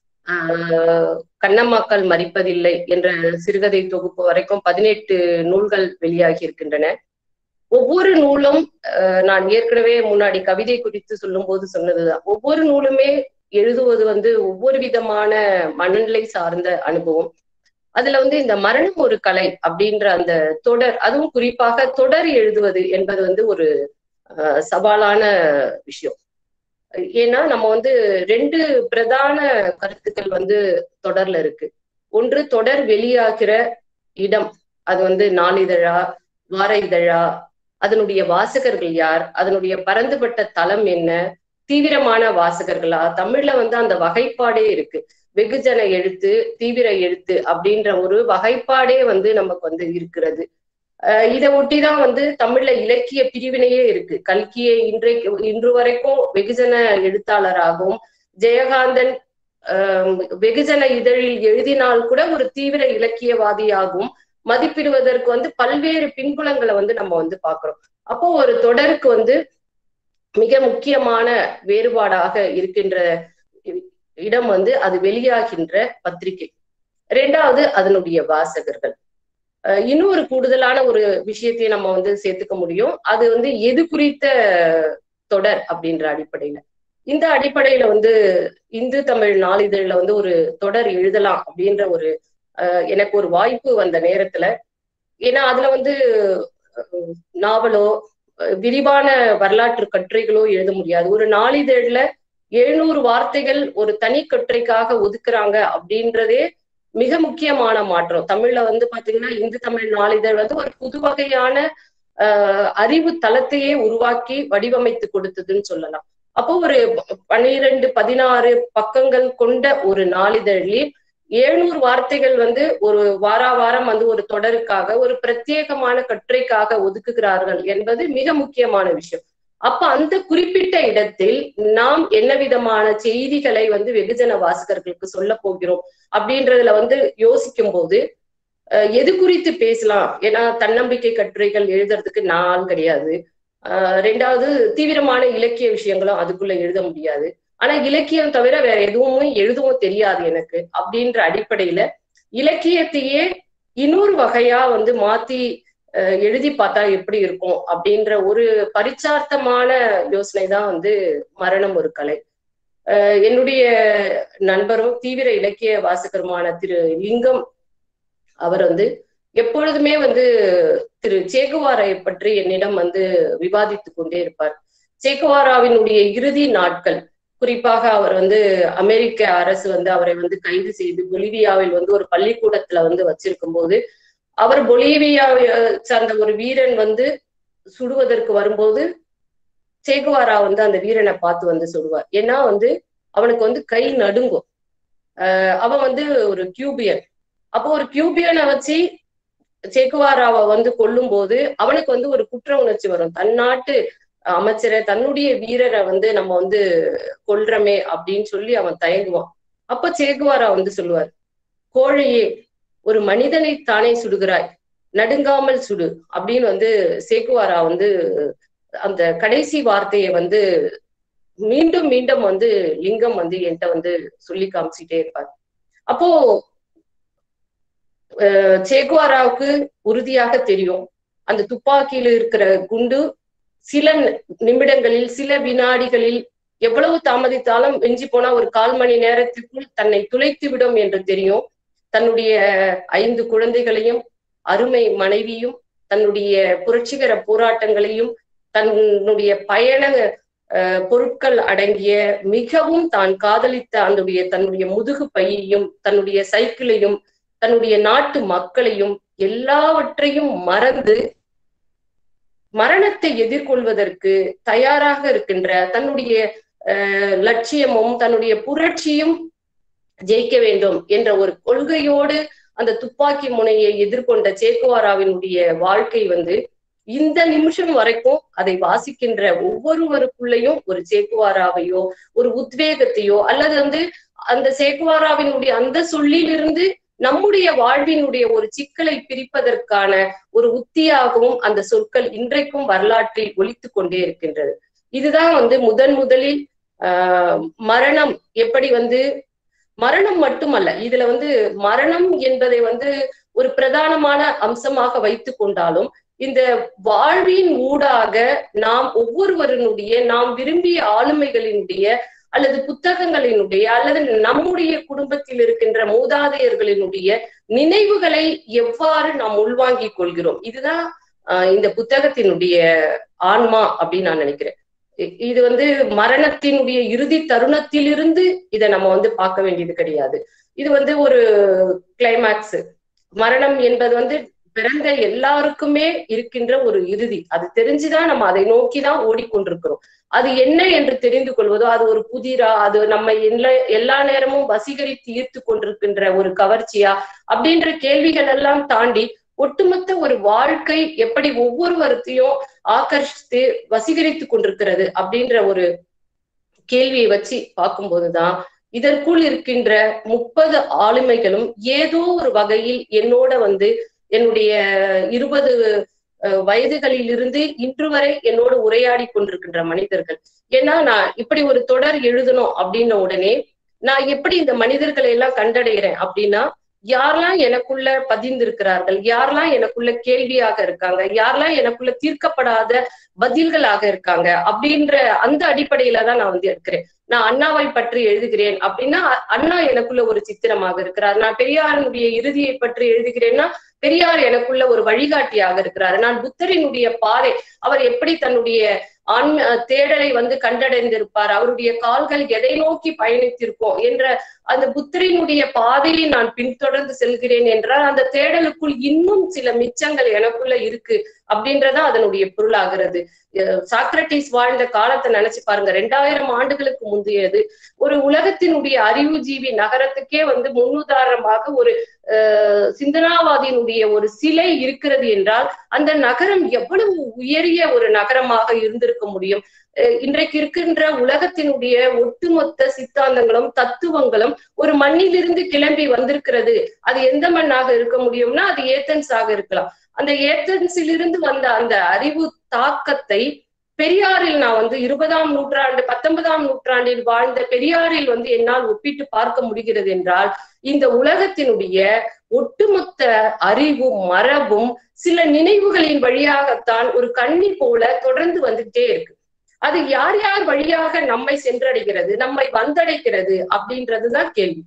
கண்ணம்மாக்கள் மறிப்பதில்லை என்ற சிறுகதை தொகுப்பு வரைக்கும் பதினெட்டு நூல்கள் வெளியாகி இருக்கின்றன ஒவ்வொரு நூலும் நான் ஏற்கனவே முன்னாடி கவிதை குறித்து சொல்லும் போது சொன்னதுதான் ஒவ்வொரு நூலுமே எழுதுவது வந்து ஒவ்வொரு விதமான மனநிலை சார்ந்த அனுபவம் அதுல வந்து இந்த மரணம் ஒரு கலை அப்படின்ற அந்த தொடர் அதுவும் குறிப்பாக தொடர் எழுதுவது என்பது வந்து ஒரு சவாலான விஷயம் ஏன்னா நம்ம வந்து ரெண்டு பிரதான கருத்துக்கள் வந்து தொடர்ல இருக்கு ஒன்று தொடர் வெளியாகிற இடம் அது வந்து நாளிதழா வார இதழா அதனுடைய வாசகர்கள் யார் அதனுடைய பரந்துபட்ட தளம் என்ன தீவிரமான வாசகர்களா தமிழ்ல வந்து அந்த வகைப்பாடே இருக்கு வெகுஜன எழுத்து தீவிர எழுத்து அப்படின்ற ஒரு வகைப்பாடே வந்து நமக்கு வந்து இருக்கிறது இதை ஒட்டிதான் வந்து தமிழ்ல இலக்கிய பிரிவினையே இருக்கு கல்கியை இன்றைக்கு இன்று வரைக்கும் வெகுஜன எழுத்தாளராகவும் ஜெயகாந்தன் வெகுஜன இதழில் எழுதினால் கூட ஒரு தீவிர இலக்கியவாதியாகவும் மதிப்பிடுவதற்கு வந்து பல்வேறு பின்புலங்களை வந்து நம்ம வந்து பாக்குறோம் அப்போ ஒரு தொடருக்கு வந்து மிக முக்கியமான வேறுபாடாக இருக்கின்ற இடம் வந்து அது வெளியாகின்ற பத்திரிகை ரெண்டாவது அதனுடைய வாசகர்கள் இன்னொரு கூடுதலான ஒரு விஷயத்தையும் நம்ம வந்து சேர்த்துக்க முடியும் அது வந்து எது குறித்த தொடர் அப்படின்ற அடிப்படையில இந்த அடிப்படையில வந்து இந்து தமிழ் நாளிதழ்ல வந்து ஒரு தொடர் எழுதலாம் அப்படின்ற ஒரு எனக்கு ஒரு வாய்ப்பு வந்த நேரத்துல ஏன்னா அதுல வந்து நாவலோ விரிவான வரலாற்று கட்டுரைகளோ எழுத முடியாது ஒரு நாளிதழ்ல எழுநூறு வார்த்தைகள் ஒரு தனி கட்டுரைக்காக ஒதுக்குறாங்க அப்படின்றதே மிக முக்கியமான மாற்றம் தமிழ்ல வந்து பாத்தீங்கன்னா இந்து தமிழ் நாளிதழ் வந்து ஒரு புது வகையான ஆஹ் அறிவு தளத்தையே உருவாக்கி வடிவமைத்து கொடுத்ததுன்னு சொல்லலாம் அப்போ ஒரு பன்னிரண்டு பதினாறு பக்கங்கள் கொண்ட ஒரு நாளிதழில் எழுநூறு வார்த்தைகள் வந்து ஒரு வாரா வாரம் வந்து ஒரு தொடருக்காக ஒரு பிரத்யேகமான கட்டுரைக்காக ஒதுக்குகிறார்கள் என்பது மிக முக்கியமான விஷயம் அப்ப அந்த குறிப்பிட்ட இடத்தில் நாம் என்ன விதமான செய்திகளை வந்து வெகுஜன வாசகர்களுக்கு சொல்ல போகிறோம் அப்படின்றதுல வந்து யோசிக்கும் போது அஹ் எது குறித்து பேசலாம் ஏன்னா தன்னம்பிக்கை கட்டுரைகள் எழுதுறதுக்கு நான் கிடையாது ஆஹ் ரெண்டாவது தீவிரமான இலக்கிய விஷயங்களும் அதுக்குள்ள எழுத முடியாது ஆனா இலக்கியம் தவிர வேற எதுவுமே எழுதவும் தெரியாது எனக்கு அப்படின்ற அடிப்படையில இலக்கியத்தையே இன்னொரு வகையா வந்து மாத்தி அஹ் எழுதி பார்த்தா எப்படி இருக்கும் அப்படின்ற ஒரு பரிச்சார்த்தமான யோசனை தான் வந்து மரணம் ஒரு கலை அஹ் என்னுடைய நண்பரும் தீவிர இலக்கிய வாசகருமான திரு லிங்கம் அவர் வந்து எப்பொழுதுமே வந்து திரு சேகுவாரை பற்றி என்னிடம் வந்து விவாதித்துக் கொண்டே இருப்பார் சேகுவாராவினுடைய இறுதி நாட்கள் குறிப்பாக அவர் வந்து அமெரிக்க அரசு வந்து அவரை வந்து கைது செய்து பொலிவியாவில் வந்து ஒரு பள்ளிக்கூடத்துல வந்து வச்சிருக்கும் போது அவர் பொலிவியாவை சார்ந்த ஒரு வீரன் வந்து சுடுவதற்கு வரும்போது சேகுவாரா வந்து அந்த வீரனை பார்த்து வந்து சுடுவார் ஏன்னா வந்து அவனுக்கு வந்து கை நடுங்கும் ஆஹ் அவன் வந்து ஒரு கியூபியன் அப்போ ஒரு கியூபியனை வச்சு சேகுவாராவை வந்து கொல்லும் போது அவனுக்கு வந்து ஒரு குற்ற உணர்ச்சி வரும் தன் நாட்டு அமைச்சரை தன்னுடைய வீரரை வந்து நம்ம வந்து கொல்றமே அப்படின்னு சொல்லி அவன் தயங்குவான் அப்ப சேகுவாரா வந்து சொல்லுவார் கோழையே ஒரு மனிதனை தானே சுடுகிறாய் நடுங்காமல் சுடு அப்படின்னு வந்து சேகுவாரா வந்து அந்த கடைசி வார்த்தையை வந்து மீண்டும் மீண்டும் வந்து லிங்கம் வந்து என்கிட்ட வந்து சொல்லி காமிச்சிட்டே இருப்பார் அப்போ சேகுவாராவுக்கு உறுதியாக தெரியும் அந்த துப்பாக்கியில இருக்கிற குண்டு சில நிமிடங்களில் சில வினாடிகளில் எவ்வளவு தாமதித்தாலும் மிஞ்சி போனா ஒரு கால் மணி நேரத்திற்குள் தன்னை துளைத்து விடும் என்று தெரியும் தன்னுடைய ஐந்து குழந்தைகளையும் அருமை மனைவியும் தன்னுடைய புரட்சிகர போராட்டங்களையும் தன்னுடைய பயண பொருட்கள் அடங்கிய மிகவும் தான் காதலித்த அந்த தன்னுடைய முதுகு பையையும் தன்னுடைய சைக்கிளையும் தன்னுடைய நாட்டு மக்களையும் எல்லாவற்றையும் மறந்து மரணத்தை எதிர்கொள்வதற்கு தயாராக இருக்கின்ற தன்னுடைய லட்சியமும் தன்னுடைய புரட்சியும் ஜெயிக்க வேண்டும் என்ற ஒரு கொள்கையோடு அந்த துப்பாக்கி முனையை எதிர்கொண்ட சேக்குவாராவினுடைய வாழ்க்கை வந்து இந்த நிமிஷம் வரைக்கும் அதை வாசிக்கின்ற ஒவ்வொருவருக்குள்ளேயும் ஒரு சேக்குவாராவையோ ஒரு உத்வேகத்தையோ அல்லது வந்து அந்த சேக்குவாராவினுடைய அந்த சொல்லிலிருந்து நம்முடைய வாழ்வினுடைய ஒரு சிக்கலை பிரிப்பதற்கான ஒரு உத்தியாகவும் அந்த சொற்கள் இன்றைக்கும் வரலாற்றில் ஒழித்து கொண்டே இருக்கின்றது இதுதான் வந்து முதன் முதலில் ஆஹ் மரணம் எப்படி வந்து மரணம் மட்டுமல்ல இதுல வந்து மரணம் என்பதை வந்து ஒரு பிரதானமான அம்சமாக வைத்து கொண்டாலும் இந்த வாழ்வின் ஊடாக நாம் ஒவ்வொருவருடைய நாம் விரும்பிய ஆளுமைகளினுடைய அல்லது புத்தகங்களினுடைய அல்லது நம்முடைய குடும்பத்தில் இருக்கின்ற மூதாதையர்களினுடைய நினைவுகளை எவ்வாறு நாம் உள்வாங்கிக் கொள்கிறோம் இதுதான் இந்த புத்தகத்தினுடைய ஆன்மா அப்படின்னு நான் நினைக்கிறேன் இது வந்து மரணத்தினுடைய இறுதி தருணத்திலிருந்து இதை நம்ம வந்து பார்க்க வேண்டியது கிடையாது இது வந்து ஒரு கிளைமேக்ஸ் மரணம் என்பது வந்து பிறந்த எல்லாருக்குமே இருக்கின்ற ஒரு இறுதி அது தெரிஞ்சுதான் நம்ம அதை நோக்கிதான் ஓடிக்கொண்டிருக்கிறோம் அது என்ன என்று தெரிந்து கொள்வதோ அது ஒரு புதிரா அது நம்ம எல்லா எல்லா நேரமும் வசீகரித்து ஈர்த்து கொண்டிருக்கின்ற ஒரு கவர்ச்சியா அப்படின்ற கேள்விகள் எல்லாம் தாண்டி ஒட்டுமொத்த ஒரு வாழ்க்கை எப்படி ஒவ்வொருவரத்தையும் ஆகர்ஷித்து வசீகரித்து கொண்டிருக்கிறது அப்படின்ற ஒரு கேள்வியை வச்சு பார்க்கும்போதுதான் இதற்குள் இருக்கின்ற முப்பது ஆளுமைகளும் ஏதோ ஒரு வகையில் என்னோட வந்து என்னுடைய இருபது வயதுகளில் இருந்து இன்று வரை என்னோடு உரையாடி கொண்டிருக்கின்ற மனிதர்கள் ஏன்னா நான் இப்படி ஒரு தொடர் எழுதணும் அப்படின்ன உடனே நான் எப்படி இந்த மனிதர்களை எல்லாம் கண்டடைகிறேன் அப்படின்னா யாரெல்லாம் எனக்குள்ள பதிந்திருக்கிறார்கள் யாரெல்லாம் எனக்குள்ள கேள்வியாக இருக்காங்க யாரெல்லாம் எனக்குள்ள தீர்க்கப்படாத பதில்களாக இருக்காங்க அப்படின்ற அந்த அடிப்படையில தான் நான் வந்து இருக்கிறேன் நான் அண்ணாவை பற்றி எழுதுகிறேன் அப்படின்னா அண்ணா எனக்குள்ள ஒரு சித்திரமாக இருக்கிறார் நான் பெரியாரனுடைய இறுதியை பற்றி எழுதுகிறேன்னா பெரியார் எனக்குள்ள ஒரு வழிகாட்டியாக இருக்கிறார் நான் புத்தரினுடைய பாதை அவர் எப்படி தன்னுடைய ஆன்ம தேடலை வந்து கண்டடைந்திருப்பார் அவருடைய கால்கள் எதை நோக்கி பயணித்திருக்கோம் என்ற அந்த புத்தரினுடைய பாதையை நான் பின்தொடர்ந்து செல்கிறேன் என்றால் அந்த தேடலுக்குள் இன்னும் சில மிச்சங்கள் எனக்குள்ள இருக்கு அப்படின்றதா அதனுடைய பொருளாகிறது அஹ் சாக்ரட்டிஸ் வாழ்ந்த காலத்தை நினைச்சு பாருங்க ரெண்டாயிரம் ஆண்டுகளுக்கு முந்தையது ஒரு உலகத்தினுடைய அறிவுஜீவி நகரத்துக்கே வந்து முன்னுதாரணமாக ஒரு அஹ் சிந்தனாவாதியினுடைய ஒரு சிலை இருக்கிறது என்றால் அந்த நகரம் எவ்வளவு உயரிய ஒரு நகரமாக இருந்திருக்க முடியும் அஹ் இன்றைக்கு இருக்கின்ற உலகத்தினுடைய ஒட்டுமொத்த சித்தாந்தங்களும் தத்துவங்களும் ஒரு மண்ணிலிருந்து கிளம்பி வந்திருக்கிறது அது எந்த மண்ணாக இருக்க முடியும்னா அது ஏத்தன்ஸாக இருக்கலாம் அந்த ஏத்தன்ஸிலிருந்து வந்த அந்த அறிவு தாக்கத்தை பெரியாரில் நான் வந்து இருபதாம் நூற்றாண்டு பத்தொன்பதாம் நூற்றாண்டில் வாழ்ந்த பெரியாரில் வந்து என்னால் ஒப்பிட்டு பார்க்க முடிகிறது என்றால் இந்த உலகத்தினுடைய ஒட்டுமொத்த அறிவும் மரபும் சில நினைவுகளின் வழியாகத்தான் ஒரு கண்ணி போல தொடர்ந்து வந்துட்டே இருக்கு அது யார் யார் வழியாக நம்மை சென்றடைகிறது நம்மை வந்தடைகிறது அப்படின்றதுதான் கேள்வி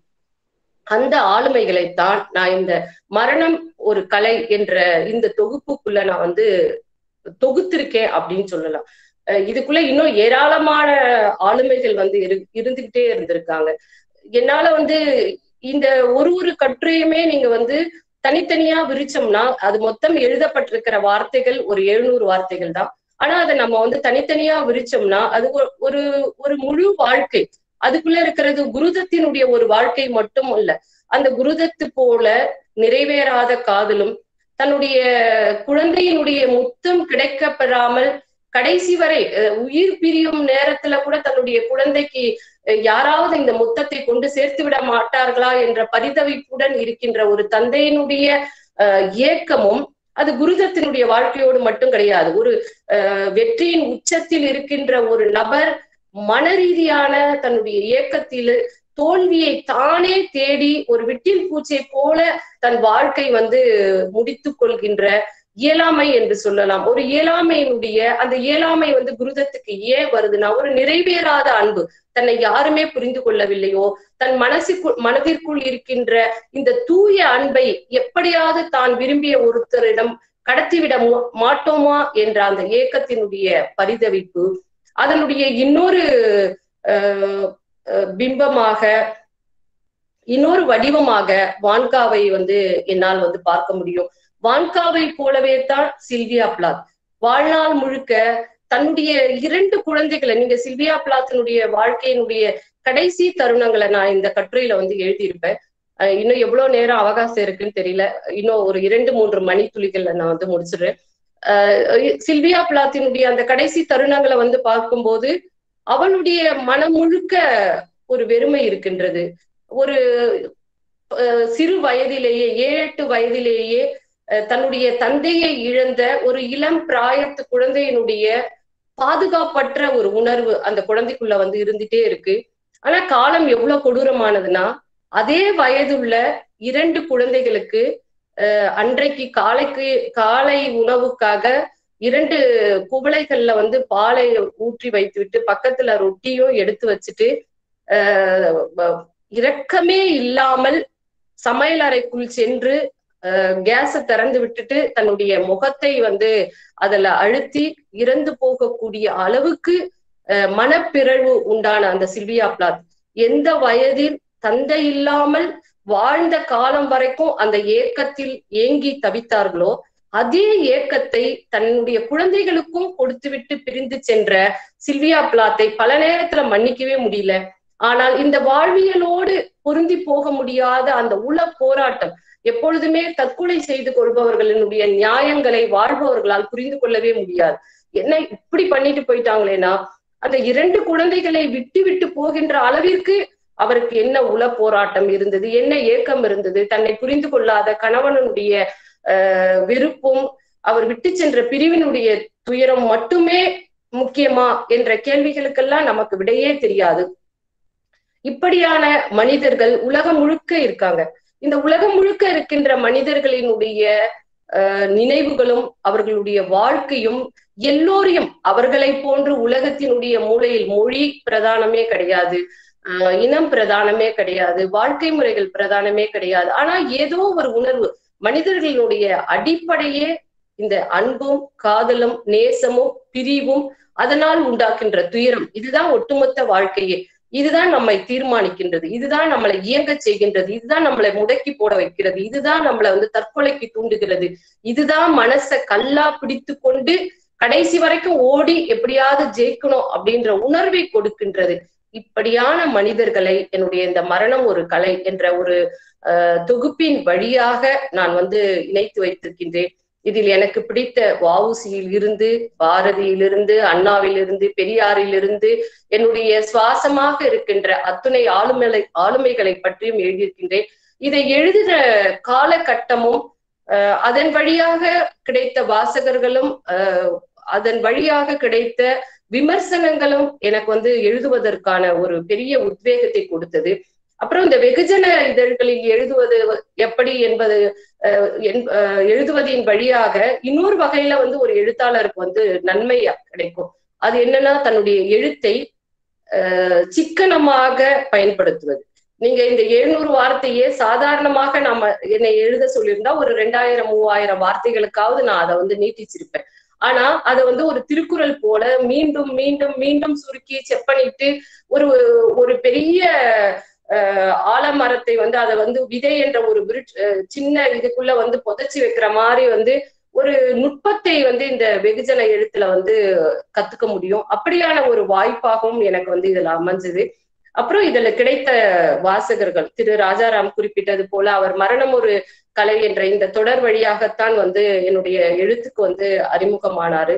அந்த ஆளுமைகளைத்தான் நான் இந்த மரணம் ஒரு கலை என்ற இந்த தொகுப்புக்குள்ள நான் வந்து தொகுத்திருக்கேன் அப்படின்னு சொல்லலாம் அஹ் இதுக்குள்ள இன்னும் ஏராளமான ஆளுமைகள் வந்து இரு இருந்துகிட்டே இருந்திருக்காங்க என்னால வந்து இந்த ஒரு ஒரு கட்டுரையுமே நீங்க வந்து தனித்தனியா விரிச்சோம்னா அது மொத்தம் எழுதப்பட்டிருக்கிற வார்த்தைகள் ஒரு எழுநூறு வார்த்தைகள் தான் ஆனா அதை நம்ம வந்து தனித்தனியா விரிச்சோம்னா அது ஒரு- ஒரு ஒரு முழு வாழ்க்கை அதுக்குள்ள இருக்கிறது குருதத்தினுடைய ஒரு வாழ்க்கை மட்டும் இல்ல அந்த குருதத்து போல நிறைவேறாத காதலும் தன்னுடைய குழந்தையினுடைய முத்தம் கிடைக்கப்பெறாமல் கடைசி வரை அஹ், உயிர் பிரியும் நேரத்துல கூட தன்னுடைய குழந்தைக்கு அஹ், யாராவது இந்த முத்தத்தை கொண்டு சேர்த்து விட மாட்டார்களா என்ற பரிதவிப்புடன் இருக்கின்ற ஒரு தந்தையினுடைய அஹ், ஏக்கமும் அது குருதத்தினுடைய வாழ்க்கையோடு மட்டும் கிடையாது ஒரு அஹ், வெற்றியின் உச்சத்தில் இருக்கின்ற ஒரு நபர் மனரீதியான தன்னுடைய இயக்கத்தில் தோல்வியை தானே தேடி ஒரு விட்டில் பூச்சை போல தன் வாழ்க்கை வந்து முடித்துக் கொள்கின்ற இயலாமை என்று சொல்லலாம் ஒரு இயலாமையினுடைய அந்த இயலாமை வந்து குருதத்துக்கு ஏன் வருதுன்னா ஒரு நிறைவேறாத அன்பு தன்னை யாருமே புரிந்து கொள்ளவில்லையோ தன் மனசுக்குள் மனதிற்குள் இருக்கின்ற இந்த தூய அன்பை எப்படியாவது தான் விரும்பிய ஒருத்தரிடம் கடத்திவிட மு- மாட்டோமா என்ற அந்த ஏக்கத்தினுடைய பரிதவிப்பு அதனுடைய இன்னொரு அஹ், அஹ், பிம்பமாக இன்னொரு வடிவமாக வான்காவை வந்து என்னால் வந்து பார்க்க முடியும் வான்காவை போலவே தான் சில்வியா பிளாத் வாழ்நாள் முழுக்க தன்னுடைய இரண்டு குழந்தைகளை நீங்க சில்வியா பிளாத்தினுடைய வாழ்க்கையினுடைய கடைசி தருணங்களை நான் இந்த கட்டுரையில வந்து எழுதியிருப்பேன் அஹ் இன்னும் எவ்வளவு நேரம் அவகாசம் இருக்குன்னு தெரியல இன்னும் ஒரு இரண்டு மூன்று மணி துளிகள்ல நான் வந்து முடிச்சிடுறேன் அஹ் சில்வியா பிளாத்தினுடைய அந்த கடைசி தருணங்களை வந்து பார்க்கும்போது அவளுடைய மனம் முழுக்க ஒரு வெறுமை இருக்கின்றது ஒரு அஹ், சிறு வயதிலேயே ஏழு எட்டு வயதிலேயே அஹ், தன்னுடைய தந்தையை இழந்த ஒரு இளம் பிராயத்து குழந்தையினுடைய பாதுகாப்பற்ற ஒரு உணர்வு அந்த குழந்தைக்குள்ள வந்து இருந்துட்டே இருக்கு ஆனா காலம் எவ்வளவு கொடூரமானதுன்னா அதே வயதுள்ள இரண்டு குழந்தைகளுக்கு அஹ், அன்றைக்கு காலைக்கு காலை உணவுக்காக இரண்டு குவளைகள்ல வந்து பாலை ஊற்றி வைத்துவிட்டு பக்கத்துல ரொட்டியும் எடுத்து வச்சுட்டு அஹ், வ- இரக்கமே இல்லாமல் சமையல் அறைக்குள் சென்று கேஸை திறந்து விட்டுட்டு தன்னுடைய முகத்தை வந்து அதுல அழுத்தி இறந்து போகக்கூடிய அளவுக்கு அஹ், மனப்பிறழ்வு உண்டான அந்த சில்வியா பிளாத் எந்த வயதில் தந்தை இல்லாமல் வாழ்ந்த காலம் வரைக்கும் அந்த ஏக்கத்தில் ஏங்கி தவித்தார்களோ அதே ஏக்கத்தை தன்னுடைய குழந்தைகளுக்கும் கொடுத்துவிட்டு பிரிந்து சென்ற சில்வியா பிளாத்தை பல நேரத்துல மன்னிக்கவே முடியல ஆனால் இந்த வாழ்வியலோடு பொருந்தி போக முடியாத அந்த உள போராட்டம் எப்பொழுதுமே தற்கொலை செய்து கொள்பவர்களினுடைய நியாயங்களை வாழ்பவர்களால் புரிந்து கொள்ளவே முடியாது என்ன இப்படி பண்ணிட்டு போயிட்டாங்களேனா அந்த இரண்டு குழந்தைகளை விட்டு விட்டு போகின்ற அளவிற்கு அவருக்கு என்ன உள போராட்டம் இருந்தது என்ன ஏக்கம் இருந்தது தன்னை புரிந்து கொள்ளாத கணவனுடைய ஆஹ் விருப்பும் அவர் விட்டு சென்ற பிரிவினுடைய துயரம் மட்டுமே முக்கியமா என்ற கேள்விகளுக்கெல்லாம் நமக்கு விடையே தெரியாது இப்படியான மனிதர்கள் உலகம் முழுக்க இருக்காங்க இந்த உலகம் முழுக்க இருக்கின்ற மனிதர்களினுடைய அஹ், நினைவுகளும் அவர்களுடைய வாழ்க்கையும் எல்லோரையும் அவர்களை போன்று உலகத்தினுடைய மூலையில் மொழி பிரதானமே கிடையாது அஹ், இனம் பிரதானமே கிடையாது வாழ்க்கை முறைகள் பிரதானமே கிடையாது ஆனா ஏதோ ஒரு உணர்வு மனிதர்களினுடைய அடிப்படையே இந்த அன்பும் காதலும் நேசமும் பிரிவும் அதனால் உண்டாக்கின்ற துயரம் இதுதான் ஒட்டுமொத்த வாழ்க்கையே இதுதான் நம்மை தீர்மானிக்கின்றது இதுதான் நம்மளை இயங்க செய்கின்றது இதுதான் நம்மளை முடக்கி போட வைக்கிறது இதுதான் நம்மளை வந்து தற்கொலைக்கு தூண்டுகிறது இதுதான் மனசை கல்லா பிடித்து கொண்டு கடைசி வரைக்கும் ஓடி எப்படியாவது ஜெயிக்கணும் அப்படின்ற உணர்வை கொடுக்கின்றது இப்படியான மனிதர்களை என்னுடைய இந்த மரணம் ஒரு கலை என்ற ஒரு அஹ் தொகுப்பின் வழியாக நான் வந்து இணைத்து வைத்திருக்கின்றேன் இதில் எனக்கு பிடித்த வவுசியில் இருந்து பாரதியிலிருந்து அண்ணாவிலிருந்து பெரியாரிலிருந்து என்னுடைய சுவாசமாக இருக்கின்ற அத்துணை ஆளுமை ஆளுமைகளை பற்றியும் எழுதியிருக்கின்றேன் இதை எழுதின காலகட்டமும் அதன் வழியாக கிடைத்த வாசகர்களும் அதன் வழியாக கிடைத்த விமர்சனங்களும் எனக்கு வந்து எழுதுவதற்கான ஒரு பெரிய உத்வேகத்தை கொடுத்தது அப்புறம் இந்த வெகுஜன இதழ்களில் எழுதுவது எப்படி என்பது எழுதுவதின் வழியாக இன்னொரு வகையில வந்து ஒரு எழுத்தாளருக்கு வந்து நன்மை கிடைக்கும் அது என்னன்னா தன்னுடைய எழுத்தை சிக்கனமாக பயன்படுத்துவது நீங்க இந்த எழுநூறு வார்த்தையே சாதாரணமாக நாம என்னை எழுத சொல்லியிருந்தா ஒரு ரெண்டாயிரம் மூவாயிரம் வார்த்தைகளுக்காவது நான் அதை வந்து நீட்டிச்சிருப்பேன் ஆனா அதை வந்து ஒரு திருக்குறள் போல மீண்டும் மீண்டும் மீண்டும் சுருக்கி செப்பனிட்டு ஒரு ஒரு பெரிய ஆலமரத்தை வந்து அதை வந்து விதை என்ற ஒரு சின்ன இதுக்குள்ள வந்து புதைச்சி வைக்கிற மாதிரி வந்து ஒரு நுட்பத்தை வந்து இந்த வெகுஜன எழுத்துல வந்து கத்துக்க முடியும் அப்படியான ஒரு வாய்ப்பாகவும் எனக்கு வந்து இதுல அமைஞ்சது அப்புறம் இதுல கிடைத்த வாசகர்கள் திரு ராஜாராம் குறிப்பிட்டது போல அவர் மரணம் ஒரு கலை என்ற இந்த தொடர் வழியாகத்தான் வந்து என்னுடைய எழுத்துக்கு வந்து அறிமுகமானாரு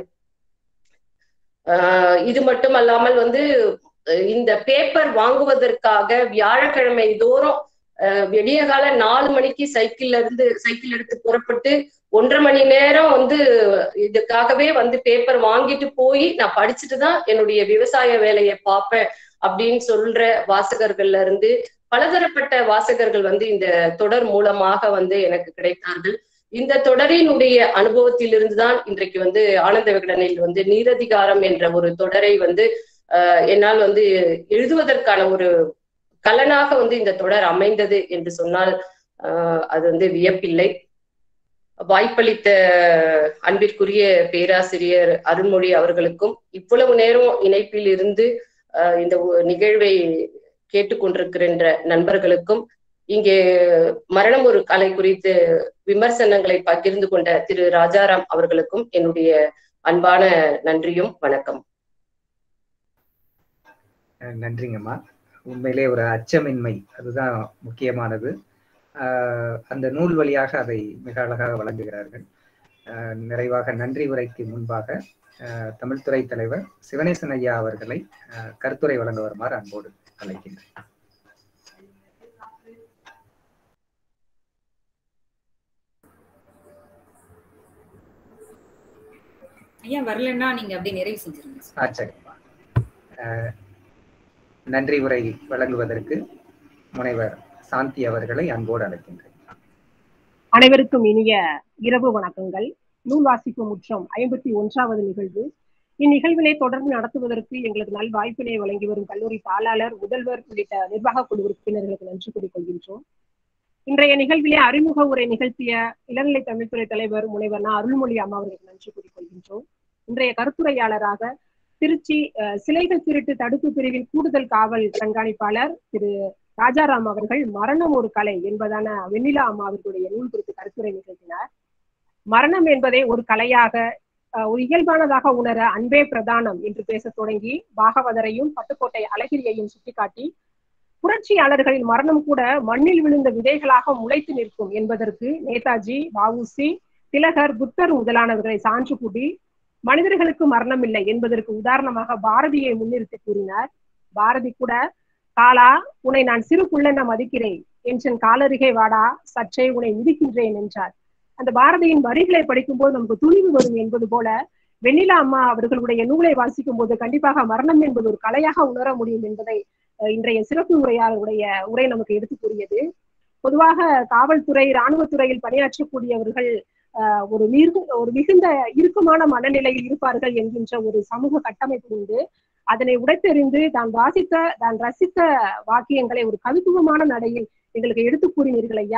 ஆஹ் இது மட்டும் அல்லாமல் வந்து இந்த பேப்பர் வாங்குவதற்காக வியாழக்கிழமை தோறும் விடிய கால நாலு மணிக்கு சைக்கிள்ல இருந்து சைக்கிள் எடுத்து புறப்பட்டு ஒன்றரை மணி நேரம் வந்து இதுக்காகவே வந்து பேப்பர் வாங்கிட்டு போய் நான் படிச்சுட்டு தான் என்னுடைய விவசாய வேலையை பார்ப்பேன் அப்படின்னு சொல்ற வாசகர்கள்ல இருந்து பலதரப்பட்ட வாசகர்கள் வந்து இந்த தொடர் மூலமாக வந்து எனக்கு கிடைத்தார்கள் இந்த தொடரினுடைய அனுபவத்திலிருந்து தான் இன்றைக்கு வந்து ஆனந்த விகடனில் வந்து நீரதிகாரம் என்ற ஒரு தொடரை வந்து என்னால் வந்து எழுதுவதற்கான ஒரு கலனாக வந்து இந்த தொடர் அமைந்தது என்று சொன்னால் அது வந்து வியப்பில்லை வாய்ப்பளித்த அன்பிற்குரிய பேராசிரியர் அருண்மொழி அவர்களுக்கும் இவ்வளவு நேரம் இணைப்பில் இருந்து இந்த நிகழ்வை கேட்டுக்கொண்டிருக்கின்ற நண்பர்களுக்கும் இங்கே மரணம் ஒரு கலை குறித்து விமர்சனங்களை பகிர்ந்து கொண்ட திரு ராஜாராம் அவர்களுக்கும் என்னுடைய அன்பான நன்றியும் வணக்கம் நன்றிங்கம்மா உண்மையிலே ஒரு அச்சமின்மை அதுதான் முக்கியமானது அந்த நூல் வழியாக அதை மிக அழகாக வழங்குகிறார்கள் நிறைவாக நன்றி உரைக்கு முன்பாக தமிழ்துறை தலைவர் சிவனேசன் ஐயா அவர்களை கருத்துரை வழங்க வருமாறு அன்போடு அழைக்கின்றேன் ஐயா வரலன்னா நீங்க அப்படியே நிறைவு செஞ்சிருங்க ஆ சரிம்மா நன்றி உரை வழங்குவதற்கு முனைவர் சாந்தி அவர்களை அன்போடு அழைக்கின்றேன் அனைவருக்கும் இனிய இரவு வணக்கங்கள் நூல் வாசிப்பு முற்றம் ஐம்பத்தி ஒன்றாவது நிகழ்வு இந்நிகழ்வினை தொடர்ந்து நடத்துவதற்கு எங்களுக்கு நல் வாய்ப்பினை வழங்கி வரும் கல்லூரி தாளாளர் முதல்வர் உள்ளிட்ட நிர்வாக குழு உறுப்பினர்களுக்கு நன்றி கூறிக்கொள்கின்றோம் இன்றைய நிகழ்விலே அறிமுக உரை நிகழ்த்திய இளநிலை தமிழ்துறை தலைவர் முனைவர் நா அருள்மொழி அம்மா அவர்களுக்கு நன்றி கூறிக்கொள்கின்றோம் இன்றைய கருத்துரையாளராக திருச்சி சிலைகள் திருட்டு தடுப்பு பிரிவின் கூடுதல் காவல் கண்காணிப்பாளர் திரு ராஜாராம் அவர்கள் மரணம் ஒரு கலை என்பதான வெண்ணிலா அம்மா அவர்களுடைய நூல் குறித்து கருத்துரை நிகழ்த்தினார் மரணம் என்பதை ஒரு கலையாக ஒரு இயல்பானதாக உணர அன்பே பிரதானம் என்று பேச தொடங்கி பாகவதரையும் பட்டுக்கோட்டை அழகிரியையும் சுட்டிக்காட்டி புரட்சியாளர்களின் மரணம் கூட மண்ணில் விழுந்த விதைகளாக முளைத்து நிற்கும் என்பதற்கு நேதாஜி வவுசி திலகர் புத்தர் முதலானவர்களை சான்று கூட்டி மனிதர்களுக்கு மரணம் இல்லை என்பதற்கு உதாரணமாக பாரதியை முன்னிறுத்தி கூறினார் பாரதி கூட காலா உன்னை நான் சிறு புள்ளென மதிக்கிறேன் என் காலருகே வாடா சற்றே உன்னை மிதிக்கின்றேன் என்றார் அந்த பாரதியின் வரிகளை படிக்கும்போது நமக்கு துணிவு வரும் என்பது போல வெண்ணிலா அம்மா அவர்களுடைய நூலை வாசிக்கும் போது கண்டிப்பாக மரணம் என்பது ஒரு கலையாக உணர முடியும் என்பதை இன்றைய சிறப்பு உரையாளருடைய உரை நமக்கு எடுத்து கூறியது பொதுவாக காவல்துறை இராணுவத்துறையில் பணியாற்றக்கூடியவர்கள் ஒரு மிகு ஒரு மிகுந்த இறுக்கமான மனநிலையில் இருப்பார்கள் என்கின்ற ஒரு சமூக கட்டமைப்பு உண்டு அதனை உடைத்தெறிந்து தான் வாசித்த தான் ரசித்த வாக்கியங்களை ஒரு கவித்துவமான நடையில் எங்களுக்கு எடுத்து கூறினீர்கள் ஐயா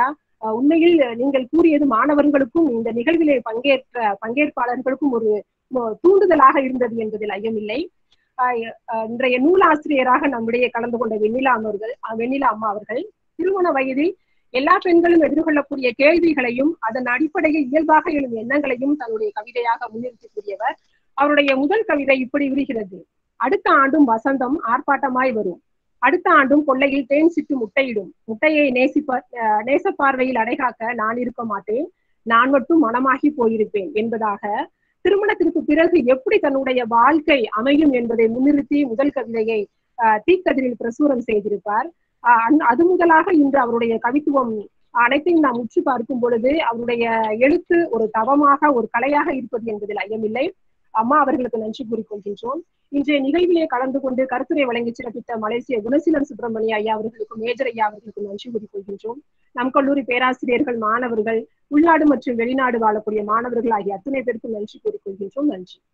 அஹ் உண்மையில் நீங்கள் கூறியது மாணவர்களுக்கும் இந்த நிகழ்விலே பங்கேற்ற பங்கேற்பாளர்களுக்கும் ஒரு மு- தூண்டுதலாக இருந்தது என்பதில் ஐயமில்லை ஆஹ் அஹ் இன்றைய நூலாசிரியராக நம்முடைய கலந்து கொண்ட வெண்ணிலா அவர்கள் அஹ் வெண்ணிலா அம்மா அவர்கள் திருமண வயதில் எல்லா பெண்களும் எதிர்கொள்ளக்கூடிய கேள்விகளையும் அதன் அடிப்படையில் இயல்பாக எழும் எண்ணங்களையும் தன்னுடைய கவிதையாக முன்னிறுத்தி கூறியவர் அவருடைய முதல் கவிதை இப்படி விரிகிறது அடுத்த ஆண்டும் வசந்தம் ஆர்ப்பாட்டமாய் வரும் அடுத்த ஆண்டும் கொள்ளையில் தேன் சிட்டு முட்டையிடும் முட்டையை நேசிப்ப அஹ் நேச பார்வையில் அடைகாக்க நான் இருக்க மாட்டேன் நான் மட்டும் மனமாகி போயிருப்பேன் என்பதாக திருமணத்திற்கு பிறகு எப்படி தன்னுடைய வாழ்க்கை அமையும் என்பதை முன்னிறுத்தி முதல் கவிதையை ஆஹ் தீக்கதிரில் பிரசுரம் செய்திருப்பார் ஆஹ் அந்த- அது முதலாக இன்று அவருடைய கவித்துவம் அனைத்தையும் நாம் உற்று பார்க்கும் பொழுது அவருடைய எழுத்து ஒரு தவமாக ஒரு கலையாக இருப்பது என்பதில் ஐயமில்லை அம்மா அவர்களுக்கு நன்றி கூறிக்கொள்கின்றோம் இன்றைய நிகழ்விலே கலந்து கொண்டு கருத்துரை வழங்கி சிறப்பித்த மலேசிய குணசீலன் சுப்பிரமணிய ஐயா அவர்களுக்கும் மேஜர் ஐயா அவர்களுக்கும் நன்றி கூறிக்கொள்கின்றோம் நம் கல்லூரி பேராசிரியர்கள் மாணவர்கள் உள்நாடு மற்றும் வெளிநாடு வாழக்கூடிய மாணவர்கள் ஆகிய அத்தனை பேருக்கும் நன்றி கூறிக்கொள்கின்றோம் நன்றி